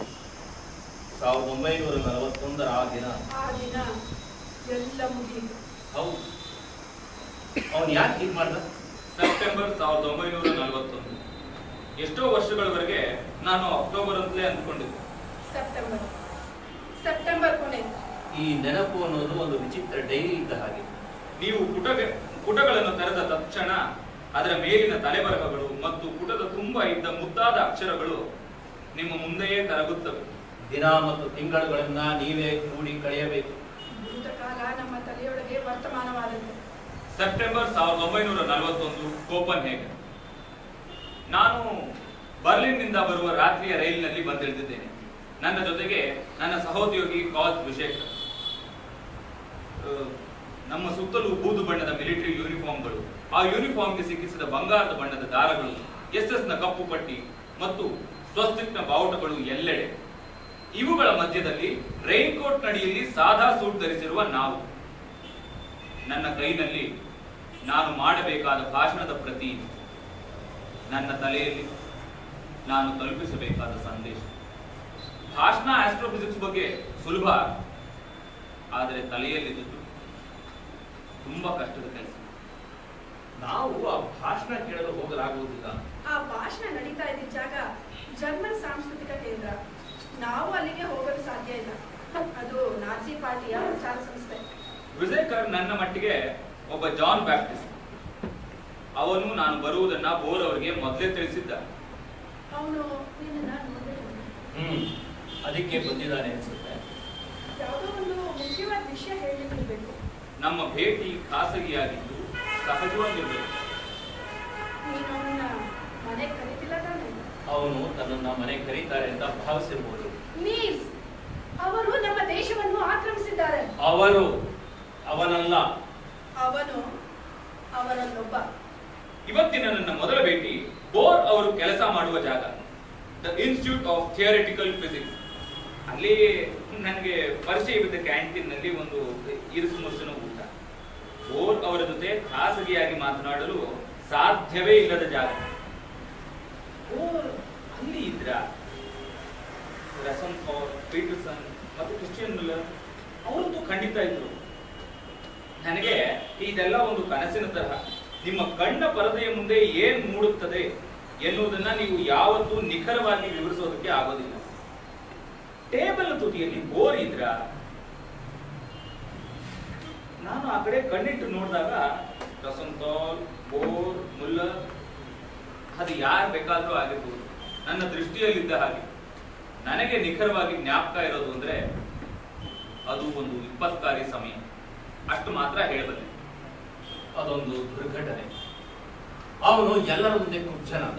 ಸಾವಿರದ ಒಂಬೈನೂರ ನಲವತ್ತೊಂದರ ಆ ದಿನ ಆ ದಿನ ಎಲ್ಲ ಮುಗಿಯಿತು ಹೌದು ಅವನು ಯಾಕೆ ಹೀಗೆ ಮಾಡ್ದ ಸೆಪ್ಟೆಂಬರ್ ಸಾವಿರದ ಒಂಬೈನೂರ ನಲವತ್ತೊಂದು ಎಷ್ಟೋ ವರ್ಷಗಳವರೆಗೆ ನಾನು ಅಕ್ಟೋಬರ್ ಅಂತಲೇ ಅಂದ್ಕೊಂಡಿದ್ದೆ ಸೆಪ್ಟೆಂಬರ್ ಸೆಪ್ಟೆಂಬರ್ ಕೊನೆ ಈ ನೆನಪು ಅನ್ನೋದು ಒಂದು ವಿಚಿತ್ರ ಡೈರಿ ಇದ್ದ ಹಾಗೆ ನೀವು ಪುಟಗ ಪುಟಗಳನ್ನು ತೆರೆದ ತಕ್ಷಣ ಅದರ ಮೇಲಿನ ತಲೆಬರಹಗಳು ಮತ್ತು ಪುಟದ ತುಂಬ ಇದ್ದ ಮುದ್ದಾದ ಅಕ್ಷರಗಳು ನಿಮ್ಮ ಮುಂದೆಯೇ ಕರಗುತ್ತವೆ ದಿನ ಮತ್ತು ತಿಂಗಳುಗಳನ್ನ ನೀವೇ ಕೂಡಿ ಕಳೆಯಬೇಕು ಭೂತಕಾಲ ನಮ್ಮ ತಲೆಯೊಳಗೆ ವರ್ತಮಾನವಾದಂತೆ ಸೆಪ್ಟೆಂಬರ್ ಸಾವಿರದ ಒಂಬೈನೂರ ನಲವತ್ತೊಂದು ಕೋಪನ್ ಹೇಗನ್ ನಾನು ಬರ್ಲಿನ್ನಿಂದ ಬರುವ ರಾತ್ರಿಯ ರೈಲಿನಲ್ಲಿ ಬಂದಿಳಿದಿದ್ದೇನೆ ನನ್ನ ಜೊತೆಗೆ ನನ್ನ ಸಹೋದ್ಯೋಗಿ ಕಾಲ್ ವಿಶೇಷ ನಮ್ಮ ಸುತ್ತಲೂ ಬೂದು ಬಣ್ಣದ ಮಿಲಿಟರಿ ಯೂನಿಫಾರ್ಮ್ಗಳು ಆ ಯೂನಿಫಾರ್ಮ್ಗೆ ಸಿಕ್ಕಿಸಿದ ಬಂಗಾರದ ಬಣ್ಣದ ದಾರಗಳು ಎಸ್ ನ ಕಪ್ಪು ಪಟ್ಟಿ ಮತ್ತು ಸ್ವಸ್ತಿಕ್ನ ಬಾವುಟಗಳು ಎಲ್ಲೆಡೆ ಇವುಗಳ ಮಧ್ಯದಲ್ಲಿ ರೈನ್ ಕೋಟ್ ನಡಿಯಲ್ಲಿ ಸಾದಾ ಸೂಟ್ ಧರಿಸಿರುವ ನಾವು ನನ್ನ ಕೈನಲ್ಲಿ ನಾನು ಮಾಡಬೇಕಾದ ಭಾಷಣದ ಪ್ರತಿ ಇದೆ. ನನ್ನ ತಲೆಯಲ್ಲಿ ನಾನು ತಲುಪಿಸಬೇಕಾದ ಸಂದೇಶ ಭಾಷಣ ಆಸ್ಟ್ರೋಫಿಸಿಕ್ಸ್ ಬಗ್ಗೆ ಸುಲಭ ಆದರೆ ತಲೆಯಲ್ಲಿದ್ದು ತುಂಬಾ ಕಷ್ಟದ ಕೆಲಸ ನಾವು ಆ ಭಾಷಣ ಕೇಳಲು ಹೋಗಲಾಗುವುದಿಲ್ಲ ಆ ಭಾಷಣ ನಡೀತಾ ಇದ್ದ ಜಾಗ ಜರ್ಮನ್ ಸಾಂಸ್ಕೃತಿಕ ಕೇಂದ್ರ ನಾವು ಅಲ್ಲಿಗೆ ಹೋಗಲು ಸಾಧ್ಯ ಇಲ್ಲ ಅದು ನಾಜಿ ಪಾರ್ಟಿಯ ಪ್ರಚಾರ ಸಂಸ್ಥೆ ವಿಜಯಕರ್ ನನ್ನ ಮಟ್ಟಿಗೆ ಒಬ್ಬ ಜಾನ್ ಬ್ಯಾಪ್ಟಿಸ್ಟ್ ಅವನು ನಾನು ಬರುವುದನ್ನ ಬೋರ್ ಅವರಿಗೆ ಮೊದಲೇ ತಿಳಿಸಿದ್ದ ಅವನು ನಿನ್ನನ್ನ ನೋಡಿದ ಹ್ಮ್ ಅದಕ್ಕೆ ಬಂದಿದ್ದಾನೆ ಅನ್ಸುತ್ತೆ ಯಾವುದೋ ಒಂದು ಮುಖ್ಯವಾದ ವಿಷಯ ಹೇಳಲಿಕ್ಕಿರ್ಬೇಕು ನಮ್ಮ ಭೇಟಿ ಖಾಸಗಿಯಾಗಿದ್ದು ಸಹಜವಾಗಿರಬೇಕು ನೀನು ಅವನನ್ನ ಮನೆಗೆ ಕರೀತಿಲ್ಲ ತಾನೆ ಅವನು ತನ್ನನ್ನ ಮನೆ ಕರೀತಾರೆ ಅಂತ ಭಾವಿಸಿರ್ಬೋದು ನೀಲ್ಸ್ ಅವರು ನಮ್ಮ ದೇಶವನ್ನು ಆಕ್ರಮಿಸಿದ್ದಾರೆ ಅವರು ಅವನಲ್ಲ ಅವನು ಅವರಲ್ಲೊಬ್ಬ ಇವತ್ತಿನ ನನ್ನ ಮೊದಲ ಭೇಟಿ ಬೋರ್ ಅವರು ಕೆಲಸ ಮಾಡುವ ಜಾಗ the institute of theoretical physics ಅಲ್ಲಿ ನನಗೆ ಪರಿಚಯವಿದ್ದ ಕ್ಯಾಂಟೀನ್ ನಲ್ಲಿ ಒಂದು ಇರುಸು ಮುರುಸಿನ ಊಟ ಬೋರ್ ಅವರ ಜೊತೆ ಖಾಸಗಿಯಾಗಿ ಮಾತನಾಡಲು ಸಾಧ್ಯವೇ ಇಲ್ಲದ ಜಾಗ ಓ ಅಲ್ಲಿ ಇದ್ರ ರಸನ್ ಪವರ್ ಪೀಟರ್ಸನ್ ಮತ್ತು ಕ್ರಿಶ್ಚಿಯನ್ ಮಿಲ್ಲರ್ ಅವರಂತೂ ಖಂಡಿತ ಇದ್ರು ನನಗೆ ಇದೆಲ್ಲ ಒಂದು ಕನಸಿನ ತರಹ ನಿಮ್ಮ ಕಣ್ಣ ಪರದೆಯ ಮುಂದೆ ಏನ್ ಮೂಡುತ್ತದೆ ಎನ್ನುವುದನ್ನ ನೀವು ಯಾವತ್ತೂ ನಿಖರವಾಗಿ ವಿವರಿಸೋದಕ್ಕೆ ಆಗೋದಿಲ್ಲ ಟೇಬಲ್ ತುದಿಯಲ್ಲಿ ಬೋರ್ ಇದ್ರ ನಾನು ಆ ಕಡೆ ಕಣ್ಣಿಟ್ಟು ನೋಡಿದಾಗ ರಸಂತಾಲ್ ಬೋರ್ ಮುಲ್ಲರ್ ಅದು ಯಾರು ಬೇಕಾದ್ರೂ ಆಗಿರ್ಬೋದು ನನ್ನ ದೃಷ್ಟಿಯಲ್ಲಿದ್ದ ಹಾಗೆ ನನಗೆ ನಿಖರವಾಗಿ ಜ್ಞಾಪಕ ಇರೋದು ಅಂದ್ರೆ ಅದು ಒಂದು ವಿಪತ್ಕಾರಿ ಸಮಯ ಅಷ್ಟು ಮಾತ್ರ ಹೇಳಬಲ್ಲೆ ಅದೊಂದು ದುರ್ಘಟನೆ ಅವನು ಎಲ್ಲರ ಮುಂದೆ ಕುಬ್ಜನಾದ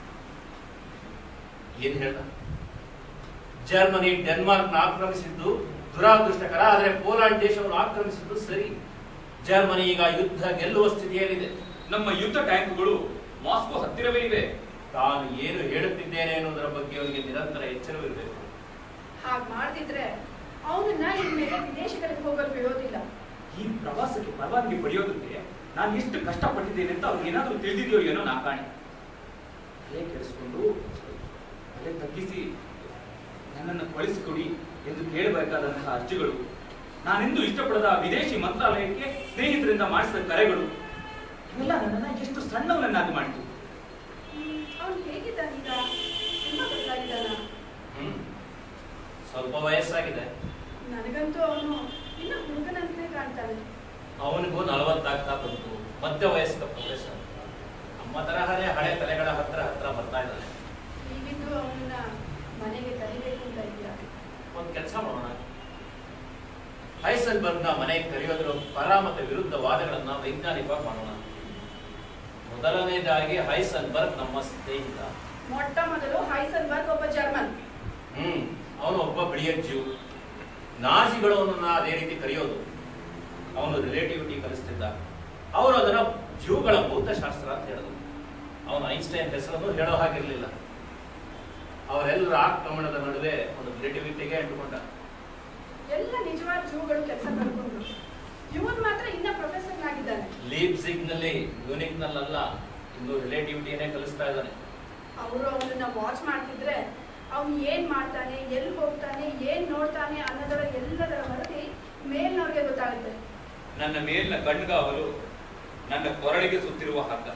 ಏನ್ ಹೇಳ್ದ ಜರ್ಮನಿ ಡೆನ್ಮಾರ್ಕ್ ಆಕ್ರಮಿಸಿದ್ದು ದುರಾದೃಷ್ಟಕರ ಆದರೆ ಪೋಲಾಂಡ್ ದೇಶವನ್ನು ಆಕ್ರಮಿಸಿದ್ದು ಸರಿ ಜರ್ಮನಿ ಈಗ ಯುದ್ಧ ಗೆಲ್ಲುವ ಸ್ಥಿತಿಯಲ್ಲಿದೆ ನಮ್ಮ ಯುದ್ಧ ಟ್ಯಾಂಕ್ಗಳು ಮಾಸ್ಕೋ ಹತ್ತಿರವೇ ಇವೆ ತಾನು ಏನು ಹೇಳುತ್ತಿದ್ದೇನೆ ಎನ್ನುವುದರ ಬಗ್ಗೆ ಅವನಿಗೆ ನಿರಂತರ ಎಚ್ಚರವಿರಬೇಕು ಹಾಗ್ ಮಾಡ್ದಿದ್ರೆ ಅವನನ್ನ ಇನ್ಮೇಲೆ ವಿದೇಶಗಳಿಗೆ ಹೋಗಲು ಬಿಡೋದಿಲ್ಲ ಈ ಪ್ರವಾಸಕ್ಕೆ ಪರವಾನಗಿ ಪಡೆಯೋದಕ್ಕೆ ನಾನು ಎಷ್ಟು ಕಷ್ಟಪಟ್ಟಿದ್ದೇನೆ ಅಂತ ಅವ್ರಿಗೆ ಏನಾದ್ರೂ ತಿಳಿದಿದೆಯೋ ಏನೋ ನಾ ಕಾಣೆ ತಲೆ ಕೆಡಿಸ್ಕೊಂಡು ತಲೆ ತಗ್ಗಿಸಿ ನನ್ನನ್ನು ಕಳಿಸಿಕೊಡಿ ಎಂದು ಕೇಳಬೇಕಾದಂತಹ ಅರ್ಜಿಗಳು ನಾನೆಂದು ಇಷ್ಟಪಡದ ವಿದೇಶಿ ಮಂತ್ರಾಲಯಕ್ಕೆ ಸ್ನೇಹಿತರಿಂದ ಮಾಡಿಸಿದ ಕರೆಗಳು ಇವೆಲ್ಲ ನನ್ನನ್ನ ಎಷ್ಟು ಸಣ್ಣವನನ್ನಾಗಿ ಮಾಡಿತು ಅವನು ಹೇಗಿದ್ದಾನೀಗ ತುಂಬಾ ಬದಲಾಗಿದ್ದಾನ ಹ್ಮ್ ಸ್ವಲ್ಪ ವಯಸ್ಸಾಗಿದೆ ನನಗಂತೂ ಅವನು ಇನ್ನು ಹುಡುಗನಂತೆ ಕಾಣ್ತಾನೆ ಅವನಿಗೂ ನಲವತ್ತಾಗ್ತಾ ಬಂತು ಮಧ್ಯ ವಯಸ್ಕ ಪ್ರೊಫೆಸರ್ ನಮ್ಮ ತರಹನೇ ಹಳೆ ತಲೆಗಳ ಹತ್ರ ಹತ್ರ ಬರ್ತಾ ಇದ್ದಾನೆ ಹೀಗಿದ್ದು ಅವನನ್ನ ಮನೆಗೆ ಕರಿಬೇಕು ಅಂತ ಇದೆಯಾ ಒಂದು ಕೆಲಸ ಮಾಡೋಣ ಹೈಸನ್ಬರ್ಗ್ನ ಮನೆಗೆ ಕರೆಯೋದ್ರ ಪರ ಮತ್ತೆ ವಿರುದ್ಧ ವಾದಗಳನ್ನ ವೈಜ್ಞಾನಿಕವಾಗಿ ಮಾಡೋಣ ಮೊದಲನೇದಾಗಿ ಹೈಸನ್ಬರ್ಗ್ ನಮ್ಮ ಸ್ನೇಹಿತ ಮೊಟ್ಟ ಮೊದಲು ಹೈಸನ್ಬರ್ಗ್ ಒಬ್ಬ ಜರ್ಮನ್ ಹ್ಮ್ ಅವನು ಒಬ್ಬ ಬಿಳಿಯ ಜೀವ್ ನಾಜಿಗಳು ಅವನನ್ನ ಅದೇ ರೀತಿ ಕರೆಯೋದು ಅವನು ರಿಲೇಟಿವಿಟಿ ಕಲಿಸ್ತಿದ್ದ ಅವರು ಅದನ್ನ ಜೀವಗಳ ಭೌತಶಾಸ್ತ್ರ ಅಂತ ಹೇಳಿದ್ರು ಅವನು ಐನ್ಸ್ಟೈನ್ ಹೆಸರನ್ನು ಹೇಳೋ ಹಾಗಿರ್ಲಿಲ್ಲ ಅವರೆಲ್ಲರ ಆಕ್ರಮಣದ ನಡುವೆ ಒಂದು ರಿಲೇಟಿವಿಟಿಗೆ ಅಂಟುಕೊಂಡ ಎಲ್ಲ ನಿಜವಾದ ಜೂಗಳು ಕೆಲಸ ಕಳ್ಕೊಂಡ್ರು ಇವನ್ ಮಾತ್ರ ಇನ್ನ ಪ್ರೊಫೆಸರ್ ಆಗಿದ್ದಾನೆ ಲೀಪ್ಸಿಗ್ ನಲ್ಲಿ ಯೂನಿಕ್ ನಲ್ಲಲ್ಲ ಇನ್ನು ರಿಲೇಟಿವಿಟಿಯನ್ನೇ ಕಲಿಸ್ತಾ ಇದ್ದಾನೆ ಅವರು ಅವನನ್ನ ವಾಚ್ ಮಾಡ್ತಿದ್ರೆ ಅವನು ಏನ್ ಮಾಡ್ತಾನೆ ಎಲ್ಲಿ ಹೋಗ್ತಾನೆ ಏನ್ ನೋಡ್ತಾನೆ ಅನ್ನೋದರ ಎಲ್ಲದರ ವರದಿ ಮೇಲ್ನವ್ರಿಗೆ ಗೊತ್ತಾಗುತ್ತೆ ನನ್ನ ಮೇಲಿನ ಕಣ್ಗಾವಲು ನನ್ನ ಕೊರಳಿಗೆ ಸುತ್ತಿರುವ ಹಗ್ಗ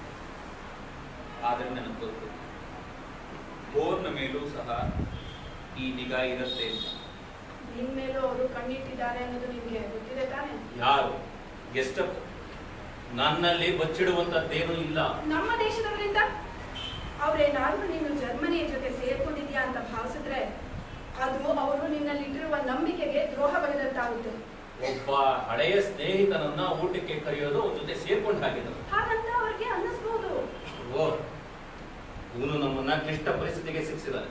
ಆದರೆ ನನಗೆ ಗೊತ್ತು ಬೋರ್ನ ಮೇಲೂ ಸಹ ಈ ನಿಗಾ ಇರುತ್ತೆ ಅಂತ ನಿನ್ ಮೇಲೂ ಅವರು ಕಣ್ಣಿಟ್ಟಿದ್ದಾರೆ ಅನ್ನೋದು ನಿಮ್ಗೆ ಗೊತ್ತಿದೆ ತಾನೆ ಯಾರು ಗೆಸ್ಟ್ ನನ್ನಲ್ಲಿ ಬಚ್ಚಿಡುವಂತದ್ದೇನೂ ಇಲ್ಲ ನಮ್ಮ ದೇಶದವರಿಂದ ಅವ್ರೇನಾದ್ರೂ ನೀನು ಜರ್ಮನಿಯ ಜೊತೆ ಸೇರ್ಕೊಂಡಿದ್ಯಾ ಅಂತ ಭಾವಿಸಿದ್ರೆ ಅದು ಅವರು ನಿನ್ನಲ್ಲಿಟ್ಟಿರುವ ನಂಬಿಕೆಗೆ ದ್ರೋಹ ಬಗೆದಂತಾಗುತ್ತೆ ಒಬ್ಬ ಹಳೆಯ ಸ್ನೇಹಿತನನ್ನ ಊಟಕ್ಕೆ ಕರೆಯೋದು ಅವ್ರ ಜೊತೆ ಸೇರ್ಕೊಂಡ ಹಾಗಿದ್ರು ಹಾಗಂತ ಅವ್ರಿಗೆ ಅನ್ನಿಸ್ಬೋದು ಓ ಇವನು ನಮ್ಮನ್ನ ಕ್ಲಿಷ್ಟ ಪರಿಸ್ಥಿತಿಗೆ ಸಿಕ್ಕಿಸಿದಾನೆ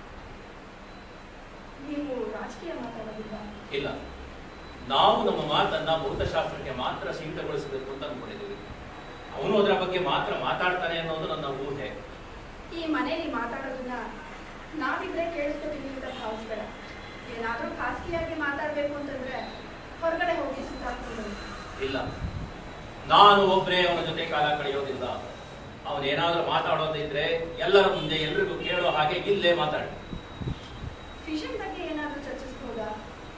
ನೀವು ರಾಜಕೀಯ ಮಾತಾಡೋದಿಲ್ಲ ಇಲ್ಲ ನಾವು ನಮ್ಮ ಮಾತನ್ನ ಭೌತಶಾಸ್ತ್ರಕ್ಕೆ ಮಾತ್ರ ಸೀಮಿತಗೊಳಿಸಬೇಕು ಅಂತ ಅನ್ಕೊಂಡಿದ್ದೀವಿ ಅವನು ಅದರ ಬಗ್ಗೆ ಮಾತ್ರ ಮಾತಾಡ್ತಾನೆ ಅನ್ನೋದು ನನ್ನ ಊಹೆ ಈ ಮನೆಯಲ್ಲಿ ಮಾತಾಡೋದನ್ನ ನಾವಿದ್ರೆ ಕೇಳಿಸ್ಕೊತೀವಿ ಅಂತ ಭಾವಿಸ್ಬೇಡ ಏನಾದ್ರೂ ಖಾಸಗಿಯಾಗಿ ಮಾತಾಡ್ಬೇಕು ಅಂತಂದ್ರೆ ಹೊರಗಡೆ ಹೋಗಿ ಸುತ್ತಾಡ್ಕೊಂಡು ಬನ್ನಿ. ಇಲ್ಲ ನಾನು ಒಬ್ಬರೇ ಅವನ ಜೊತೆ ಕಾಲ ಕಳೆಯೋದಿಲ್ಲ ಅವನೇನಾದ್ರೂ ಮಾತಾಡೋದಿದ್ರೆ ಎಲ್ಲರ ಮುಂದೆ ಎಲ್ರಿಗೂ ಕೇಳೋ ಹಾಗೆ ಇಲ್ಲೇ ಮಾತಾಡಿ ಫಿಶನ್ ಬಗ್ಗೆ ಏನಾದ್ರೂ ಚರ್ಚಿಸ್ಬೋದಾ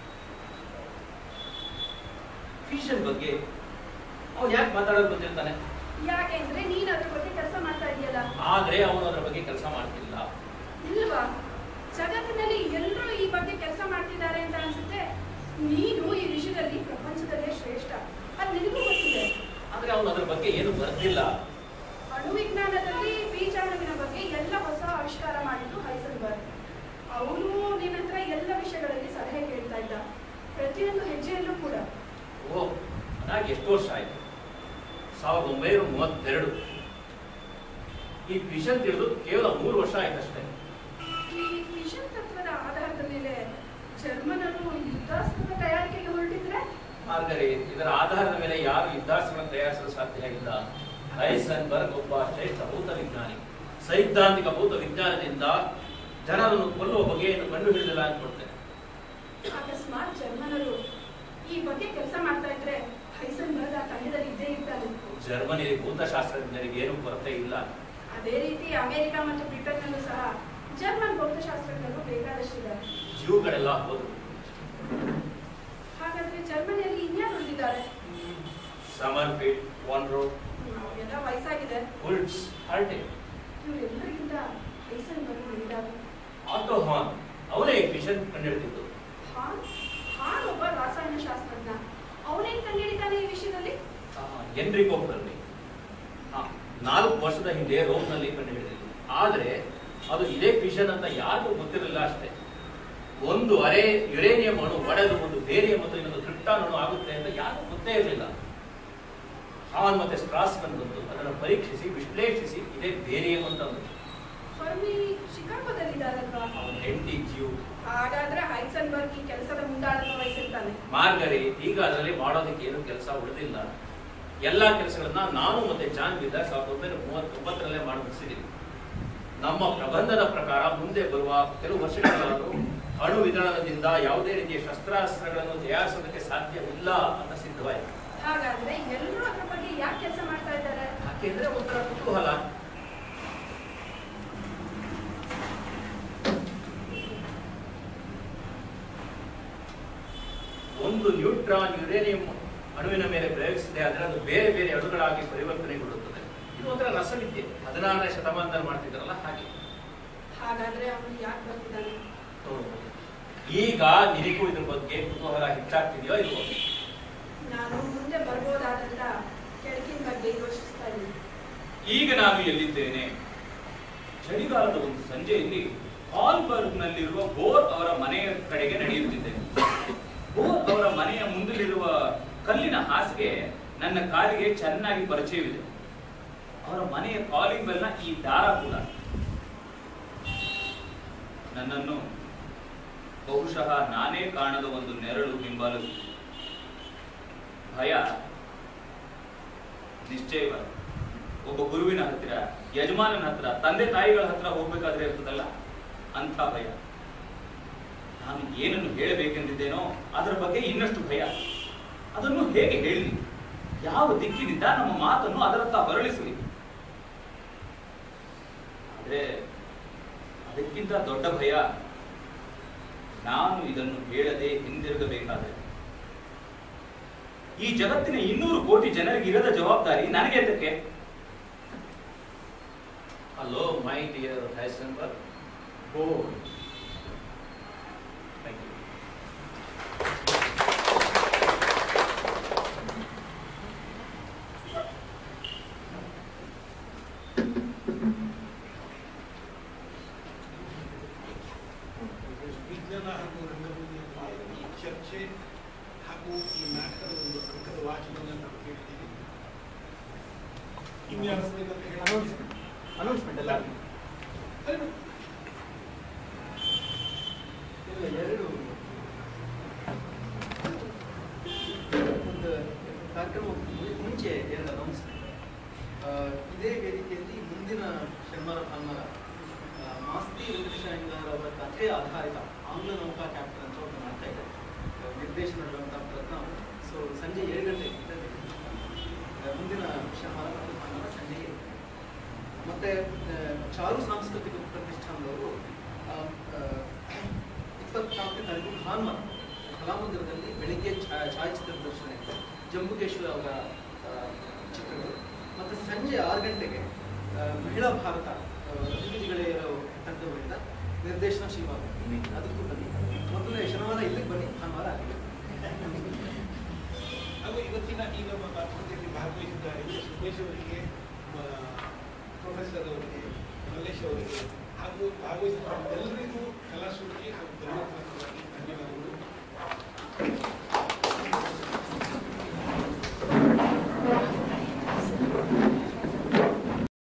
ಫ್ಯೂಷನ್ ಬಗ್ಗೆ ಅವನು ಯಾಕೆ ಮಾತಾಡೋದು ಬಂದಿರ್ತಾನೆ ಯಾಕೆಂದ್ರೆ ನೀನ್ ಅದ್ರ ಬಗ್ಗೆ ಕೆಲಸ ಮಾಡ್ತಾ ಇದೆಯಲ್ಲ ಆದ್ರೆ ಅವನು ಅದರ ಬಗ್ಗೆ ಕೆಲಸ ಮಾಡ್ತಿಲ್ಲ ಇಲ್ವಾ ಜಗತ್ತಿನಲ್ಲಿ ಎಲ್ಲರೂ ಈ ಬಗ್ಗೆ ಕೆಲಸ ಮಾಡ್ತಿದ್ದಾರೆ ಅಂತ ಅನ್ಸುತ್ತೆ ನೀನು ಈ ವಿಷಯದಲ್ಲಿ ಪ್ರಪಂಚದಲ್ಲೇ ಶ್ರೇಷ್ಠ ಅದು ನಿನಗೂ ಗೊತ್ತಿದೆ ಆದ್ರೆ ಅವನು ಅದ್ರ ಬಗ್ಗೆ ಏನು ಬರ್ತಿಲ್ಲ ಅಣುವಿಜ್ಞಾನದಲ್ಲಿ ಬೀಜಾಣುವಿನ ಬಗ್ಗೆ ಎಲ್ಲ ಹೊಸ ಆವಿಷ್ಕಾರ ಮಾಡಿದ್ದು ಹೈಸನ್ಬರ್ಗ್ ಅವನು ನಿನ್ನ ಹತ್ರ ಎಲ್ಲ ವಿಷಯಗಳಲ್ಲಿ ಸಲಹೆ ಕೇಳ್ತಾ ಇದ್ದ ಪ್ರತಿಯೊಂದು ಹೆಜ್ಜೆಯಲ್ಲೂ ಕೂಡ ಓ ಅದಾಗಿ ಎಷ್ಟು ವರ್ಷ ಆಯ್ತು ಸಾವಿರದ ಒಂಬೈನೂರ ಮೂವತ್ತೆರಡು ಈ ವಿಷನ್ ತಿಳಿದು ಕೇವಲ ಮೂರು ವರ್ಷ ಆಯ್ತಷ್ಟೇ ಈ ಫಿಷನ್ ತತ್ವದ ಆಧಾರದ ಮೇಲೆ ಜರ್ಮನರು ಯುದ್ಧಾಸ್ತ್ರದ ತಯಾರಿಕೆಗೆ ಹೊರಟಿದ್ರೆ ಆದರೆ ಇದರ ಆಧಾರದ ಮೇಲೆ ಯಾರು ಯುದ್ಧಾಸ್ತ್ರ ತಯಾರಿಸಲು ಸಾಧ್ಯ ಇಲ್ಲ ಹೈಸನ್ಬರ್ಗ್ ಒಬ್ಬ ಶ್ರೇಷ್ಠ ಭೌತ ವಿಜ್ಞಾನಿ ಸೈದ್ಧಾಂತಿಕ ಭೌತ ವಿಜ್ಞಾನದಿಂದ ಜನರನ್ನು ಕೊಲ್ಲುವ ಬಗೆಯನ್ನು ಕಂಡು ಹಿಡಿದಿಲ್ಲ ಅನ್ಕೊಳ್ತೇನೆ ಅಕಸ್ಮಾತ್ ಜರ್ಮನರು ಈ ಬಗ್ಗೆ ಕೆಲಸ ಮಾಡ್ತಾ ಇದ್ರೆ ಹೈಸನ್ಬರ್ಗ್ ಆ ತಂಡದಲ್ಲಿ ಇದ್ದೇ ಇರ್ತಾನೆ ಜರ್ಮನಿಯಲ್ಲಿ ಭೌತಶಾಸ್ತ್ರಜ್ಞರಿಗೆ ಏನು ಕೊರತೆ ಇಲ್ಲ ಅದೇ ರೀತಿ ಅಮೆರಿಕ ಮತ್ತು ಬ್ರಿಟನ್ನಲ್ಲೂ ಸಹ ಜರ್ಮನ್ ಭೌತಶಾಸ್ತ್ರಜ್ಞರು ಬೇಕಾದಷ್ಟಿದ್ದಾರೆ ಜೀವಗಳೆಲ್ಲ ಹೋದ್ರು ಹಾಗಾದ್ರೆ ಜರ್ಮನಿಯಲ್ಲಿ ಇನ್ಯಾರು ಉಳಿದಿದ್ದಾರೆ ಸಮರ್ ಫೀಲ್ಡ್ ವಾನ್ರೋ ಅವ್ರಿಗೆಲ್ಲ ವಯಸ್ಸಾಗಿದೆ ಹುಲ್ಟ್ಸ್ ಹಾರ್ಟೆ ಇವರೆಲ್ಲರಿಗಿಂತ ಹೈಸನ್ಬರ್ಗ್ ಉಳಿದಾರೆ ಆಟೋ ಹಾನ್ ಅವರೇ ಫಿಷನ್ ಕಂಡುಹಿಡಿದಿದ್ದು ಹಾನ್ ಹಾನ್ ಒಬ್ಬ ರಾಸಾಯನಶಾಸ್ತ್ರಜ್ಞ ಅವನೇನ್ ಕಂಡುಹಿಡಿತಾನೆ ಈ ವಿಷಯದಲ್ಲಿ ಎನ್ರಿಕೋ ಫೆರ್ಮಿ ಹಾ, ನಾಲ್ಕು ವರ್ಷದ ಹಿಂದೆ ರೋಮ್ನಲ್ಲಿ ಕಂಡುಹಿಡಿದಿದ್ದು ಆದ್ರೆ ಅದು ಇದೇ ಫಿಷನ್ ಅಂತ ಯಾರಿಗೂ ಗೊತ್ತಿರಲಿಲ್ಲ ಅಷ್ಟೇ ಒಂದು ಅರೆ ಯುರೇನಿಯಂ ಅಣು ಒಡೆದು ಒಂದು ಬೇರಿಯಂ ಮತ್ತು ಇನ್ನೊಂದು ಕ್ರಿಪ್ಟಾನ್ ಅಣು ಆಗುತ್ತೆ ಅಂತ ಯಾರಿಗೂ ಗೊತ್ತೇ ಇರಲಿಲ್ಲ ಹಾನ್ ಮತ್ತೆ ಸ್ಟ್ರಾಸ್ಮನ್ ಬಂದು ಅದನ್ನು ಪರೀಕ್ಷಿಸಿ ವಿಶ್ಲೇಷಿಸಿ ಇದೇ ಬೇರಿಯಂ ಅಂತ ಅಂದ್ರು. ಫರ್ಮಿ ಶಿಕಾಗೋದಲ್ಲಿದ್ದಾರಲ್ವಾ ಅವನ ಹೆಂಡತಿ ಜೀವ್ ಹಾಗಾದ್ರೆ ಹೈಸನ್ಬರ್ಗ್ ಈ ಕೆಲಸದ ಮುಂದಾಳತ್ವ ವಹಿಸಿರ್ತಾನೆ ಮಾರ್ಗರಿ ಈಗ ಅದರಲ್ಲಿ ಮಾಡೋದಕ್ಕೆ ಏನು ಕೆಲಸ ಉಳಿದಿಲ್ಲ ಎಲ್ಲಾ ಕೆಲಸಗಳನ್ನ ನಾನು ಮತ್ತೆ ಜಾನ್ ಬಿದ್ದ ಸಾವಿರದ ಒಂಬೈನೂರ ಮೂವತ್ತೊಂಬತ್ತರಲ್ಲೇ ಮಾಡಿ ಮುಗಿಸಿದ್ದೀವಿ ನಮ್ಮ ಪ್ರಬಂಧದ ಪ್ರಕಾರ ಮುಂದೆ ಬರುವ ಕೆಲವು ವರ್ಷಗಳಾದರೂ ಅಣು ವಿಧಾನದಿಂದ ಯಾವುದೇ ರೀತಿಯ ಶಸ್ತ್ರಾಸ್ತ್ರಗಳನ್ನು ತಯಾರಿಸೋದಕ್ಕೆ ಸಾಧ್ಯವಿಲ್ಲ ಅಂತ ಸಿದ್ಧವಾಯಿತು ಹಾಗಾದ್ರೆ ಎಲ್ಲರೂ ಅದ್ರ ಬಗ್ಗೆ ಯಾಕೆ ಕೆಲಸ ಮಾಡ್ತಾ ಇದ್ದಾರೆ ಯಾಕೆಂದ್ರೆ ಒಂಥರ ಕುತೂಹಲ ಒಂದು ನ್ಯೂಟ್ರಾನ್ ಯುರೇನಿಯಂ ಅಣುವಿನ ಮೇಲೆ ಪ್ರಯೋಗಿಸಿದೆ ಆದರೆ ಅದು ಬೇರೆ ಬೇರೆ ಅಣುಗಳಾಗಿ ಪರಿವರ್ತನೆಗೊಳ್ಳುತ್ತದೆ ಇದು ಒಂಥರ ರಸವಿದ್ಯೆ ಹದಿನಾರನೇ ಶತಮಾನದಲ್ಲಿ ಮಾಡ್ತಿದ್ದಾರಲ್ಲ ಹಾಗೆ ಹಾಗಾದ್ರೆ ಅವನು ಯಾಕೆ ಬರ್ತಿದ್ದಾನೆ ಈಗ ನಿನಗೂ ಇದ್ರ ಬಗ್ಗೆ ಕುತೂಹಲ ಹೆಚ್ಚಾಗ್ತಿದೆಯೋ ಇಲ್ವೋ ನಾನು ಮುಂದೆ ಬರ್ಬೋದಾದಂತ ಕೆಳಕಿನ ಬಗ್ಗೆ ಯೋಚಿಸ್ತಾ ಇದ್ದೀನಿ ಈಗ ನಾನು ಎಲ್ಲಿದ್ದೇನೆ ಚಳಿಗಾಲದ ಒಂದು ಸಂಜೆಯಲ್ಲಿ ಹಾಲ್ಬರ್ಗ್ನಲ್ಲಿರುವ ಬೋರ್ ಅವರ ಮನೆಯ ಕಡೆಗೆ ನಡೆಯುತ್ತಿದ್ದೇನೆ ಬೋರ್ ಅವರ ಮನೆಯ ಮುಂದಲಿರುವ ಕಲ್ಲಿನ ಹಾಸಿಗೆ ನನ್ನ ಕಾಲಿಗೆ ಚೆನ್ನಾಗಿ ಪರಿಚಯವಿದೆ ಅವರ ಮನೆಯ ಕಾಲಿಂಗ್ ಬೆಲ್ನ ಈ ದಾರ ಕೂಡ ನನ್ನನ್ನು ಬಹುಶಃ ನಾನೇ ಕಾಣದ ಒಂದು ನೆರಳು ಹಿಂಬಾಲು ಭಯ ನಿಶ್ಚಯವಲ್ಲ ಒಬ್ಬ ಗುರುವಿನ ಹತ್ತಿರ ಯಜಮಾನನ ಹತ್ರ ತಂದೆ ತಾಯಿಗಳ ಹತ್ರ ಹೋಗ್ಬೇಕಾದ್ರೆ ಇರ್ತದಲ್ಲ ಅಂಥ ಭಯ ನಾನು ಏನನ್ನು ಹೇಳಬೇಕೆಂದಿದ್ದೇನೋ ಅದರ ಬಗ್ಗೆ ಇನ್ನಷ್ಟು ಭಯ ಅದನ್ನು ಹೇಗೆ ಹೇಳಲಿ ಯಾವ ದಿಕ್ಕಿನಿಂದ ನಮ್ಮ ಮಾತನ್ನು ಅದರತ್ತ ಹೊರಳಿಸಲಿ ಆದ್ರೆ ಅದಕ್ಕಿಂತ ದೊಡ್ಡ ಭಯ ನಾನು ಇದನ್ನು ಹೇಳದೆ ಹಿಂದಿರುಗಬೇಕಾದರೆ ಈ ಜಗತ್ತಿನ ಇನ್ನೂರು ಕೋಟಿ ಜನರಿಗೆ ಇರದ ಜವಾಬ್ದಾರಿ ನನಗೆ ಅದಕ್ಕೆ hello my dear Heisenberg oh thank you ವಿಜ್ಞಾನ ಹಾಗೂ ರಂಗಭೂಮಿಯಲ್ಲಿ ಈ ಚರ್ಚೆ ಹಾಗೂ ಈ ನಾಟಕದ ಒಂದು ಅಂಕದ ವಾಚನವನ್ನು ನಾವು ಕೇಳ್ತೀವಿ ಇನ್ಯಾರು ಬೇಕಂತ ಹೇಳಿ ಅನೌನ್ಸ್ಮೆಂಟ್ ಎಲ್ಲ ಇಲ್ಲ ಎರಡು ಒಂದು ಕಾರ್ಯಕ್ರಮ ಮು- ಮುಂಚೆ ಎರಡು ಅನೌನ್ಸ್ಮೆಂಟ್ ಇದೇ ವೇದಿಕೆಯಲ್ಲಿ ಮುಂದಿನ ಶನಿವಾರ ಭಾನುವಾರ ಆ, ಮಾಸ್ತಿ ವೆಂಕಟೇಶ್ವರ ಅವರ ಕಥೆ ಆಧಾರಿತ ಆಂಗ್ಲ ನೌಕಾ ಕ್ಯಾಪ್ಟನ್ ಅಂತ ಒಂದು ಮಾಡ್ತಾ ಇದ್ದಾರೆ ಆ, ನಿರ್ದೇಶನ ಮಾಡುವಂಥ ಪ್ರಯತ್ನ ಸೊ ಸಂಜೆ ಏಳು ಗಂಟೆಗೆ ಇರ್ತದೆ. ಆ, ಮುಂದಿನ ಶನಿವಾರ ಮತ್ತು ಭಾನುವಾರ ಸಂಜೆ ಏಳು ಮತ್ತೆ ಆ, ಚಾರು ಸಾಂಸ್ಕೃತಿಕ ಪ್ರತಿಷ್ಠಾನದವರು ಇಪ್ಪತ್ನಾಲ್ಕನೇ ತಾರೀಕು ಭಾನುವಾರ ಕಲಾಮಂದಿರದಲ್ಲಿ ಬೆಳಿಗ್ಗೆ ಛಾ- ಛಾಯಾಚಿತ್ರ ಪ್ರದರ್ಶನ ಇದೆ ಜಂಬುಕೇಶ್ವರ ಅವರ ಆ, ಚಿತ್ರಗಳು ಮತ್ತು ಸಂಜೆ ಆರು ಗಂಟೆಗೆ ಆ, ಮಹಿಳಾ ಭಾರತ ಆ, ಅತಿಥಿಗಳೇ ಇರೋ ತಂಡವರಿಂದ ನಿರ್ದೇಶನ ಶಿವಾಗ ಅದಕ್ಕೂ ಬನ್ನಿ ಮೊದಲನೇ ಶನಿವಾರ ಇಲ್ಲಿಗೆ ಬನ್ನಿ ಭಾನುವಾರ ಅಲ್ಲಿಗೆ ಹಾಗೂ ಇವತ್ತಿನ ಈ ನಮ್ಮ ಸ್ಪರ್ಧೆಯಲ್ಲಿ ಭಾಗವಹಿಸಿದ್ದಾರೆ ಸುರೇಶ್ ಅವರಿಗೆ ಮ- ಪ್ರೊಫೆಸರ್ ಅವರಿಗೆ ಮಲ್ಲೇಶ್ ಅವರಿಗೆ ಹಾಗೂ ಭಾಗವಹಿಸಿದ ಎಲ್ಲರಿಗೂ